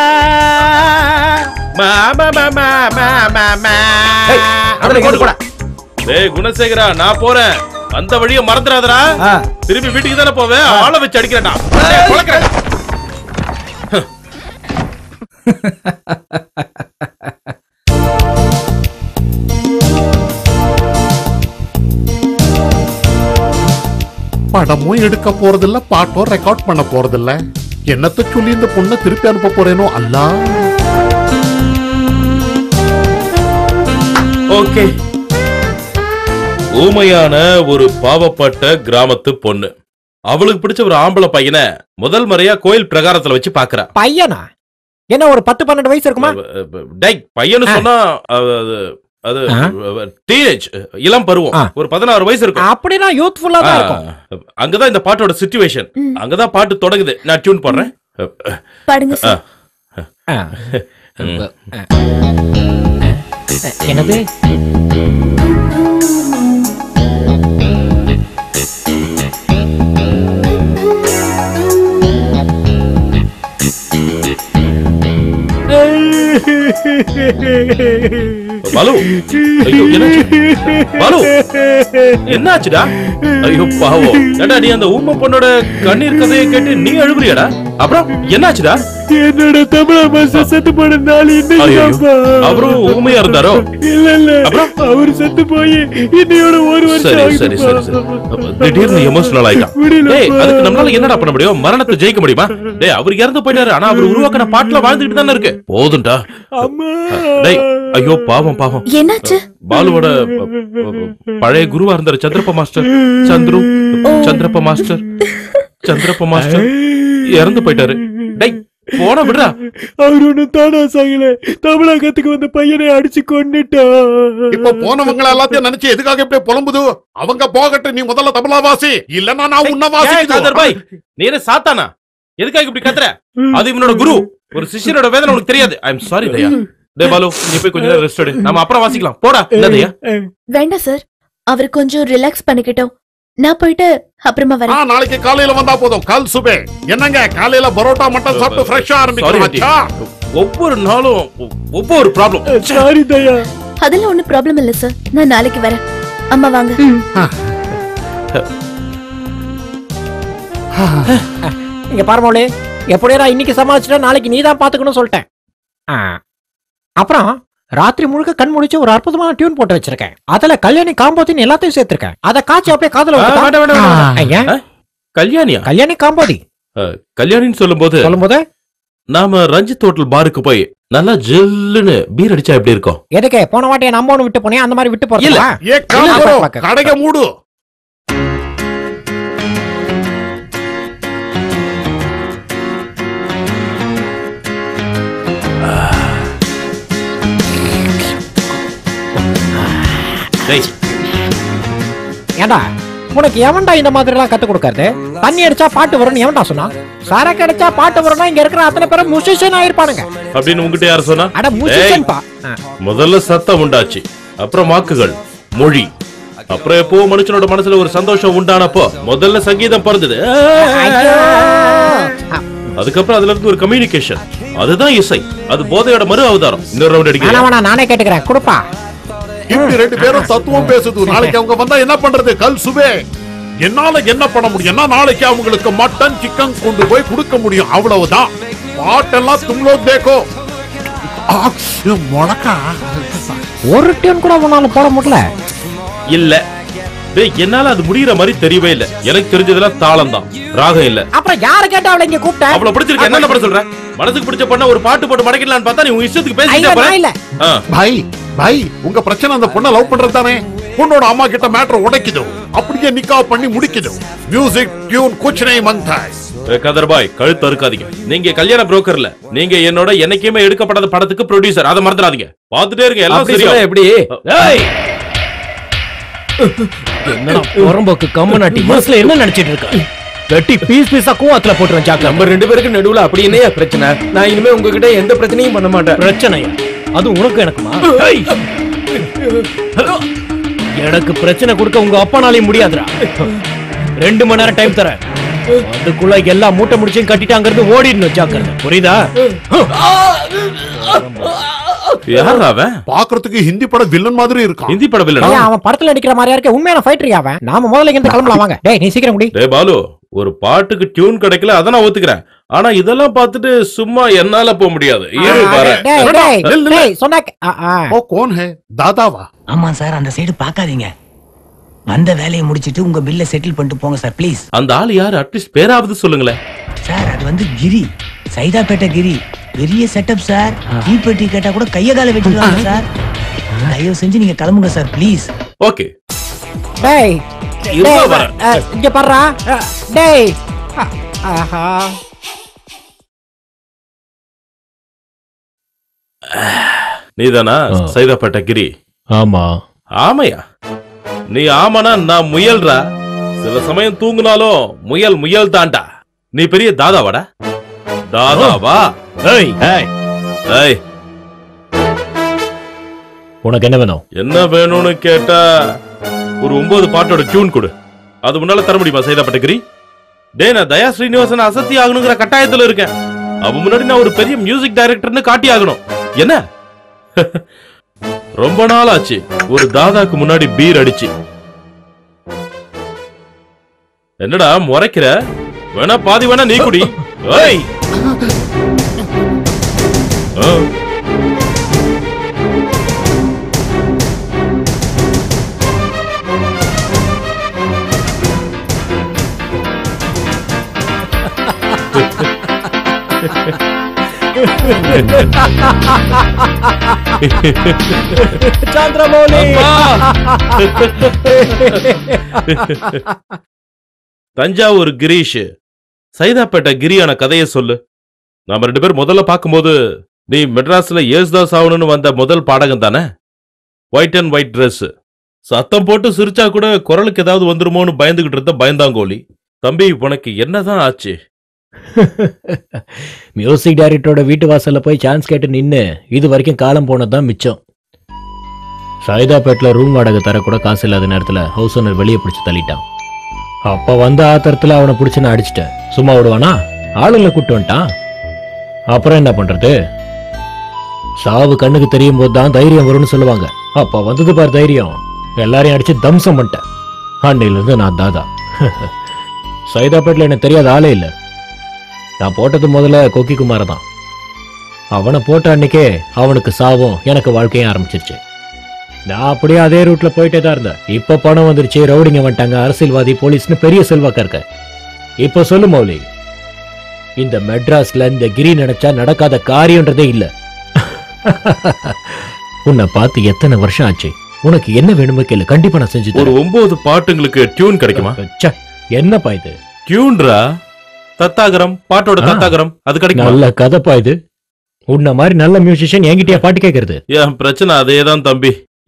S12: மாமா மாமா மாமா
S4: ஏய், அதுல கேட்டு போடா.
S12: டேய் குணசேகரா நான் போறேன் அந்த வழிய மறந்துடாதடா
S4: ஆ.
S12: திரும்பி வீட்டுக்கு தானே போவேன் ஆளை வச்சு அடிக்கிறேன்டா டேய், பொளக்குறேன்டா.
S15: படமும் எடுக்க போறதில்ல பாட்டும் ரெக்கார்ட் பண்ண போறதில்ல என்னத்த சொல்லி இந்த பொண்ணை திருப்பி அனுப்ப போறேனோ அல்லா
S12: ஓகே ஊமையான ஒரு பாவப்பட்ட கிராமத்து பொண்ணு அவளுக்கு பிடிச்ச ஒரு ஆம்பளை பையனை முதல் முறையா கோயில் பிரகாரத்துல வச்சு பாக்குறா
S5: பையனா என்ன ஒரு பத்து பன்னெண்டு வயசு இருக்குமா
S12: டேய் பையனு சொன்னா அது அது டீனேஜ் இளம் பருவம் ஒரு பதினாறு வயசு இருக்கும்
S5: அப்படின்னா யூத்ஃபுல்லா தான் இருக்கும்
S12: ஆ, அங்கதான் இந்த பாட்டோட சிச்சுவேஷன் அங்கதான் பாட்டு தொடங்குது நான் டியூன் போடுறேன்
S8: பாடுங்க
S12: ஆ.
S8: சார்
S12: ம்.
S5: என்னது
S12: பாலு ஐயோ என்னாச்சு பாலு என்னாச்சுடா ஐயோ பாவம் ஏடா நீ அந்த ஊம பொண்ணோட கண்ணீர் கதையை கேட்டு நீ அழுகுறியாடா அப்புறம் என்னாச்சுடா
S17: என்னோட தமிழ மாசம் செத்து போன நாள்
S12: ஐயோ,
S17: இன்னைக்கு
S12: அவரும் ஊமையா இருந்தாரோ
S17: இல்ல இல்ல
S12: அப்புறம்?
S17: அவர் செத்து போய் இன்னையோட ஒரு வருஷம்
S12: சரி
S17: ஆகுதுப்பா.
S12: சரி சரி சரி அப்ப திடீர்னு எமோஷனல் ஆயிட்டான்
S17: முடியலப்பா.
S12: டேய் அதுக்கு நம்மளால என்னடா பண்ண முடியும் மரணத்தை ஜெயிக்க முடியுமா டேய் அவர் இறந்து போயிட்டாரு ஆனா அவர் உருவாக்கின பாட்டுல வாழ்ந்துட்டு தானே இருக்கு போதும்டா டேய் ஐயோ பாவம் பாவம்
S8: என்னாச்சு
S12: பாலுவோட ப- ப- பழைய குருவா இருந்தாரு Chandrappa master Chandru Chandrappa master Chandrappa master இறந்து போயிட்டாரு டேய் போன விடுறா
S17: அவர் ஒண்ணும் தானா சாகல தமிழகத்துக்கு வந்த பையனை அடிச்சு கொண்டுட்டா
S15: இப்ப போனவங்க எல்லாத்தையும் நினைச்சு எதுக்காக இப்படி புலம்புது அவங்க போகட்டும் நீ முதல்ல தமிழா வாசி இல்லன்னா நான் உன்ன
S12: ஏய், காதர் பாய்,
S15: வாசி
S12: நீ என்ன சாத்தானா எதுக்காக இப்படி கத்துற அது இவனோட குரு ஒரு சிஷ்யனோட வேதனை உனக்கு தெரியாது ஐ எம் சாரி தயா டே பாலு நீ போய் கொஞ்ச நேரம் ரெஸ்ட் எடு நாம அப்புறம் வாசிக்கலாம் போடா என்ன தயா
S8: வேண்டாம் சார் அவர் கொஞ்சம் ரிலாக்ஸ் பண்ணிக்கிட்டோம் நான் போயிட்டு அப்புறமா
S15: ஆ,
S8: வரேன்
S15: நாளைக்கு காலையில வந்தா போதும் கால் சுபே என்னங்க காலையில பரோட்டா மட்டன் சாப்பிட்டு ஃப்ரெஷ்ஷா
S12: Sorry,
S15: ஆரம்பிக்கிறோம்
S12: ஆண்டி.
S15: மச்சா.
S12: ஒவ்வொரு நாளும் ஒ- ஒவ்வொரு ப்ராப்ளம்
S17: சாரி தயா
S8: அதெல்லாம் ஒண்ணும் ப்ராப்ளம் இல்ல சார் நான் நாளைக்கு வரேன் அம்மா வாங்க
S5: இங்க பாருமோளே எப்படியா இன்னைக்கு சமாளிச்சுட்டா நாளைக்கு நீ தான் பாத்துக்கணும் சொல்லிட்டேன் ஆ. அப்புறம் ராத்திரி முழுக்க கண் முடிச்சு ஒரு அற்புதமான டியூன் போட்டு வச்சிருக்கேன் அதுல கல்யாணி காம்போதின்னு எல்லாத்தையும் சேர்த்திருக்கேன் அத காய்ச்சி அப்படியே காதுல
S12: ஆ,
S5: விட்டுட்டா-
S12: வேண்டாம், வேண்டாம், வேண்டாம்.
S5: ஐயா,
S12: ஆ? கல்யாணியா
S5: கல்யாணி காம்போதி
S12: அஹ், கல்யாணின்னு சொல்லும்போது
S5: சொல்லும்போது
S12: நாம ரஞ்சித் ஹோட்டல் பாருக்கு போய் நல்லா ஜில்லுன்னு பீர் அடிச்சா எப்படி இருக்கும்
S5: எதுக்கு போன வாட்டியை நம்ம ஒண்ணு விட்டு போனேன் அந்த மாதிரி விட்டு
S12: இல்ல.
S5: போறீங்களா
S15: ஏ கால் கடைக மூடு
S12: டேய்
S5: ஏண்டா உனக்கு எவன்டா இந்த மாதிரி எல்லாம் கத்து கொடுக்கறது தண்ணி அடிச்சா பாட்டு வரும்னு எவன்டா சொன்னா சரக்கு அடிச்சா பாட்டு வரும்னா இங்க இருக்கிற அத்தனை பேரும் முசிஷியன் ஆயிருப்பானுங்க
S12: அப்படின்னு உங்ககிட்ட யார் சொன்னா
S5: அட
S12: டேய்,
S5: முசிஷியன் பா
S12: முதல்ல சத்தம் உண்டாச்சு அப்புறம் வாக்குகள் மொழி அப்புறம் எப்போ மனுஷனோட மனசுல ஒரு சந்தோஷம் உண்டானப்போ முதல்ல சங்கீதம் பிறந்தது அதுக்கப்புறம் அதுல இருந்து ஒரு கம்யூனிகேஷன் அதுதான் இசை அது போதையோட மறு அவதாரம் இன்னொரு ரவுண்ட்
S5: வேணா
S12: அடிக்கிறேன்
S5: வேணா நானே கேட்டுக்கிறேன் கொடுப்பா
S15: இப்படி ரெண்டு பேரும் தத்துவம் பேசுது நாளைக்கு அவங்க வந்தா என்ன பண்றது கல் சுபே என்னால என்ன பண்ண முடியும்னா நாளைக்கு அவங்களுக்கு மட்டன் சிக்கன் கொண்டு போய் கொடுக்க முடியும் அவ்வளவுதான் பாட்டெல்லாம் தும்லோ தேக்கோ முழக்கா
S5: ஒரு டியூன் கூட உன்னால போட முடியல
S12: இல்ல டேய் என்னால அது முடியற மாதிரி தெரியவே இல்ல எனக்கு தெரிஞ்சதெல்லாம் தாளம் தான் ராகம் இல்ல
S5: அப்புறம் யார கேட்டா அவளை இங்க கூப்பிட்ட
S12: அவ்வளவு பிடிச்சிருக்கு என்ன பண்ண சொல்ற மனசுக்கு பிடிச்ச பண்ண ஒரு பாட்டு போட்டு மடக்கிடலான்னு பார்த்தா நீ உன் இஷ்டத்துக்கு
S5: ஐயோ,
S12: பேசிட்டே போற
S5: நான் இல்ல.
S12: ஆ.
S15: பாய் பாய் உங்க பிரச்சனை அந்த பொண்ணை லவ் பண்றது தானே பொண்ணோட அம்மா கிட்ட மேட்டர் உடைக்குது அப்படியே நிக்கா பண்ணி முடிக்குது மியூசிக் டியூன் குச் நை மங்தாய்
S12: ஏ, கதர்பாய் கழுத்து அறுக்காதீங்க நீங்க கல்யாண புரோக்கர்ல நீங்க என்னோட என்னைக்குமே எடுக்கப்படாத படத்துக்கு ப்ரொடியூசர் அதை மறந்துடாதீங்க பாத்துட்டே இருங்க எல்லாம்
S6: அப்படி
S12: சரியா
S6: சொன்னா எப்படி ஏய்! என்னடா புறம்போக்கு கம்மநாட்டி மனசுல என்ன நினைச்சிட்டு இருக்க வெட்டி பீஸ் பீஸா கூவாத்துல போட்டுருவேன் சாக்கு நம்ம ரெண்டு பேருக்கு நடுவுல அப்படி என்னையா பிரச்சனை நான் இனிமே உங்ககிட்ட எந்த பிரச்சனையும் பண்ண மாட்டேன்
S14: பிரச்சனையா அது உனக்கு எனக்குமா
S6: ஏய்!
S14: எனக்கு பிரச்சனை கொடுக்க உங்க அப்பனாலையும் முடியாதுடா ரெண்டு மணி நேரம் டைம் தரேன் அதுக்குள்ள எல்லா மூட்டை முடிச்சையும் கட்டிட்டு அங்கிருந்து ஓடிடணும் ஜாக்கிரதை புரியுதா
S12: யார் அவன்
S15: பாக்குறதுக்கு ஹிந்தி படம் வில்லன் மாதிரி இருக்கான்
S12: ஹிந்தி படம்
S5: ஏய்,
S12: இல்ல
S5: அவன் படத்துல நடிக்கிற மாதிரியா இருக்க உண்மையான ஃபைட்டர் அவன் நாம முதல்ல இங்க கிளம்பலாம் வாங்க டேய் நீ சீக்கிரம் முடி
S12: டேய் பாலு ஒரு பாட்டுக்கு டியூன் கிடைக்கல அத நான் ஒத்துக்கிறேன் ஆனா இதெல்லாம் பார்த்துட்டு சும்மா என்னால போக முடியாது இரு பாரு
S5: டேய் டேய் டேய் சொன்னா கே- ஆ, ஆ.
S15: ஓ கோன் ஹே தாதாவா
S18: ஆமா சார் அந்த சைடு பார்க்காதீங்க வந்த வேலையை முடிச்சிட்டு உங்க பில்லை செட்டில் பண்ணிட்டு போங்க சார் ப்ளீஸ்
S12: அந்த ஆள் யாரு அட்லீஸ்ட் பேராவது சொல்லுங்களேன்
S18: சார் அது வந்து கிரி சைதாப்பேட்டை கிரி பெரிய செட்டப் சார் தீப்பெட்டி கேட்டா கூட கைய கால வச்சுருவாங்க சார் தயவு செஞ்சு நீங்க கிளம்புங்க சார் ப்ளீஸ்
S12: ஓகே
S5: டேய்
S12: இருமா
S5: டேய்,
S12: வரேன்.
S5: ஆ, இங்க பாருடா ஆ, டேய் ஆ, ஆஹா
S12: நீதானா சைதாப்பேட்டை கிரி
S14: ஆமா
S12: ஆமையா நீ ஆமானா நான் முயல்றா சில சமயம் தூங்குனாலும் முயல் முயல் தாண்டா நீ பெரிய தாதாவாடா தாதாவா
S14: ஏய்
S12: ஏய்
S14: உனக்கு என்ன வேணும்
S12: என்ன வேணும்னு கேட்டா ஒரு ஒன்பது பாட்டோட டியூன் கொடு அது முன்னால தர முடியுமா சைதாப்பேட்டை கிரி டேய் நான் தயா ஸ்ரீனிவாசன் அசத்தி ஆகணுங்கிற கட்டாயத்துல இருக்கேன் அவ முன்னாடி நான் ஒரு பெரிய மியூசிக் டைரக்டர்னு காட்டி ஆகணும் என்ன ரொம்ப நாள் ஆச்சு ஒரு தாதாக்கு முன்னாடி பீர் அடிச்சு என்னடா முறைக்கிற வேணா பாதி வேணா நீ குடி ஏய் ஆ.
S5: சந்திரமௌலி
S12: தஞ்சாவூர் கிரீஷ் சைதாப்பேட்டை கிரியான கதையை சொல்லு நாம ரெண்டு பேர் முதல்ல பார்க்கும்போது நீ மெட்ராஸ்ல ஏசுதாஸ் ஆகணும்னு வந்த முதல் பாடகம் தானே ஒயிட் அண்ட் ஒயிட் Dress சத்தம் போட்டு சிரிச்சா கூட குரலுக்கு ஏதாவது வந்துருமோன்னு பயந்துகிட்டு இருந்த பயந்தாங்கோலி தம்பி உனக்கு என்னதான் ஆச்சு
S14: மியூசிக் டைரக்டரோட வீட்டு வாசல்ல போய் சான்ஸ் கேட்டு நின்னு இது வரைக்கும் காலம் போனதுதான் மிச்சம் சைதாப்பேட்டில் ரூம் வாடகை தர கூட காசு இல்லாத நேரத்துல ஹவுஸ் ஓனர் வெளியே பிடிச்சு தள்ளிட்டான் அப்ப வந்த ஆத்திரத்துல அவனை பிடிச்சு நான் அடிச்சிட்டேன் சும்மா விடுவானா ஆளுங்களை கூட்டு வந்துட்டான் அப்புறம் என்ன பண்றது சாவு கண்ணுக்கு தெரியும் போது தான் தைரியம் வரும்னு சொல்லுவாங்க அப்ப வந்தது பார் தைரியம் எல்லாரையும் அடிச்சு தம்சம் பண்ணிட்டேன் அன்னையில இருந்து நான் தாதா சைதாப்பேட்டில் எனக்கு தெரியாத ஆளே இல்லை நான் போட்டது முதல்ல கொக்கி குமார தான் அவனை போட்ட அன்னைக்கே அவனுக்கு சாவும் எனக்கு வாழ்க்கையும் ஆரம்பிச்சிருச்சு நான் அப்படியே அதே ரூட்ல போயிட்டே தான் இருந்தேன் இப்ப பணம் வந்துருச்சு ரவுடிங்க வந்துட்டாங்க அரசியல்வாதி போலீஸ்னு பெரிய செல்வாக்கா இருக்க இப்ப சொல்லு மௌலி இந்த மெட்ராஸ்ல இந்த கிரி நினைச்சா நடக்காத காரியம்ன்றதே இல்ல உன்னை பார்த்து எத்தனை வருஷம் ஆச்சு உனக்கு என்ன வேணுமோ கேளு கண்டிப்பா நான் செஞ்சு
S12: ஒரு ஒன்பது பாட்டுங்களுக்கு டியூன் கிடைக்குமா
S14: என்னப்பா இது
S12: டியூன்ரா தத்தாகரம் பாட்டோட தத்தாகரம் அது கிடைக்குமா
S14: நல்ல கதைப்பா இது உன்ன மாதிரி நல்ல மியூசிஷியன் என்கிட்டயா பாட்டு கேட்கறது
S12: என் பிரச்சனை அதேதான் தம்பி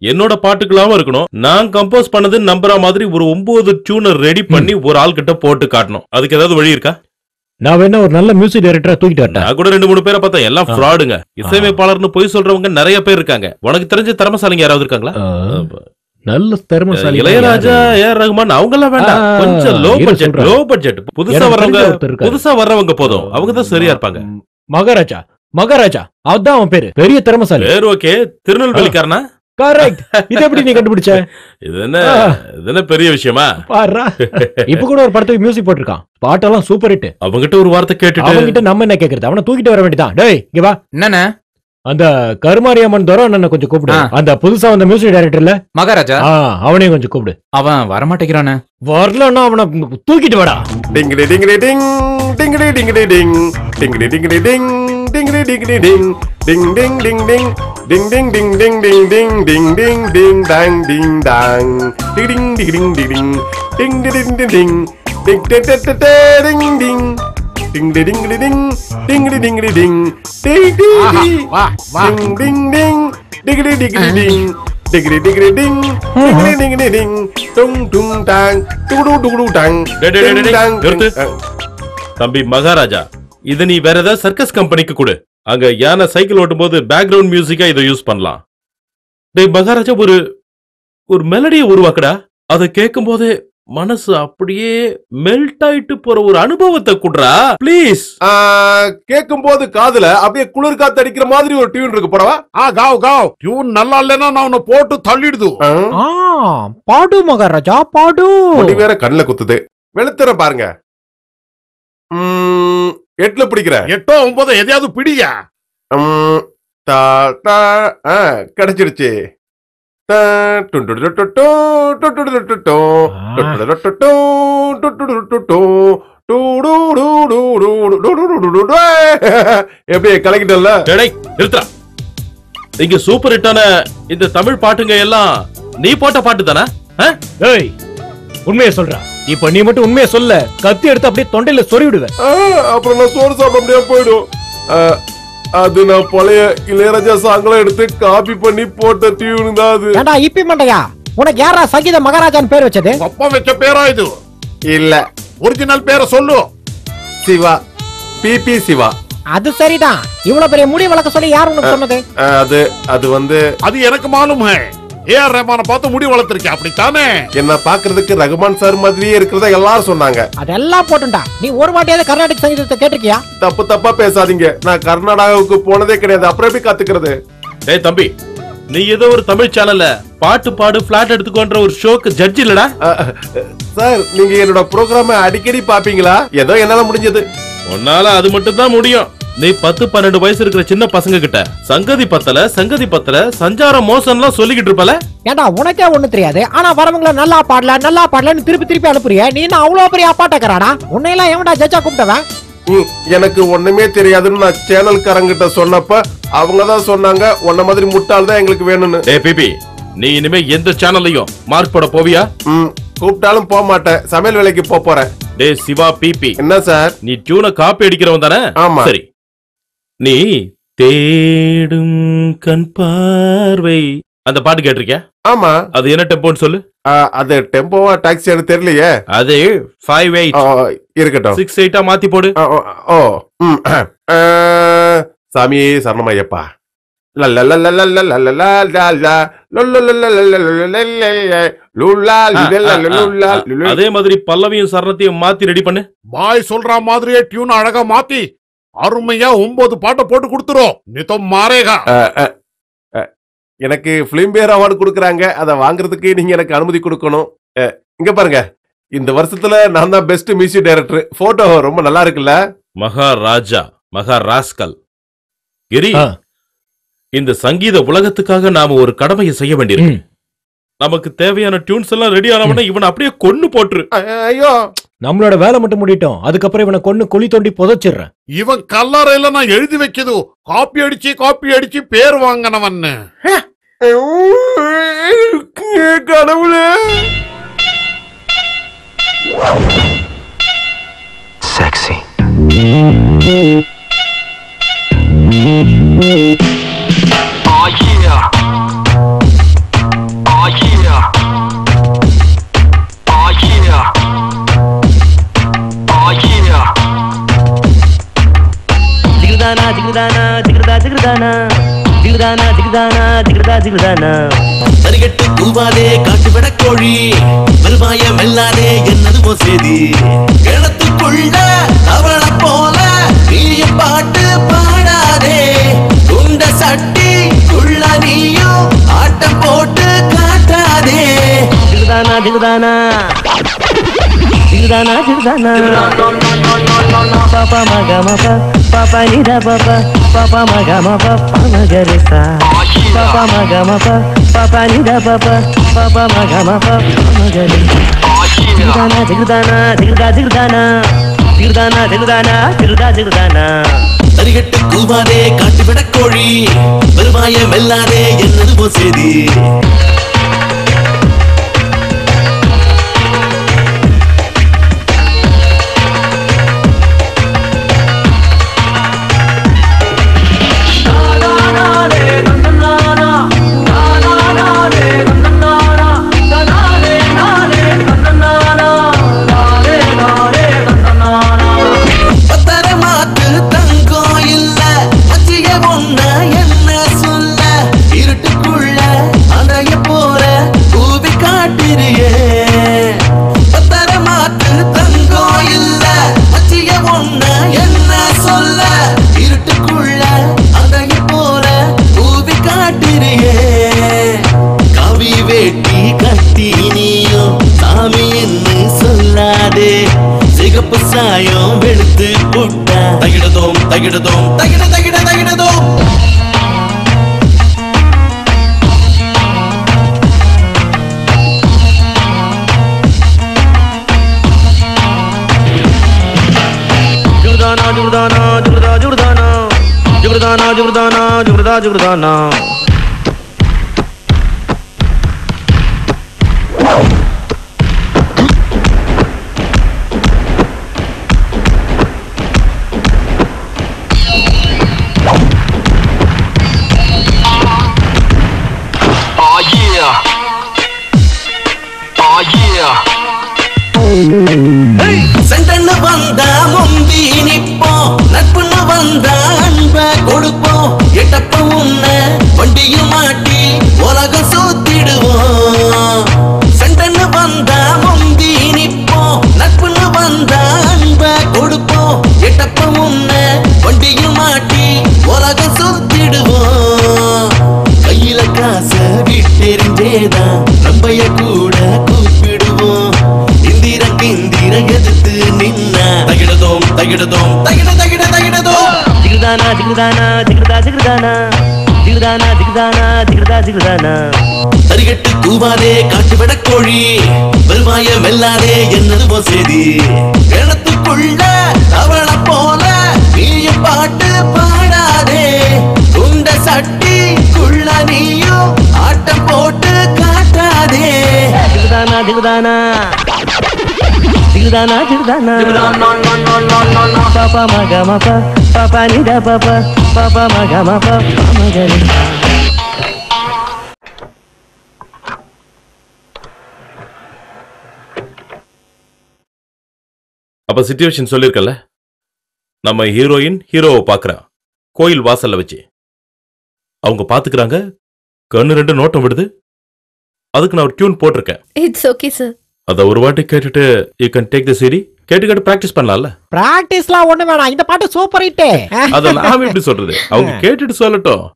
S12: என்னோட பாட்டுக்களாவும் இருக்கணும் நான் கம்போஸ் பண்ணது நம்புற மாதிரி ஒரு ஒன்பது டியூனர் ரெடி பண்ணி ஒரு ஆள் கிட்ட போட்டு காட்டணும் அதுக்கு ஏதாவது வழி இருக்கா
S17: நான் வேணா ஒரு நல்ல மியூசிக் டைரக்டரா தூக்கிட்டு வரட்டேன்
S12: நான் கூட ரெண்டு மூணு பேரை பார்த்தேன் எல்லாம் ஃப்ராடுங்க இசையமைப்பாளர்னு பொய் சொல்றவங்க நிறைய பேர் இருக்காங்க உனக்கு தெரிஞ்ச திறமசாலிங்க யாராவது இருக்காங்களா
S17: நல்ல திறமைசாலி
S12: இளையராஜா ஏஆர் ரகுமான் அவங்க எல்லாம் வேண்டாம்
S17: ஆ,
S12: கொஞ்சம் லோ
S17: இரு
S12: பட்ஜெட்
S17: சொல்றேன்.
S12: லோ பட்ஜெட் புதுசா
S17: எனக்கு
S12: வர்றவங்க
S17: தெரிஞ்ச ஒருத்தர் இருக்காரு.
S12: புதுசா வர்றவங்க போதும் அவங்க தான் சரியா இருப்பாங்க
S17: மகாராஜா மகாராஜா அதான் அவன் பேரு பெரிய திறமைசாலி
S12: பேர் ஓகே திருநெல்வேலிக்காரனா
S17: கரெக்ட் இது எப்படி நீ கண்டுபிடிச்ச
S12: இது என்ன
S17: ஆ.
S12: இது என்ன பெரிய விஷயமா
S17: பாருடா இப்ப கூட ஒரு படத்துக்கு மியூசிக் போட்டிருக்கான் பாட்டெல்லாம் சூப்பர் ஹிட்
S12: அவங்கிட்ட ஒரு வார்த்தை கேட்டுட்டு
S17: அவன்கிட்ட நம்ம என்ன கேக்குறது அவனை தூக்கிட்டு வர வேண்டியதான் டேய் இங்க வா
S3: என்னண்ணே
S17: அந்த கருமாரியம்மன் துரை அண்ணனை கொஞ்சம் கூப்பிடு
S3: ஆ.
S17: அந்த புதுசா வந்த மியூசிக் டைரக்டர்ல
S3: மகாராஜா
S17: ஆ அவனையும் கொஞ்சம் கூப்பிடு
S3: அவன் வரமாட்டேங்கிறானே
S17: வரலன்னா அவனை தூக்கிட்டு வாடா
S19: டிங்கிடி டிங்கிடி டிங் டிங்கிடி டிங்கிடி டிங் டிங்கிடி டிங்கிடி டிங் டிங்கிடி டிங்கிடி டிங் டிங் டிங் டிங் டிங் டிங் டிங் டிங் டிங் டிங் டிங் டிங் டிங் டிங் டாங் டிங் டாங் டிடிங் டிடிங் டிடிங் டிங் டிடிங் டிடிங் டிங் டெ டெ டெ டே டிங் டிங் டிங் டிடிங் டிடிங் டிங் டிடிங் டிடிங் டிங் டிங் டிங் டிங் டிங் டிகிடி டிகிடி டிங் டிகிடி டிகிடி டிங் டிகிடி டிகிடி டிங் டுங் டுங் டாங் டுகுடு டுகுடு டாங்
S12: டேய், டேய், டேய்,
S19: டிங்
S12: டேய்,
S19: டாங்
S12: நிறுத்து.
S19: டிங்.
S12: தம்பி மகாராஜா இது நீ வேற ஏதாவது சர்க்கஸ் கம்பெனிக்கு கொடு அங்க யானை சைக்கிள் ஓட்டும் போது பேக்ரவுண்ட் மியூசிக்கா இதை யூஸ் பண்ணலாம் டேய் மகாராஜா ஒரு ஒரு மெலடியை உருவாக்குடா அதை கேட்கும் போதே மனசு அப்படியே மெல்ட் ஆயிட்டு போற ஒரு அனுபவத்தை குடுறா ப்ளீஸ்
S19: கேட்கும் போது காதுல அப்படியே குளிர் காத்து அடிக்கிற மாதிரி ஒரு டியூன் இருக்கு போடவா
S15: ஆ காவ் காவ் டியூன் நல்லா இல்லைன்னா நான் உன்னை போட்டு தள்ளிடுது
S5: ஆ பாடு மகாராஜா பாடு
S19: முடி வேற கண்ணுல குத்துது வெளுத்துற பாருங்க ம், எட்டுல பிடிக்கிற
S15: எட்டோ ஒன்பதோ எதையாவது பிடியா
S19: ம், தா, தா, ஆ, கிடைச்சிடுச்சு தா, டுன் டுடு டு டு, டு டு டு டு டு, டு டு டு டு டு, டு டு டு டு டு, டு டு டு டு டு டு டு டு டு டு டு. எப்படி கலக்கிட்டல
S12: டேய் நிறுத்துறா இங்க சூப்பர் ஹிட்டான இந்த தமிழ் பாட்டுங்க எல்லாம் நீ போட்ட பாட்டு தானே
S17: ஏய் உண்மையை சொல்றா இப்ப நீ மட்டும் உண்மையை சொல்ல கத்தி எடுத்து அப்படியே தொண்டையில சொறி விடுவேன்
S19: ஆ, அப்புறம் நான் சோறு சாப்பிட முடியாம போயிடும் ஆ, அது நான் பழைய இளையராஜா சாங்கெல்லாம் எடுத்து காப்பி பண்ணி போட்ட டியூன் தான் அது
S5: ஏண்டா இப்பி மண்டையா உனக்கு யாரா சங்கீத மகாராஜான்னு பேர் வச்சது
S15: அப்பா வச்ச பேரா இது
S19: இல்ல
S15: ஒரிஜினல் பேரை சொல்லு
S19: சிவா பிபி சிவா
S5: அது சரிதான் இவ்வளவு பெரிய முடி வளர்க்க சொல்லி யார் உனக்கு சொன்னது
S19: ஆ, அது அது வந்து
S15: அது எனக்கு மாலும் ஏஆர் ரஹ்மானை பார்த்து முடி வளர்த்திருக்கேன் அப்படித்தானே
S19: என்ன பாக்குறதுக்கு ரகுமான் சார் மாதிரியே இருக்கிறதா எல்லாரும் சொன்னாங்க
S5: அதெல்லாம் போட்டுண்டா நீ ஒரு வாட்டியாவது கர்நாடக சங்கீதத்தை கேட்டிருக்கியா
S19: தப்பு தப்பா பேசாதீங்க நான் கர்நாடகாவுக்கு போனதே கிடையாது அப்புறம் எப்படி கத்துக்கிறது
S12: டேய் தம்பி நீ ஏதோ ஒரு தமிழ் சேனல்ல பாட்டு பாடு பிளாட் எடுத்துக்கோன்ற ஒரு ஷோக்கு ஜட்ஜ் இல்லடா
S19: சார் நீங்க என்னோட ப்ரோக்ராம அடிக்கடி பாப்பீங்களா ஏதோ என்னால முடிஞ்சது
S12: உன்னால அது மட்டும் தான் முடியும் நீ பத்து பன்னெண்டு வயசு இருக்கிற சின்ன பசங்க கிட்ட சங்கதி பத்தல சங்கதி பத்தல சஞ்சாரம் மோசம்லாம் சொல்லிக்கிட்டு இருப்பல
S5: ஏண்டா உனக்கே ஒண்ணு தெரியாது ஆனா வரவங்கள நல்லா பாடல நல்லா பாடலன்னு திருப்பி திருப்பி அனுப்புறிய நீ என்ன அவ்வளவு பெரிய அப்பாட்டக்கறாடா உன்னையெல்லாம் எவன்டா ஜட்ஜா கூப்பிட்டவன்
S19: ம், எனக்கு ஒண்ணுமே தெரியாதுன்னு நான் சேனல்காரங்கிட்ட சொன்னப்ப அவங்க தான் சொன்னாங்க உன்ன மாதிரி முட்டாள் தான் எங்களுக்கு வேணும்னு
S12: டேய் பிபி நீ இனிமே எந்த சேனல்லையும் மார்க் போட போவியா
S19: ம் கூப்பிட்டாலும் போக மாட்டேன் சமையல் வேலைக்கு போக போறேன்
S12: டேய் சிவா பிபி
S19: என்ன சார்
S12: நீ டியூனை காப்பி அடிக்கிறவன் தானே
S19: ஆமா.
S12: சரி நீ தேடும் கண் பார்வை அந்த பாட்டு கேட்டிருக்கியா
S19: ஆமா
S12: அது என்ன டெம்போன்னு சொல்லு
S19: ஆ, அது டெம்போவா டாக்ஸி எனக்கு தெரியலையே
S12: அது ஃபைவ் எயிட்
S19: ஆ, இருக்கட்டும்
S12: சிக்ஸ் எயிட்டா மாத்தி போடு
S19: ஆ, ஓ, ஓ ம், ஆ, சாமி சரணமையப்பா
S12: அதே மாதிரி பல்லவியும் சரணத்தையும் மாத்தி ரெடி பண்ணு
S15: பாய் சொல்ற மாதிரியே டியூன் அழகா மாத்தி அருமையா ஒன்பது பாட்டை போட்டு கொடுத்துரும் நிதம் மாரேகா
S19: எனக்கு பிலிம்பேர் அவார்டு கொடுக்குறாங்க அதை வாங்குறதுக்கு நீங்க எனக்கு அனுமதி கொடுக்கணும் அஹ், இங்க பாருங்க இந்த வருஷத்துல நான் தான் பெஸ்ட் மியூசிக் டைரக்டர் போட்டோ ரொம்ப நல்லா இருக்குல்ல
S12: மகாராஜா மகாராஸ்கல் கிரி இந்த சங்கீத உலகத்துக்காக நாம ஒரு கடமையை செய்ய வேண்டியிருக்கு நமக்கு தேவையான டியூன்ஸ் எல்லாம் ரெடி ஆனவன இவனை அப்படியே கொன்னு போட்டுரு
S19: ஐயோ
S17: நம்மளோட வேலை மட்டும் முடிட்டோம் அதுக்கப்புறம் இவனை கொன்னு குழி தோண்டி புதைச்சிடுறேன்
S15: இவன் கல்லறையில நான் எழுதி வைக்குது காப்பி அடிச்சு காப்பி அடிச்சு பேர் வாங்கினவன்னு
S19: கடவுளே
S2: Sexy. Oh yeah.
S20: ஜிகுதானா ஜிகுதானா ஜிகுதானா ஜிகுதா ஜிகுதானா
S2: சரிகட்டு கூவாதே காட்டு விடக்கோழி வருவாய மெல்லாதே என்னது சேதி கிணத்துக்குள்ள அவள போல நீயும் பாட்டு பாடாதே குண்ட சட்டி குள்ள நீயும் ஆட்டம் போட்டு காட்டாதே
S20: ஜிகுதானா ஜிகுதானா ஜிகுதானா ஜிகுதானா பாப்பா மக மப பாப்பா நித பாப்பா பாப்பா மக மப பமகரிசா பாப்பா மக மப பாப்பா நித பாப்பா பாப்பா மக மப பமகரிசா ஜிகுதானா ஜிகுதானா ஜிகுதா ஜிகுதானா ஜிகுதானா ஜிகுதானா ஜிகுதா ஜிகுதானா
S2: சரிகட்டு கூவாதே காட்டு விடக்கோழி வருவாய மெல்லாதே என்னது சேதி பத்தரமாத்து தங்கம் இல்ல மச்சிய ஒண்ண என்ன சொல்ல இருட்டுக்குள்ள அடைய போற கூவி காட்டிரியே பத்தரமாத்து தங்கம் இல்ல மச்சிய ஒண்ண என்ன சொல்ல இருட்டுக்குள்ள அடைய போற கூவி காட்டிரியே காவி வேட்டி கட்டி நீயும் சாமி என்று சொல்லாதே சிகப்பு சாயம் வெளுத்து புட்டா தகிடதோம் தகிடதோம் தகிட தகிட தகிடதோம்
S20: ஜுகுதானா ஜுகுதானா ஜுகுதா ஜுகுதானா ஜுகுதானா ஜுகுதானா ஜுகுதா ஜுகுதானா
S2: Oh yeah. Oh yeah. சண்டன்னு வந்தா முந்தி நிப்போம் நட்புன்னு வந்தா அன்ப கொடுப்போம் எட்டப்ப உன்ன வண்டியில் மாட்டி உலகம் சுத்திடுவோம் சண்டன்னு வந்தா முந்தி நிப்போம் நட்புன்னு வந்தா அன்ப கொடுப்போம் எட்டப்ப உன்ன வண்டியில் மாட்டி உலகம் சுத்திடுவோம் கையில காச விட்டெறிஞ்சேதான் நம்பைய கூட கூப்பிடுவோம் இந்திரன் கிந்திரன் எதிர்த்து நின்னா தகிடதோம் தகிடதோம் தகிட தகிட தகிடதோம்
S20: ஜிகுதானா ஜிகுதானா ஜிகுதா ஜிகுதானா ஜிகுதானா ஜிகுதானா ஜிகுதா ஜிகுதானா
S2: சரிகட்டு கூவாதே காட்டு விடக்கோழி வருவாய மெல்லாதே என்னது சேதி கிணத்துக்குள்ள தவள போல நீயும் பாட்டு பாடாதே குண்ட சட்டி குள்ள நீயும் ஆட்டம் போட்டு காட்டாதே
S20: ஜிகுதானா ஜிகுதானா ஜிகுதானா ஜிகுதானா பாப்பா மக மப பாப்பா நித பாப்பா பாப்பா மக மப பமகரிசா
S12: அப்ப சிச்சுவேஷன் சொல்லிருக்கல நம்ம ஹீரோயின் ஹீரோவை பார்க்கறா கோயில் வாசல்ல வச்சு அவங்க பாத்துக்கறாங்க கண்ணு ரெண்டு நோட்டம் விடுது அதுக்கு நான் ஒரு டியூன் போட்டிருக்கேன்
S8: இட்ஸ் ஓகே சார்
S12: அத ஒரு வாட்டி கேட்டுட்டு you can take the CD கேட்டு கேட்டு பிராக்டிஸ் பண்ணலாம்ல
S5: பிராக்டிஸ்லாம் ஒண்ணு வேணாம் இந்த பாட்டு சூப்பர் ஹிட்
S12: அத நாம எப்படி சொல்றது அவங்க கேட்டுட்டு சொல்லட்டும்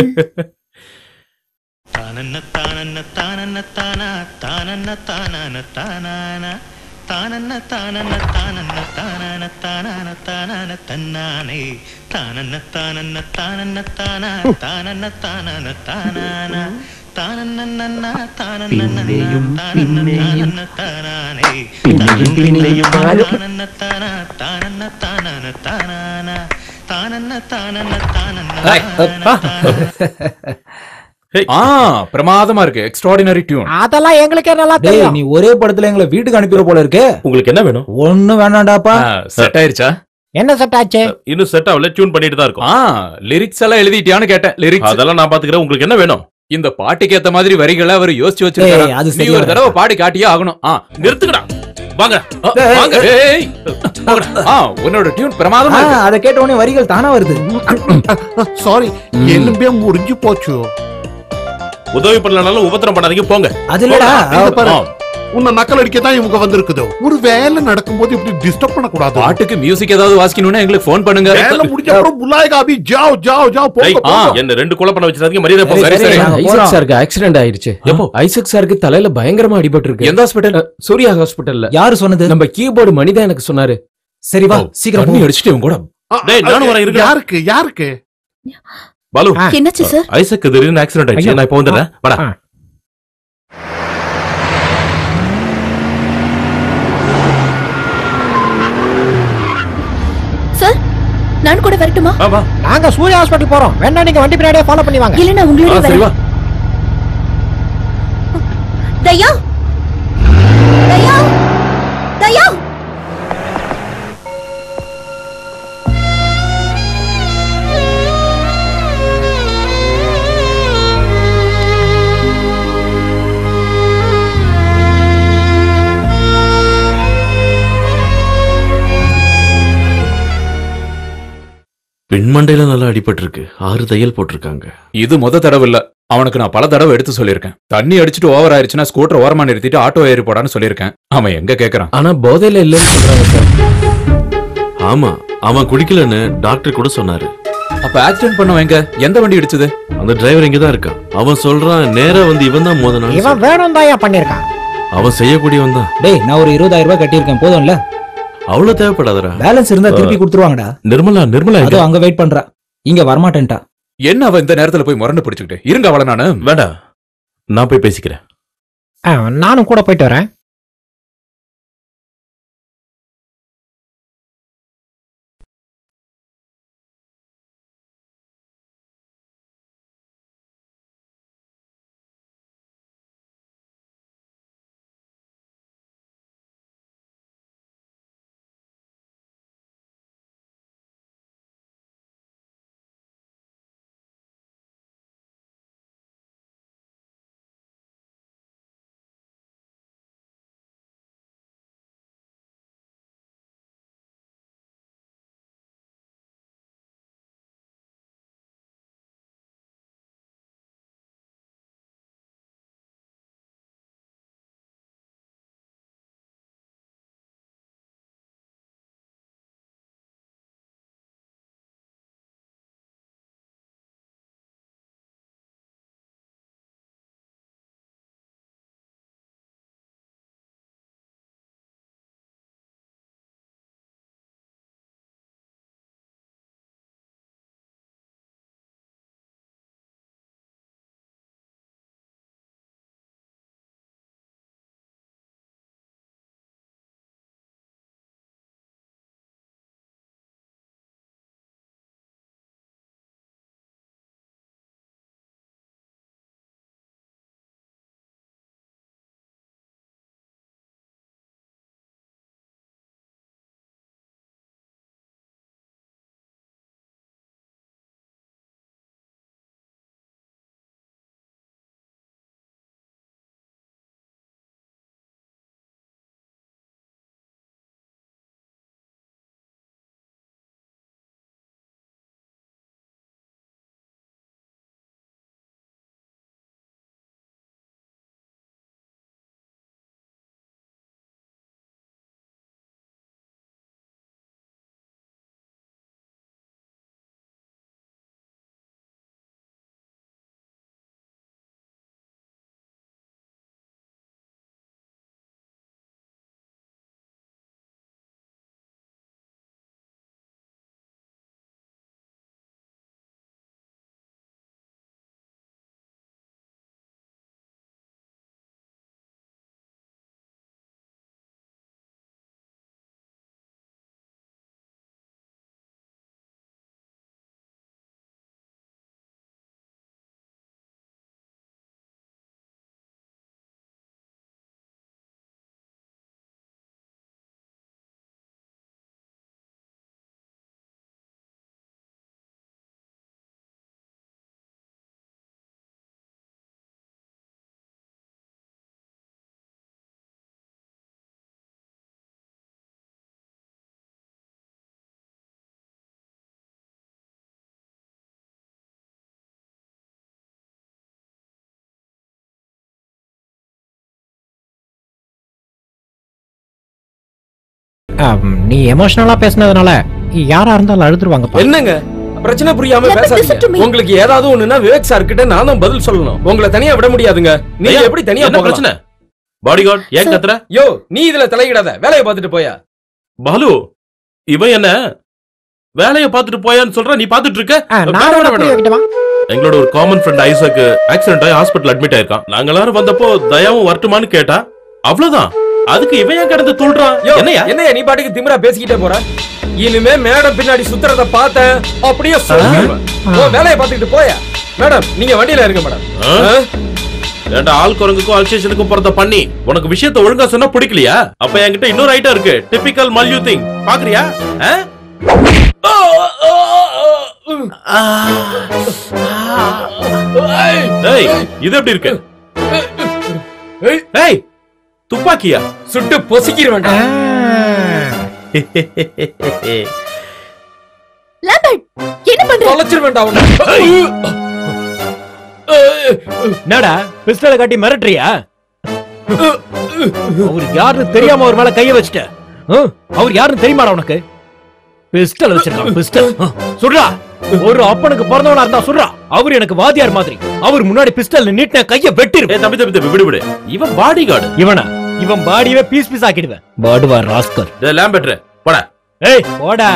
S2: தானன்ன தானன்ன தானன்ன தானா தானன்ன தானான தானான தானன்ன தானன்ன தானன்ன தானான தானான தானான தன்னானே தானன்ன தானன்ன தானன்ன தானா தானன்ன தானான தானான தானன்ன தானன்ன தானன்ன தானானே
S20: பின்னையும்
S2: தானன்ன தானா தானன்ன தானான தானான தானன்ன தானன்ன தானன்ன
S9: ஆ பிரமாதமா இருக்கு எக்ஸ்ட்ராடினரி டியூன்
S5: அதெல்லாம் எங்களுக்கே நல்லா
S4: டேய்
S5: தெரியும்
S4: நீ ஒரே படத்துல எங்களை வீட்டுக்கு அனுப்பிடுற போல இருக்கு
S12: உங்களுக்கு என்ன வேணும்
S4: ஒண்ணும் வேணாண்டாப்பா
S9: செட் ஆயிருச்சா
S5: என்ன செட் ஆச்சு
S12: இன்னும் செட் ஆகல டியூன் பண்ணிட்டு தான் இருக்கும்
S9: ஆ லிரிக்ஸ் எல்லாம் எழுதிட்டியான்னு கேட்டேன் லிரிக்ஸ்
S12: அதெல்லாம் நான் பாத்துக்கிறேன் உங்களுக்கு என்ன வேணும்
S9: இந்த பாட்டுக்கு ஏத்த மாதிரி வரிகளை அவர் யோசிச்சு
S4: ஏய், அது
S9: வச்சிருக்காரு நீ
S4: சரியா
S9: ஒரு தடவை பாடி காட்டியே ஆகணும் ஆ
S12: நிறுத்துக்கடா
S10: வாங்க
S9: வாங்க ஏய் ஆ உன்னோட டியூன் பிரமாதமா
S4: ஆ,
S9: இருக்கு
S4: அதை கேட்ட உடனே வரிகள் தானா வருது
S15: சாரி எலும்பே முறிஞ்சு போச்சு
S10: உதவி பண்ணலனாலும் உபத்திரம் பண்ணாதீங்க போங்க
S4: அது இல்லடா,
S15: இத பாரு.
S10: ஆ.
S15: உன்னை நக்கல் அடிக்க தான் இவங்க வந்திருக்குது ஒரு வேலை நடக்கும்போது இப்படி டிஸ்டர்ப் பண்ணக்கூடாது
S9: பாட்டுக்கு மியூசிக் ஏதாவது வாசிக்கணும்னா எங்களுக்கு ஃபோன் பண்ணுங்க
S15: வேலை முடிஞ்ச அப்புறம் புல்லாய் காபி ஜாவ் ஜாவ் ஜாவ்
S10: ஏய்,
S15: போங்க போங்க.
S10: என்ன ரெண்டு கொலை பண்ண வச்சிருந்தீங்க மரியாதை போங்க
S9: சரி, சரி.
S6: ஐசக் சாருக்கு ஆக்சிடென்ட் ஆயிருச்சு எப்போ ஐசக் சாருக்கு தலையில பயங்கரமா அடிபட்டு இருக்கு
S9: எந்த ஹாஸ்பிடல்
S6: சூர்யா ஹாஸ்பிடல்ல
S4: யாரு சொன்னது
S6: நம்ம கீபோர்டு மணிதான் எனக்கு சொன்னாரு
S4: சரி வா சீக்கிரம்
S6: தண்ணி
S4: போ.
S6: அடிச்சுட்டு இவன் கூட
S15: ஆ,
S10: டேய், நானும் வரேன், இருடா.
S15: யாருக்கு யாருக்கு
S10: பாலு
S8: என்னாச்சு சார்
S10: ஐசக் திடீர்னு ஆக்சிடென்ட் ஆயிடுச்சு நான் இப்போ வந்துடுறேன் வாடா
S8: சார் நான் கூட வரட்டுமா
S10: வா வா
S5: நாங்க சூர்யா ஹாஸ்பிட்டல் போறோம் வேணா நீங்க வண்டி பின்னாடியே ஃபாலோ பண்ணி வாங்க
S8: இல்ல நான் உங்களோட
S10: சரி
S8: வரேன்
S10: வா
S7: தயா தயா தயா
S1: பின்மண்டையில நல்லா அடிபட்டிருக்கு ஆறு தையல் போட்டிருக்காங்க
S9: இது முத தடவை இல்ல அவனுக்கு நான் பல தடவை எடுத்து சொல்லியிருக்கேன் தண்ணி அடிச்சுட்டு ஓவர் ஆயிருச்சுன்னா ஸ்கூட்டர் ஓரமா நிறுத்திட்டு ஆட்டோ ஏறி போடான்னு சொல்லியிருக்கேன் அவன் எங்க கேக்குறான்
S6: ஆனா போதையில இல்லைன்னு சொல்றாங்க சார்
S1: ஆமா அவன் குடிக்கலன்னு டாக்டர் கூட சொன்னாரு
S9: அப்ப ஆக்சிடென்ட் பண்ணவன் எங்க எந்த வண்டி இடிச்சது
S1: அந்த டிரைவர் இங்க தான் இருக்கான் அவன் சொல்றான் நேரா வந்து இவன் தான் மோதனான்னு
S5: இவன் வேணும் தான் பண்ணிருக்கான்
S1: அவன் செய்யக்கூடியவன் தான்
S4: டேய் நான் ஒரு இருபதாயிரம் ரூபாய் கட்டியிருக்கேன் போதும்ல
S1: அவ்வளவு தேவைப்படாதடா
S4: பேலன்ஸ் இருந்தா திருப்பி கொடுத்துருவாங்கடா
S1: நிர்மலா நிர்மலா
S4: அதோ அங்க வெயிட் பண்றா இங்க வரமாட்டேன்டா
S9: என்ன அவன் இந்த நேரத்துல போய் முரண்டு பிடிச்சுக்கிட்டு இருங்க அவளை நானு
S10: வேண்டாம் நான் போய் பேசிக்கிறேன்
S5: ஆ, நானும் கூட போயிட்டு வரேன் ஆம், நீ எமோஷனலா பேசுனதுனால யாரா இருந்தாலும் அழுதுருவாங்க
S6: என்னங்க பிரச்சனை புரியாம
S5: Let me listen to
S6: பேசாதீங்க
S5: me.
S6: உங்களுக்கு ஏதாவது ஒண்ணுனா விவேக் சார் கிட்ட நான் தான் பதில் சொல்லணும் உங்களை தனியா விட முடியாதுங்க நீங்க
S12: ஐயா,
S6: எப்படி தனியா
S12: என்ன
S6: போகலாம்?
S12: பிரச்சனை? பாடிகார்ட் ஏன் கத்துற
S6: யோ நீ இதுல தலையிடாத வேலையை பார்த்துட்டு போயா
S12: பாலு இவன் என்ன வேலைய பார்த்துட்டு போயான்னு சொல்ற நீ பார்த்துட்டு இருக்க
S5: நான்
S12: வேணாம்,
S5: வேணா
S12: வேணாம்,
S5: புரிய
S12: வேணாம்.
S5: வைக்கட்டுமா?
S12: எங்களோட ஒரு காமன் ஃப்ரெண்ட் ஐசக் ஆக்சிடென்ட் ஆகி ஹாஸ்பிட்டல் அட்மிட் ஆயிருக்கான் நாங்க எல்லாரும் வந்தப்போ தயாவும் வரட்டுமான்னு கேட்டா அவ்வளவுதான் அதுக்கு இவன் ஏன் கிடந்து துள்றான்
S6: யோ
S12: என்னையா
S6: என்னையா நீ பாட்டுக்கு திமிரா பேசிக்கிட்டே போற இனிமே மேடம் பின்னாடி சுத்துறத பார்த்தேன் அப்படியே சொல்லிடுவேன் ஓ வேலையை பார்த்துக்கிட்டு போயா மேடம் நீங்க வண்டியில இருங்க மேடம்
S12: ஆ? ஏன்டா ஆள் குரங்குக்கும் அல்சேஷனுக்கும் பிறந்த பண்ணி உனக்கு விஷயத்தை ஒழுங்கா சொன்னா பிடிக்கலையா அப்ப என்கிட்ட இன்னொரு ஐட்டம் இருக்கு டிபிக்கல் மல்யூ திங் பாக்குறியா ஆ? ஏய் இது எப்படி இருக்கு ஏய் துப்பாக்கியா
S6: சுட்டு பொசிக்கிற வேண்டாம்
S8: லேம்பர்ட் என்ன பண்ற
S6: தொலைச்சிட வேண்டாம் உன்னை.
S17: என்னடா பிஸ்டலை காட்டி மிரட்டுறியா அவர் யாருன்னு தெரியாம அவர் மேல கைய வச்சுட்ட ஆ? அவர் யாருன்னு தெரியுமாடா உனக்கு பிஸ்டல் வச்சிருக்கான் பிஸ்டல் சொல்றா ஒரு அப்பனுக்கு பிறந்தவனா இருந்தா சொல்றா அவர் எனக்கு வாதியார் மாதிரி அவர் முன்னாடி பிஸ்டல் நீட்டின கைய வெட்டிரு
S12: தம்பி தம்பி தம்பி விடு விடு இவன் பாடி கார்டு
S17: இவனா இவன் பாடியவே பீஸ் பீஸ் ஆக்கிடுவேன் பாடுவா ராஸ்கர்
S12: லேம்பெட்ரு போடா
S17: ஏய் போடா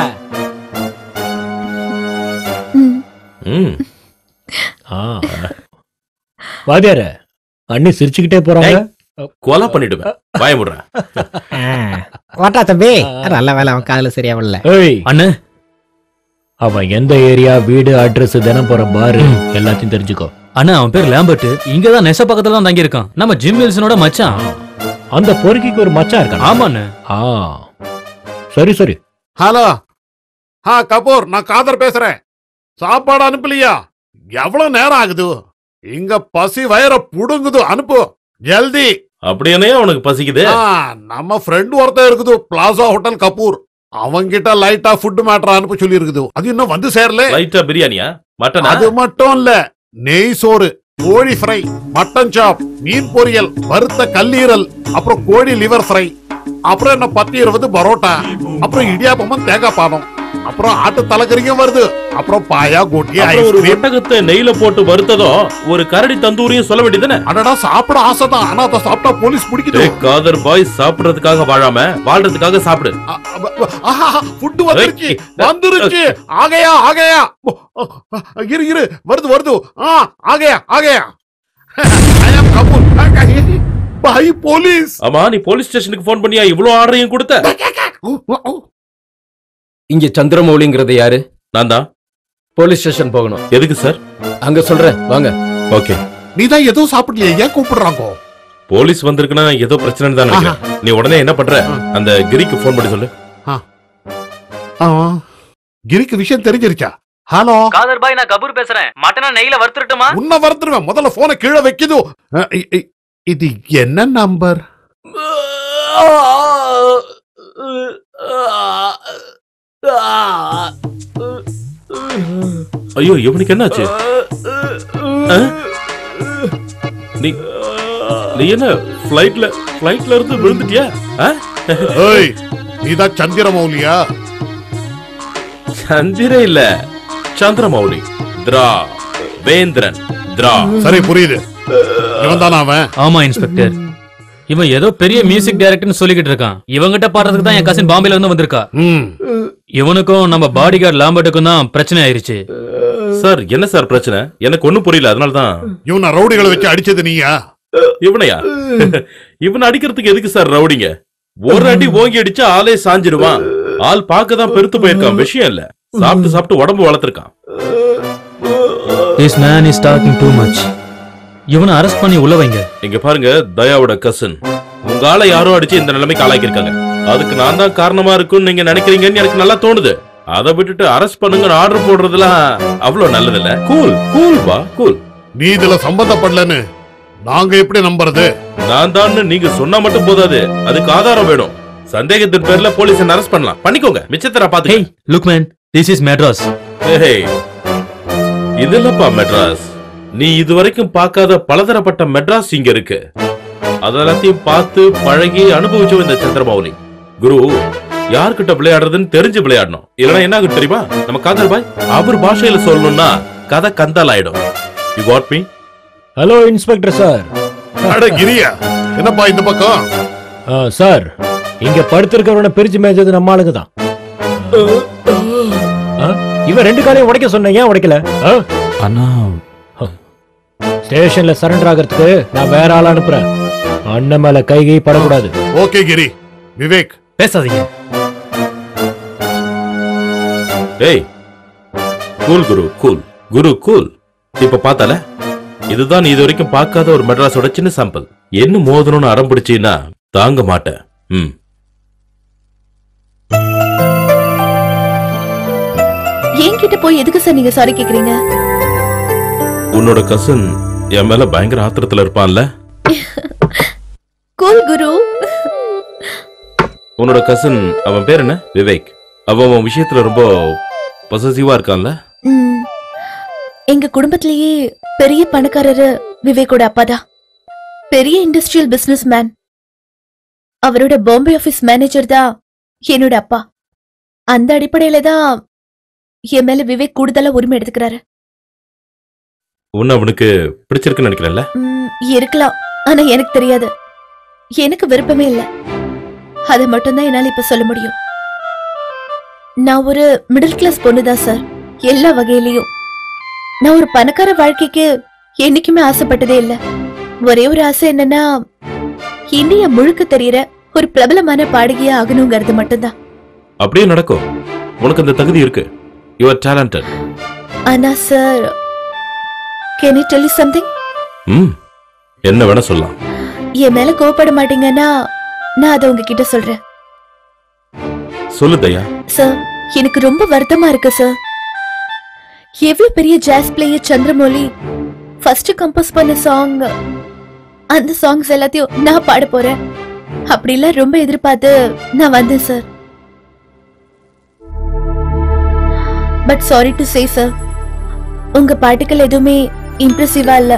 S12: ம்
S17: ஆ. வாத்தியார அண்ணி சிரிச்சுக்கிட்டே போறாங்க
S12: கொலை பண்ணிடுவேன் பயமுடுறேன்
S5: வாட்டா தம்பி நல்ல வேலை அவன் காதுல சரியா வரல
S17: ஏய்
S14: அண்ணே
S17: அவன் எந்த ஏரியா வீடு அட்ரஸ் தினம் போற பாரு எல்லாத்தையும் தெரிஞ்சுக்கோ
S14: அண்ணா அவன் பேர் லேம்பர்ட் இங்க தான் நெச பக்கத்துல தான் தங்கி இருக்கான் நம்ம ஜிம் வில்சனோட மச்சான்
S17: அந்த பொறுக்கிக்கு ஒரு மச்சான் இருக்கான்
S14: ஆமாண்ணே
S17: ஆ சரி சரி
S15: ஹலோ ஆ கபூர் நான் காதர் பேசுறேன் சாப்பாடு அனுப்பலையா எவ்வளவு நேரம் ஆகுது இங்க பசி வயிற புடுங்குது அனுப்பு ஜல்தி
S12: அப்படி என்னையா உனக்கு பசிக்குது
S15: ஆ, நம்ம ஃப்ரெண்ட் ஒருத்தன் இருக்குது பிளாசா ஹோட்டல் கபூர் அவங்கிட்ட லைட்டா ஃபுட் மேட்டர் அனுப்ப சொல்லி இருக்குது அது இன்னும் வந்து சேரல
S12: லைட்டா பிரியாணியா மட்டனா
S15: அது மட்டும் இல்ல நெய் சோறு கோழி ஃப்ரை மட்டன் சாப் மீன் பொரியல் வறுத்த கல்லீரல் அப்புறம் கோழி லிவர் ஃப்ரை அப்புறம் என்ன பத்து இருபது பரோட்டா அப்புறம் இடியாப்பமும் தேங்காய் பாதம் அப்புறம் ஆட்டு தலைக்கறியும் வருது அப்புறம் பாயா கோட்டி
S12: அப்புறம் ஒரு
S15: ஐஸ்கிரீம்
S12: ஒட்டகத்தை நெய்ல போட்டு வறுத்ததும் ஒரு கரடி தந்தூரியும் சொல்ல வேண்டியதுதானே
S15: அடடா சாப்பிட ஆசைதான் ஆனா அதை சாப்பிட்டா போலீஸ் பிடிக்குது
S12: ஏய், காதர் பாய் சாப்பிடுறதுக்காக வாழாம வாழ்றதுக்காக சாப்பிடு
S15: ஃபுட் வந்துருச்சு வந்துருச்சு ஆகையா ஆகையா இரு இரு வருது வருது ஆ ஆகையா ஆகையா ஐ அம் கபூர் பாய் போலீஸ்
S12: ஆமா நீ போலீஸ் ஸ்டேஷனுக்கு போன் பண்ணியா இவ்வளவு ஆர்டரையும் கொடுத்த
S6: இங்க சந்திரமௌலிங்கிறது யாரு
S12: நான் தான்
S6: போலீஸ் ஸ்டேஷன் போகணும்
S12: எதுக்கு சார்
S6: அங்க சொல்றேன் வாங்க
S12: ஓகே
S15: நீ தான் எதுவும் சாப்பிடலையே ஏன் கூப்பிடுறாங்க
S12: போலீஸ் வந்திருக்குன்னா ஏதோ பிரச்சனை தான் நினைக்கிறேன் நீ உடனே என்ன பண்ற அந்த கிரிக்கு போன் பண்ணி சொல்லு
S15: ஆ, கிரிக்கு விஷயம் தெரிஞ்சிருச்சா ஹலோ
S14: காதர் பாய் நான் கபூர் பேசுறேன் மட்டனா நெய்ல வறுத்துட்டுமா
S15: உன்ன வரத்துருவேன் முதல்ல போனை கீழே வைக்குது அ, இ- இ- இது என்ன நம்பர்
S12: ஐயோ இவனுக்கு என்னாச்சு ஆ? நீ நீ என்ன ஃப்ளைட்ல ஃப்ளைட்ல இருந்து விழுந்துட்டியா ஆ?
S15: ஏய் நீதான் சந்திரமௌலியா
S12: சந்திர இல்ல சந்திரமௌலி திரா வேந்திரன் திரா
S15: சரி புரியுது இவன் தானா அவன்
S14: ஆமா இன்ஸ்பெக்டர் இவன் ஏதோ பெரிய மியூசிக் டைரக்டர்னு சொல்லிக்கிட்டு இருக்கான் இவங்கிட்ட பாடுறதுக்கு தான் என் கசின் பாம்பேல இருந்து வந்திருக்கா இவனுக்கும் நம்ம பாடி கார்டு லாம்பட்டுக்கும் தான் பிரச்சனை ஆயிருச்சு
S12: சார் என்ன சார் பிரச்சனை எனக்கு ஒண்ணும் புரியல அதனால தான்
S15: இவனை ரவுடிகளை வச்சு அடிச்சது நீயா
S12: இவனையா இவன் அடிக்கிறதுக்கு எதுக்கு சார் ரவுடிங்க ஒரு அடி ஓங்கி அடிச்சா ஆளே சாஞ்சிடுவான் ஆள் பார்க்க தான் பெருத்து போயிருக்கான் விஷயம் இல்ல சாப்பிட்டு சாப்பிட்டு உடம்பு வளர்த்திருக்கான்
S14: this man is talking too much இவனை அரெஸ்ட் பண்ணி உள்ள வைங்க
S12: இங்க பாருங்க தயாவோட கசன் உங்க ஆளை யாரோ அடிச்சு இந்த நிலைமைக்கு ஆளாக்கியிருக்காங்க அதுக்கு நான் தான் காரணமா இருக்கும்னு நீங்க நினைக்கிறீங்கன்னு எனக்கு நல்லா தோணுது அதை விட்டுட்டு அரெஸ்ட் பண்ணுங்கன்னு ஆர்டர் போடுறதுலாம் அவ்வளவு நல்லது இல்ல கூல் கூல் வா கூல்
S15: நீ இதுல சம்பந்தப்படலன்னு நாங்க எப்படி நம்புறது
S12: நான் தான் நீங்க சொன்னா மட்டும் போதாது அதுக்கு ஆதாரம் வேணும் சந்தேகத்தின் பேர்ல போலீஸ் அரெஸ்ட் பண்ணலாம் பண்ணிக்கோங்க மிச்சத்தர பாத்து
S14: look man this is Madras
S12: இது இல்லப்பா மெட்ராஸ் நீ இதுவரைக்கும் பார்க்காத பலதரப்பட்ட மெட்ராஸ் இங்க இருக்கு அது எல்லாத்தையும் பார்த்து பழகி அனுபவிச்சோம் இந்த சந்திரமௌலி குரு யார்கிட்ட விளையாடுறதுன்னு தெரிஞ்சு விளையாடணும் இல்லைன்னா என்ன ஆகும் தெரியுமா நம்ம காதர் பாய் அவர் பாஷையில சொல்லணும்னா கதை கந்தால் ஆயிடும் you what me
S17: hello inspector sir
S15: அட கிரியா என்னப்பா இந்த பக்கம்
S17: சார் இங்க படுத்திருக்கிறவன பிரிச்சு மேய்ச்சது நம்ம ஆளுங்க தான் இவன் ரெண்டு காலையும் உடைக்க சொன்ன ஏன் உடைக்கல
S1: அண்ணா
S17: ஸ்டேஷன்ல சரண்டர் ஆகிறதுக்கு நான் வேற ஆள் அனுப்புறேன் அண்ணன் மேல கை கை படக்கூடாது
S15: ஓகே கிரி விவேக்
S14: பேசாதீங்க
S12: டேய் cool guru cool guru cool இப்ப பார்த்தால இதுதான் நீ இது வரைக்கும் பார்க்காத ஒரு மெட்ராஸோட சின்ன சாம்பிள் என்ன மோதணும்னு அடம் பிடிச்சீன்னா தாங்க மாட்டேன் ம்
S8: என்கிட்ட போய் எதுக்கு சார் நீங்க சாரி கேக்குறீங்க
S12: உன்னோட கசன் என் மேல பயங்கர ஆத்திரத்துல இருப்பான்ல
S8: கூல் குரு
S12: உன்னோட கசன் அவன் பேர் என்ன விவேக் அவன் உன் விஷயத்துல ரொம்ப பொசசிவா இருக்கான்ல
S8: ம். எங்க குடும்பத்திலேயே பெரிய பணக்காரரு விவேக்கோட அப்பாதான் பெரிய இண்டஸ்ட்ரியல் பிசினஸ் மேன் அவரோட பாம்பே ஆபீஸ் மேனேஜர் தான் என்னோட அப்பா அந்த அடிப்படையில தான் என் மேல விவேக் கூடுதலா உரிமை எடுத்துக்கிறாரு
S12: உன்னை அவனுக்கு பிடிச்சிருக்குன்னு நினைக்கிறேன்ல
S8: ம், இருக்கலாம் ஆனா எனக்கு தெரியாது எனக்கு விருப்பமே இல்ல அதை மட்டும்தான் என்னால இப்ப சொல்ல முடியும் நான் ஒரு மிடில் கிளாஸ் பொண்ணுதான் சார் எல்லா வகையிலயும் நான் ஒரு பணக்கார வாழ்க்கைக்கு என்னைக்குமே ஆசைப்பட்டதே இல்ல ஒரே ஒரு ஆசை என்னன்னா இந்தியா முழுக்க தெரியற ஒரு பிரபலமான பாடகியா ஆகணுங்கிறது மட்டும்தான்
S12: அப்படியே நடக்கும் உனக்கு அந்த தகுதி இருக்கு யூ ஆர் டேலண்டட்
S8: ஆனா sir can you tell something
S12: hmm என்ன வேணா சொல்லலாம்
S8: என் மேல கோவப்பட மாட்டீங்கன்னா நான் அதை உங்ககிட்ட சொல்றேன்
S12: சொல்லு தயா
S8: சார் எனக்கு ரொம்ப வருத்தமா இருக்கு சார் எவ்வளவு பெரிய jazz player Chandramouli first compose பண்ண சாங் அந்த சாங்ஸ் எல்லாத்தையும் நான் பாட போறேன் அப்படிலாம் ரொம்ப எதிர்பார்த்து நான் வந்தேன் sir but sorry to say sir உங்க பாட்டுகள் எதுவுமே இம்ப்ரெசிவா இல்ல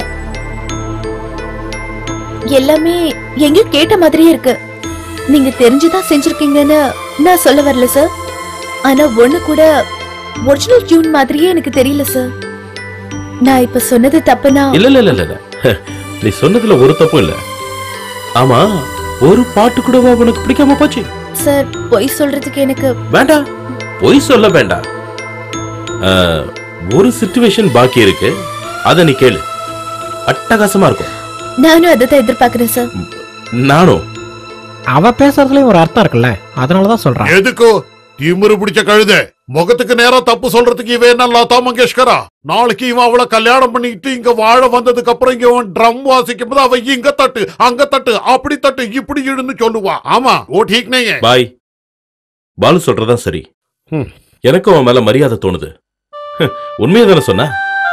S8: எல்லாமே எங்கேயோ கேட்ட மாதிரியே இருக்கு நீங்க தெரிஞ்சுதான் செஞ்சிருக்கீங்கன்னு நான் சொல்ல வரல சார் ஆனா ஒண்ணு கூட ஒரிஜினல் டியூன் மாதிரியே எனக்கு தெரியல சார் நான் இப்ப சொன்னது தப்புனா
S12: இல்ல இல்ல இல்ல இல்ல இல்ல நீ சொன்னதுல ஒரு தப்பும் இல்ல ஆமா ஒரு பாட்டு கூடவா உனக்கு பிடிக்காம போச்சு
S8: சார் பொய் சொல்றதுக்கு எனக்கு
S12: வேண்டாம் பொய் சொல்ல வேண்டாம் அஹ், ஒரு சிச்சுவேஷன் பாக்கி இருக்கு அத நீ கேளு அட்டகாசமா இருக்கும்
S8: நானும் அதை தான் எதிர்பார்க்கிறேன் சார்
S12: நானும்
S5: அவ பேசுறதுலயும் ஒரு அர்த்தம் இருக்குல்ல அதனாலதான் சொல்றான்
S15: எதுக்கு திமிரு பிடிச்ச கழுத முகத்துக்கு நேரா தப்பு சொல்றதுக்கு இவன் என்ன லதா மங்கேஷ்கரா நாளைக்கு இவன் அவளை கல்யாணம் பண்ணிக்கிட்டு இங்க வாழ வந்ததுக்கு அப்புறம் இங்க இவன் ட்ரம் வாசிக்கும் போது அவன் இங்க தட்டு அங்க தட்டு அப்படி தட்டு இப்படி இடுன்னு சொல்லுவா ஆமா ஓ டீக் நையே
S12: பாய் பாலு சொல்றதான் சரி
S15: ஹம்.
S12: எனக்கும் அவன் மேல மரியாதை தோணுது உண்மையை தானே சொன்ன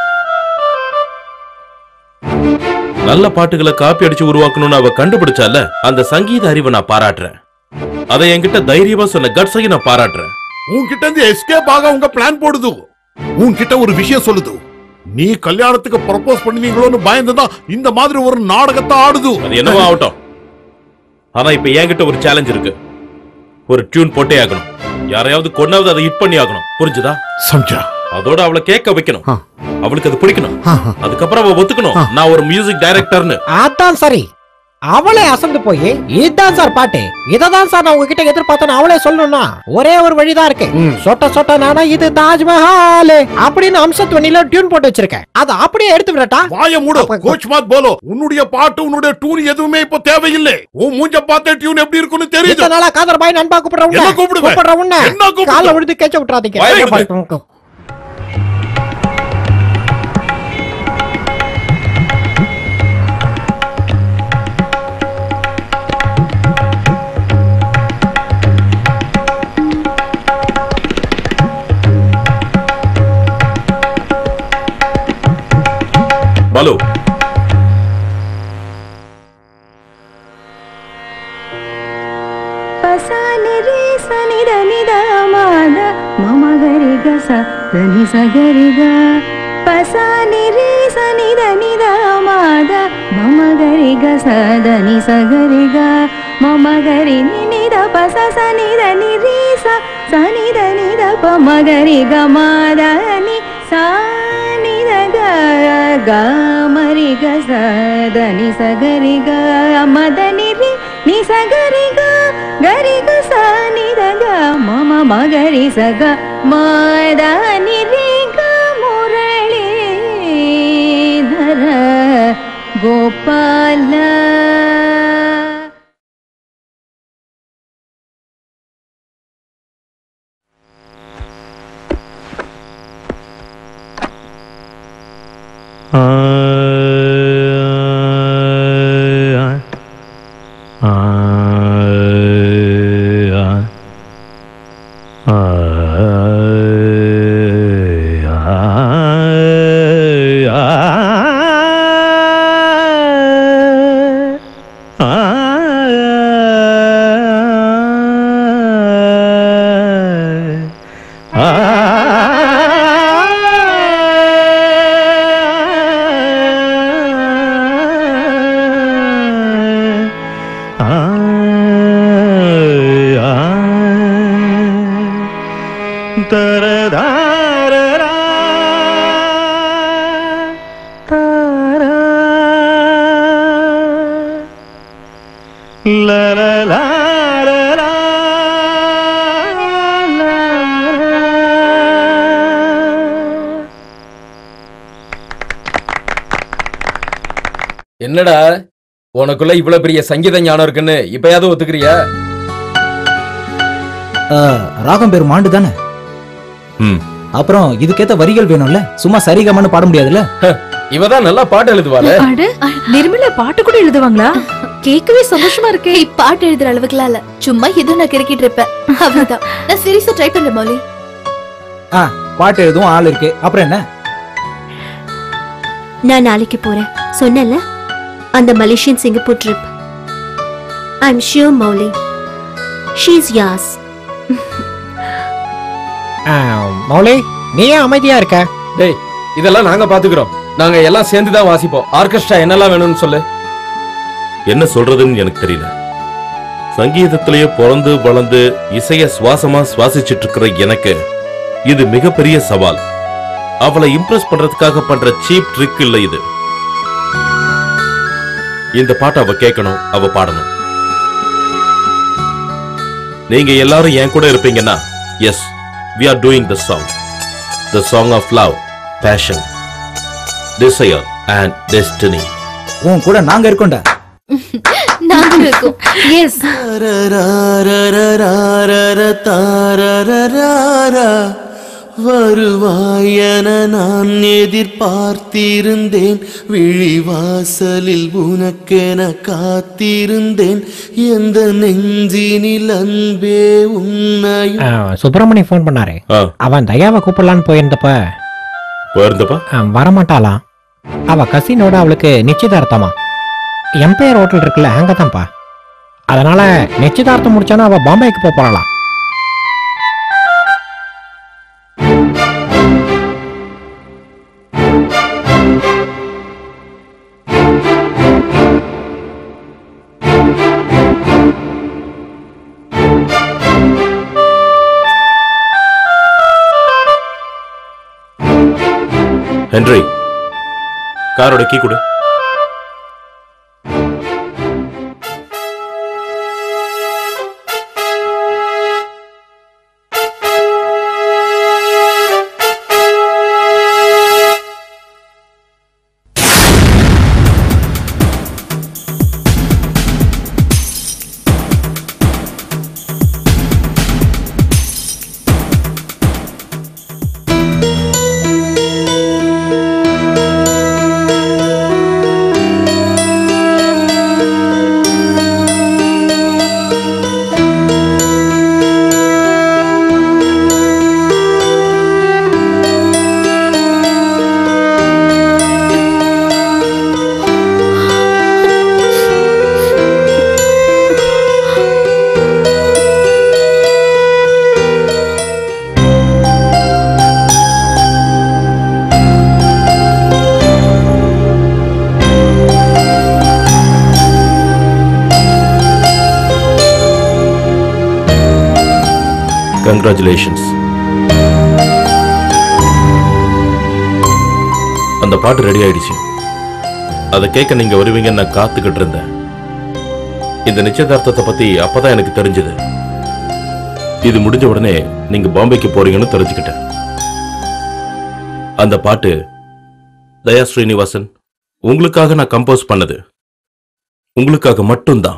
S12: நல்ல பாட்டுகளை காப்பி அடிச்சு உருவாக்கணும்னு அவ கண்டுபிடிச்சால அந்த சங்கீத அறிவை நான் பாராட்டுறேன் அதை என்கிட்ட தைரியமா சொன்ன கட்ஸையும் நான் பாராட்டுறேன்
S15: உன்கிட்ட இருந்து எஸ்கேப் ஆக உங்க பிளான் போடுது உன்கிட்ட ஒரு விஷயம் சொல்லுது நீ கல்யாணத்துக்கு ப்ரப்போஸ் பண்ணுவீங்களோன்னு பயந்துதான் இந்த மாதிரி ஒரு நாடகத்தை ஆடுது
S12: அது என்னவோ ஆகட்டும் ஆனா இப்ப என்கிட்ட ஒரு சேலஞ்ச் இருக்கு ஒரு டியூன் போட்டே ஆகணும் யாரையாவது கொண்டாவது அதை ஹிட் பண்ணி ஆகணும் புரிஞ்சுதா
S15: சம்ஜா
S12: அதோட அவளை கேட்க வைக்கணும் அவளுக்கு அது பிடிக்கணும் அதுக்கப்புறம் அவ ஒத்துக்கணும் நான் ஒரு மியூசிக் டைரக்டர்னு
S5: அதான் சரி அவளே அசந்து போய் இதுதான் சார் பாட்டு இததான் சார் நான் உங்ககிட்ட எதிர்பார்த்தேன்னு அவளே சொல்லணும்னா ஒரே ஒரு வழிதான் இருக்கு சொட்ட சொட்ட நானா இது தாஜ்மஹால் அப்படின்னு அம்சத்வனில டியூன் போட்டு வச்சிருக்கேன் அதை அப்படியே எடுத்து விடட்டா
S15: வாய மூடு கோச் மாத் போலோ உன்னுடைய பாட்டு உன்னுடைய டூன் எதுவுமே இப்போ தேவையில்லை உன் மூஞ்ச பார்த்த டியூன் எப்படி இருக்குன்னு தெரியுது
S5: இத்தனை நாளா காதர் பாய் நண்பா கூப்பிடுற உன்னை.
S15: என்ன கூப்பிடுவேன்?
S5: கூப்பிடுற உன்னை.
S15: என்ன கூப்பிடுவேன்?
S5: கால்ல விழுந்து கேட்ச விட்டுறாதீங்க
S15: வாயை மூடு.
S12: பாலு
S13: పసాని రే సని దని ద మాద మమ గరి గ స దని స గరి గ పసాని రే సని దని ద మాద మమ గరి గ స దని స గరి గ మమ గరి ని ని ద த ப ச ச நி த நி ரி ச ச நி த நி த ப ம க ரி க ம த நி சா நி த க க ம ரி க ச த நி ச க ரி க ம த நி ரி நி ச க ரி க க ரி க ச நி த க ம ம ம க ரி ச க ம த நி ரி க முரளீதர கோபால
S6: என்னடா உனக்குள்ள இவ்வளவு பெரிய சங்கீத ஞானம் இருக்குன்னு இப்பயாவது ஒத்துக்கிறியா
S4: ஆ, ராகம் பேர் மாண்டு தானே
S12: ம்
S4: அப்புறம் இதுக்கேத்த வரிகள் வேணும்ல சும்மா சரிகமன்னு பாட முடியாதுல்ல
S6: இவதான் நல்லா பாட்டு எழுதுவாள
S8: அட நிர்மலா பாட்டு கூட எழுதுவாங்களா கேட்கவே சந்தோஷமா இருக்கே பாட்டு எழுதுற அளவுக்குலாம் இல்ல சும்மா ஏதோ நான் கிறுக்கிட்டு இருப்பேன் அவ்வளவுதான் நான் சீரியஸா ட்ரை பண்றேன் மௌலி
S4: ஆ பாட்டு எழுதும் ஆள் இருக்கு அப்புறம் என்ன
S7: நான் நாளைக்கு போறேன் சொன்னேன்ல அந்த Malaysian Singapore trip I am sure Mouli ஷீஸ் யாஸ்
S5: மௌலி நீ ஏன் அமைதியா இருக்க
S6: டேய் இதெல்லாம் நாங்க பாத்துக்கிறோம் நாங்க எல்லாம் சேர்ந்து தான் வாசிப்போம் ஆர்கெஸ்ட்ரா என்னெல்லாம் வேணும்னு சொல்லு
S12: என்ன சொல்றதுன்னு எனக்கு தெரியல சங்கீதத்திலேயே பிறந்து வளர்ந்து இசைய சுவாசமா சுவாசிச்சிட்டு இருக்கிற எனக்கு இது மிகப்பெரிய சவால் அவளை இம்ப்ரெஸ் பண்றதுக்காக பண்ற சீப் ட்ரிக் இல்ல இது இந்த பாட்டை அவ கேட்கணும் அவ பாடணும் நீங்க எல்லாரும் என் கூட இருப்பீங்கன்னா yes we are doing the song the song of love passion desire and destiny
S4: உன் கூட நாங்க இருக்கோம்டா
S8: நாங்களும் இருக்கோம் எஸ்
S20: தாரரராரரா, வருவாயென நான் எதிர்பார்த்திருந்தேன் விழிவாசலில் உனக்கென காத்திருந்தேன் எந்த நெஞ்சினில் அன்பே உன்னையும்
S5: ஆ, சுப்பிரமணி ஃபோன் பண்ணாரு அவன் தயாவை கூப்பிடலான்னு போயிருந்தப்ப
S12: போயிருந்தப்ப
S5: ஆ, வரமாட்டாளாம் அவ கசினோட அவளுக்கு நிச்சயதார்த்தமா எம்பையர் ஹோட்டல் இருக்குல்ல அங்கதான்ப்பா அதனால நிச்சயதார்த்தம் முடிச்சானா அவ பாம்பேக்கு போப் போறாளாம்
S12: ஹென்றி காரோட கீ கொடு
S13: ஆ
S12: கங்க்ராச்சுலேஷன்ஸ் அந்த பாட்டு ரெடி ஆயிடுச்சு அதை கேட்க நீங்க வருவீங்கன்னு நான் காத்துக்கிட்டு இருந்தேன் இந்த நிச்சயதார்த்தத்தை பத்தி அப்பதான் எனக்கு தெரிஞ்சது இது முடிஞ்ச உடனே நீங்க பாம்பேக்கு போறீங்கன்னு தெரிஞ்சுக்கிட்டேன் அந்த பாட்டு தயா ஸ்ரீனிவாசன் உங்களுக்காக நான் கம்போஸ் பண்ணது உங்களுக்காக மட்டும்தான்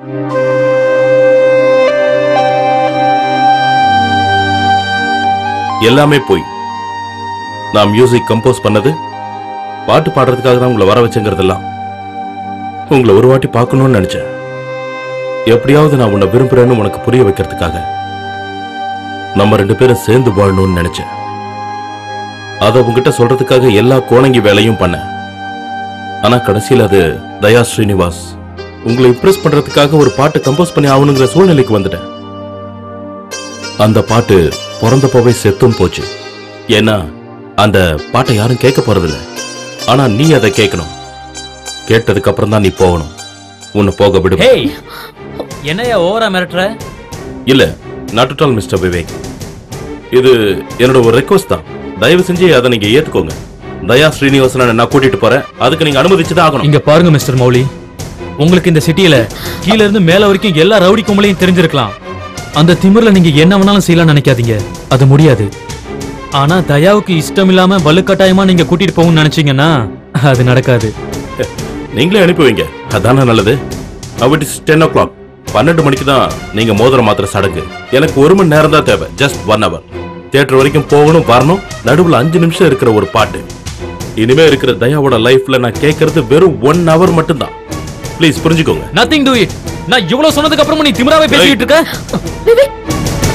S12: எல்லாமே போய் நான் மியூசிக் கம்போஸ் பண்ணது பாட்டு பாடுறதுக்காக தான் உங்களை வர வச்சேங்கிறதெல்லாம் உங்களை ஒரு வாட்டி பார்க்கணும்னு நினைச்சேன் எப்படியாவது நான் உன்னை விரும்புறேன்னு உனக்கு புரிய வைக்கிறதுக்காக நம்ம ரெண்டு பேரும் சேர்ந்து வாழணும்னு நினைச்சேன் அதை உங்ககிட்ட சொல்றதுக்காக எல்லா கோணங்கி வேலையும் பண்ணேன் ஆனா கடைசியில் அது தயா ஸ்ரீனிவாஸ் உங்களை இம்ப்ரெஸ் பண்றதுக்காக ஒரு பாட்டு கம்போஸ் பண்ணி ஆகணுங்கிற சூழ்நிலைக்கு வந்துட்டேன் அந்த பாட்டு பிறந்தப்போவே செத்தும் போச்சு ஏன்னா அந்த பாட்டை யாரும் கேட்க போறதில்ல ஆனா நீ அதை கேட்கணும் கேட்டதுக்கு அப்புறம் தான் நீ போகணும் உன்னை போக விடு
S14: ஹேய் என்னையா ஓவரா மிரட்டுற
S12: இல்ல not at all mister Vivek இது என்னோட ஒரு ரெக்வஸ்ட் தான் தயவு செஞ்சு அதை நீங்க ஏத்துக்கோங்க தயா ஸ்ரீனிவாசனை நான் கூட்டிட்டு போறேன் அதுக்கு நீங்க அனுமதிச்சு தான் ஆகணும்
S14: இங்க பாருங்க மிஸ்டர் மௌலி உங்களுக்கு இந்த சிட்டியில கீழ இருந்து மேல வரைக்கும் எல்லா ரவுடி கும்பலையும் தெரிஞ்சிருக்கலாம் அந்த திமிர்ல நீங்க என்ன வேணாலும் செய்யலாம் நினைக்காதீங்க அது முடியாது ஆனா தயாவுக்கு இஷ்டம் இல்லாம வலுக்கட்டாயமா நீங்க கூட்டிட்டு போகணும்னு நினைச்சீங்கன்னா அது நடக்காது
S12: நீங்களே அனுப்பி வைங்க அதானே நல்லது it is ten o'clock பன்னெண்டு மணிக்கு தான் நீங்க மோதிரம் மாத்திர சடங்கு எனக்கு ஒரு மணி நேரம் தான் தேவை ஜஸ்ட் ஒன் ஹவர் தியேட்டர் வரைக்கும் போகணும் வரணும் நடுவுல அஞ்சு நிமிஷம் இருக்கிற ஒரு பாட்டு இனிமே இருக்கிற தயாவோட லைஃப்ல நான் கேட்கறது வெறும் ஒன் ஹவர் மட்டும்தான் ப்ளீஸ் புரிஞ்சுக்கோங்க
S14: நத்திங் டூ இட் நான் இவ்வளவு சொன்னதுக்கு அப்புறமும் நீ திமிராவே பேசிட்டு இருக்க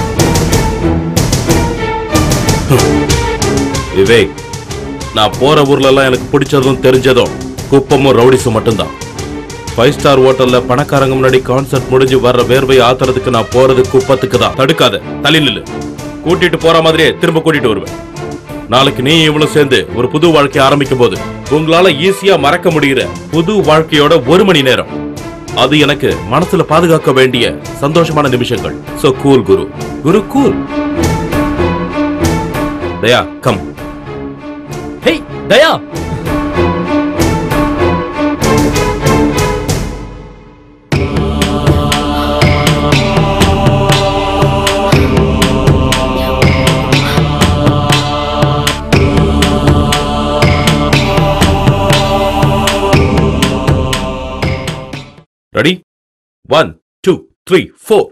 S12: விவேக் நான் போற ஊர்ல எல்லாம் எனக்கு பிடிச்சதும் தெரிஞ்சதும் குப்பமும் ரவுடிஸும் மட்டும்தான் ஃபைவ் ஸ்டார் ஹோட்டல்ல பணக்காரங்க முன்னாடி கான்சர்ட் முடிஞ்சு வர்ற வேர்வை ஆத்துறதுக்கு நான் போறது குப்பத்துக்கு தான் தடுக்காத தள்ளி நில்லு கூட்டிட்டு போற மாதிரியே திரும்ப கூட்டிட்டு வருவேன் நாளைக்கு நீ இவளும் சேர்ந்து ஒரு புது வாழ்க்கை ஆரம்பிக்கும் போது உங்களால ஈஸியா மறக்க முடிகிற புது வாழ்க்கையோட ஒரு மணி நேரம் அது எனக்கு மனசுல பாதுகாக்க வேண்டிய சந்தோஷமான நிமிஷங்கள் so cool guru guru cool Daya come
S14: hey Daya
S12: ready one two three four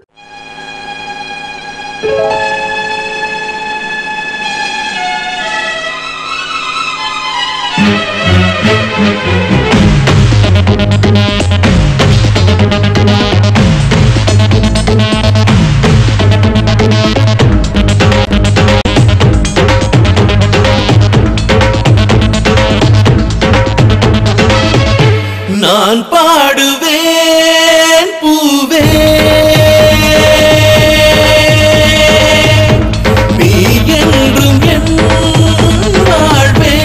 S2: நான் பாடுவேன் பூவே நீ என்றும் என் வாழ்வே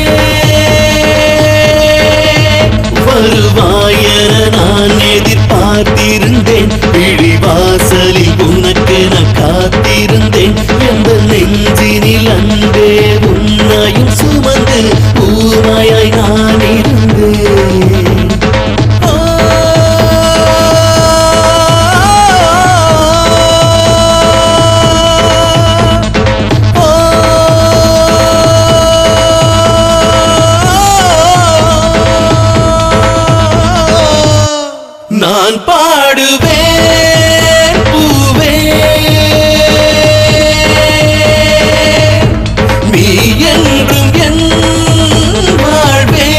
S2: வருவாயென நான் எதிர்பார்த்திருந்தேன் விழிவாசலில் உனக்கென காத்திருந்தேன் எந்த நெஞ்சினில் அன்பே உன்னையும் சுமந்து ஊமையாய் நான் இருந்தேன் நான் பாடுவேன் பூவே நீ என்றும் என் வாழ்வே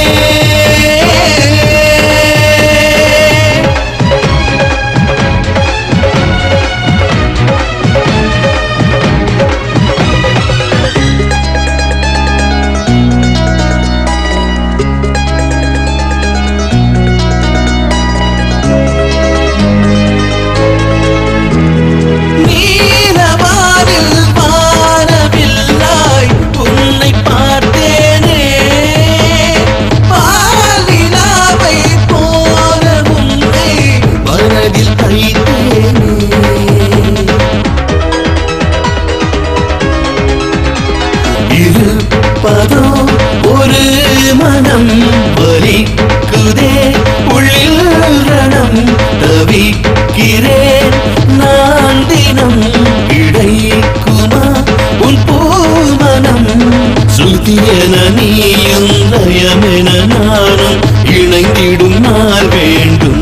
S2: நீயும் லயமென நானும் இணைந்திடும் நாள் வேண்டும்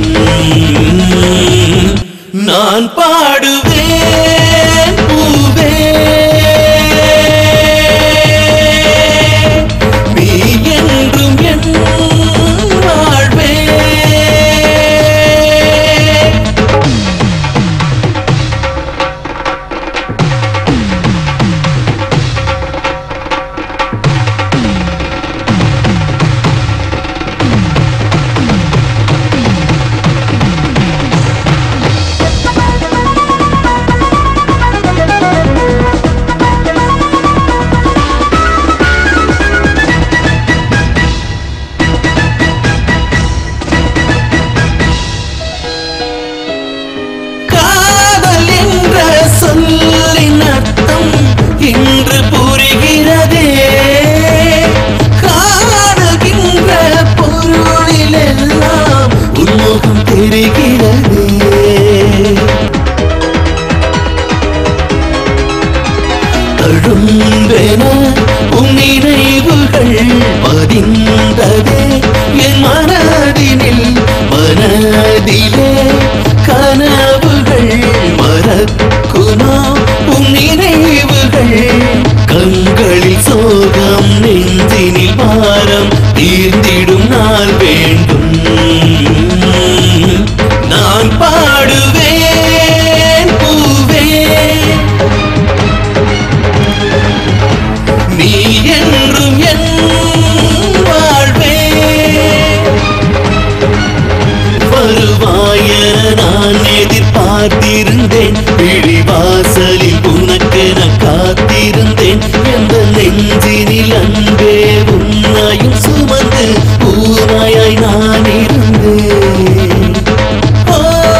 S2: நான் பாடுவேன் பூவே நீ என்றும் என் வாழ்வே காதல் என்ற சொல்லின் அர்த்தம் இன்று புரிகிறதே காணுகின்ற பொருளிலெல்லாம் உன்முகம் தெரிகிறதே தழும்பென உன் நினைவுகள் பதிந்ததே என் மனதினில் மனதிலே கனவுகள் மறக்குமா உன் நினைவுகள் கண்களில் சோகம் நெஞ்சினில் பாரம் தீர்ந்திடும் நாள் வேண்டும் நான் பாடுவேன் பூவே நீ என்றும் என் வாழ்வே வருவாயென நான் எதிர்பார்த்திருந்தேன் விழிவாசலில் உனக்கென காத்திருந்தேன் எந்த நெஞ்சினில் அன்பே உன்னையும் சுமந்து ஊனாயாய் நான் இருந்தேன் ஓ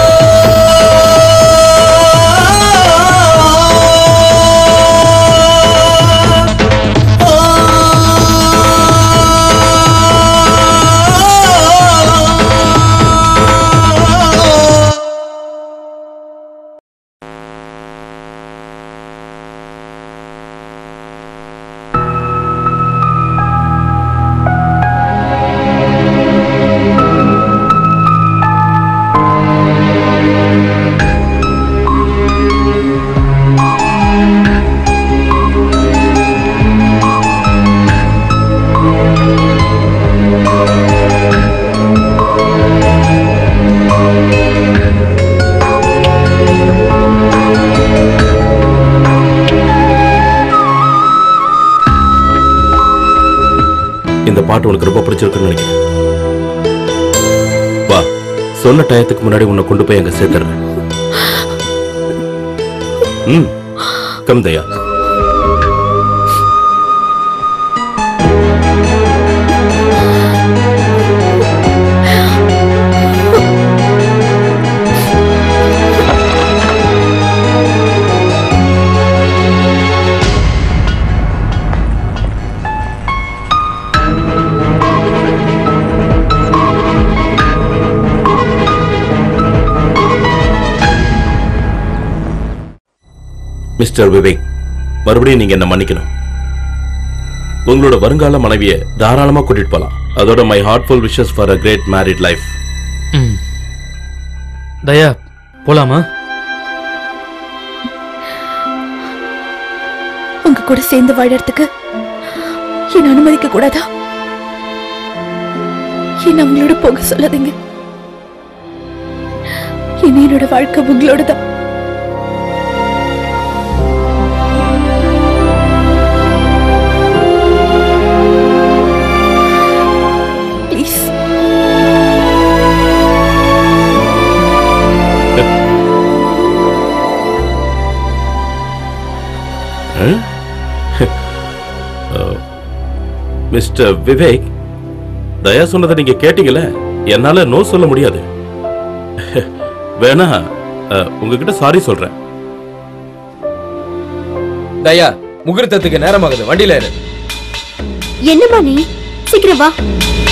S12: இந்த பாட்டு உனக்கு ரொம்ப பிடிச்சிருக்குன்னு நினைக்கிறேன் வா சொன்ன டயத்துக்கு முன்னாடி உன்னை கொண்டு போய் அங்க சேர்த்துறேன் ம் கம் தயா மிஸ்டர் விவேக் மறுபடியும் நீங்க என்ன மன்னிக்கணும் உங்களோட வருங்கால மனைவிய தாராளமா கூட்டிட்டு போலாம் அதோட my heartful wishes for a great married life
S14: hmm. Daya போலாமா
S8: உங்க கூட சேர்ந்து வாழறதுக்கு என்ன அனுமதிக்க கூடாதா என்ன அவங்களோட போக சொல்லாதீங்க இனி என்னோட வாழ்க்கை உங்களோட தான் ப்ளீஸ்
S12: மிஸ்டர் விவேக் தயா சொன்னதை நீங்க கேட்டீங்கல்ல என்னால நோ சொல்ல முடியாது வேணா அஹ், உங்ககிட்ட சாரி சொல்றேன்
S6: தயா முகூர்த்தத்துக்கு நேரமாகுது வண்டியில இரு
S7: என்னம்மா நீ சீக்கிரம் வா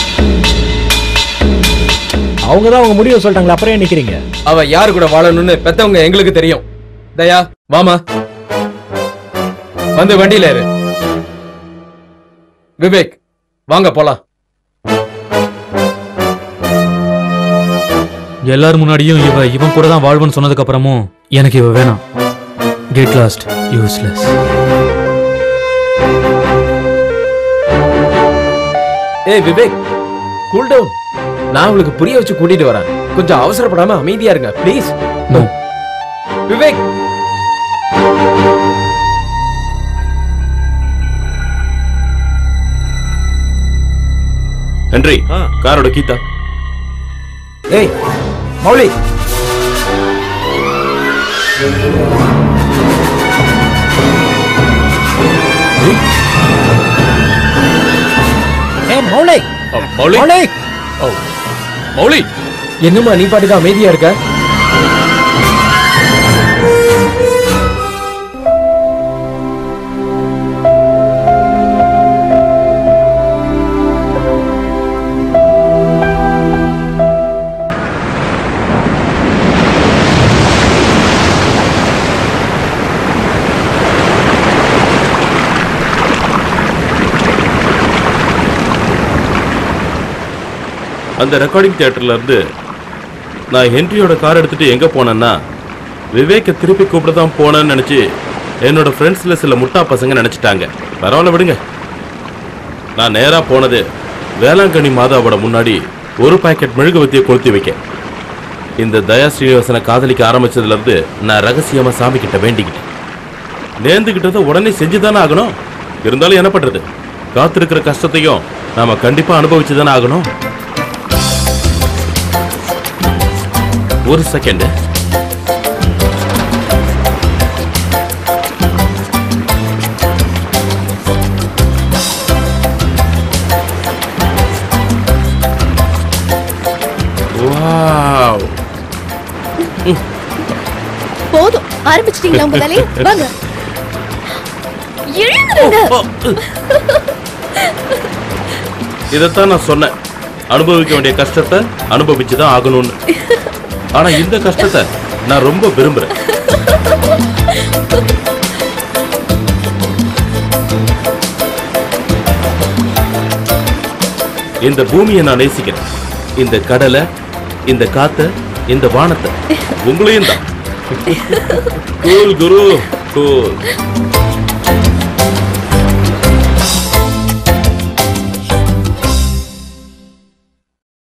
S17: அவங்க தான் அவங்க முடிவு சொல்லிட்டாங்களா அப்புறம் ஏன் நிக்கிறீங்க
S6: அவ யாரு கூட வாழணும்னு பெத்தவங்க எங்களுக்கு தெரியும் தயா வாமா வந்து வண்டியில இரு விவேக் வாங்க போலாம்
S14: எல்லாரும் முன்னாடியும் இவ இவன் கூட தான் வாழ்வன் சொன்னதுக்கு அப்புறமும் எனக்கு இவ வேணாம் கெட் லாஸ்ட் யூஸ்லெஸ்
S6: ஏய் விவேக் கூல் டவுன் நான் உங்களுக்கு புரிய வச்சு கூட்டிட்டு வரேன் கொஞ்சம் அவசரப்படாம அமைதியா இருங்க ப்ளீஸ் விவேக்
S12: ஹென்றி காரோட கீதா
S4: ஏய் மௌலி
S5: ஏ மௌலை
S9: மௌலி
S5: மௌலை
S9: ஓ மௌலி
S6: என்னம்மா நீ பாட்டுக்கு அமைதியா இருக்க
S12: அந்த ரெக்கார்டிங் தியேட்டர்ல இருந்து நான் ஹென்ரியோட கார் எடுத்துட்டு எங்க போனேன்னா விவேக்க திருப்பி கூப்பிட தான் போனேன்னு நினைச்சு என்னோட ஃப்ரெண்ட்ஸ்ல சில முட்டா பசங்க நினைச்சிட்டாங்க பரவாயில்ல விடுங்க நான் நேரா போனது வேளாங்கண்ணி மாதாவோட முன்னாடி ஒரு பாக்கெட் மெழுகுவத்தியை கொளுத்தி வைக்க இந்த தயா ஸ்ரீனிவாசனை காதலிக்க ஆரம்பிச்சதுல இருந்து நான் ரகசியமா சாமி கிட்ட வேண்டிக்கிட்டேன் நேர்ந்துகிட்டதை உடனே செஞ்சுதானே ஆகணும் இருந்தாலும் என்ன பண்றது காத்திருக்கிற கஷ்டத்தையும் நாம கண்டிப்பா அனுபவிச்சுதானே ஆகணும் ஒரு செகண்ட் வாவ்
S8: போதும் ஆரம்பிச்சிட்டீங்களா உங்க வேலையை வாங்க எழுந்துருங்க
S12: இதைத்தான் நான் சொன்னேன் அனுபவிக்க வேண்டிய கஷ்டத்தை அனுபவிச்சு தான் ஆகணும்னு ஆனா இந்த கஷ்டத்தை நான் ரொம்ப விரும்புறேன் இந்த பூமியை நான் நேசிக்கிறேன் இந்த கடலை இந்த காத்த இந்த வானத்தை உங்களையும் தான் கூல் குரு கூல்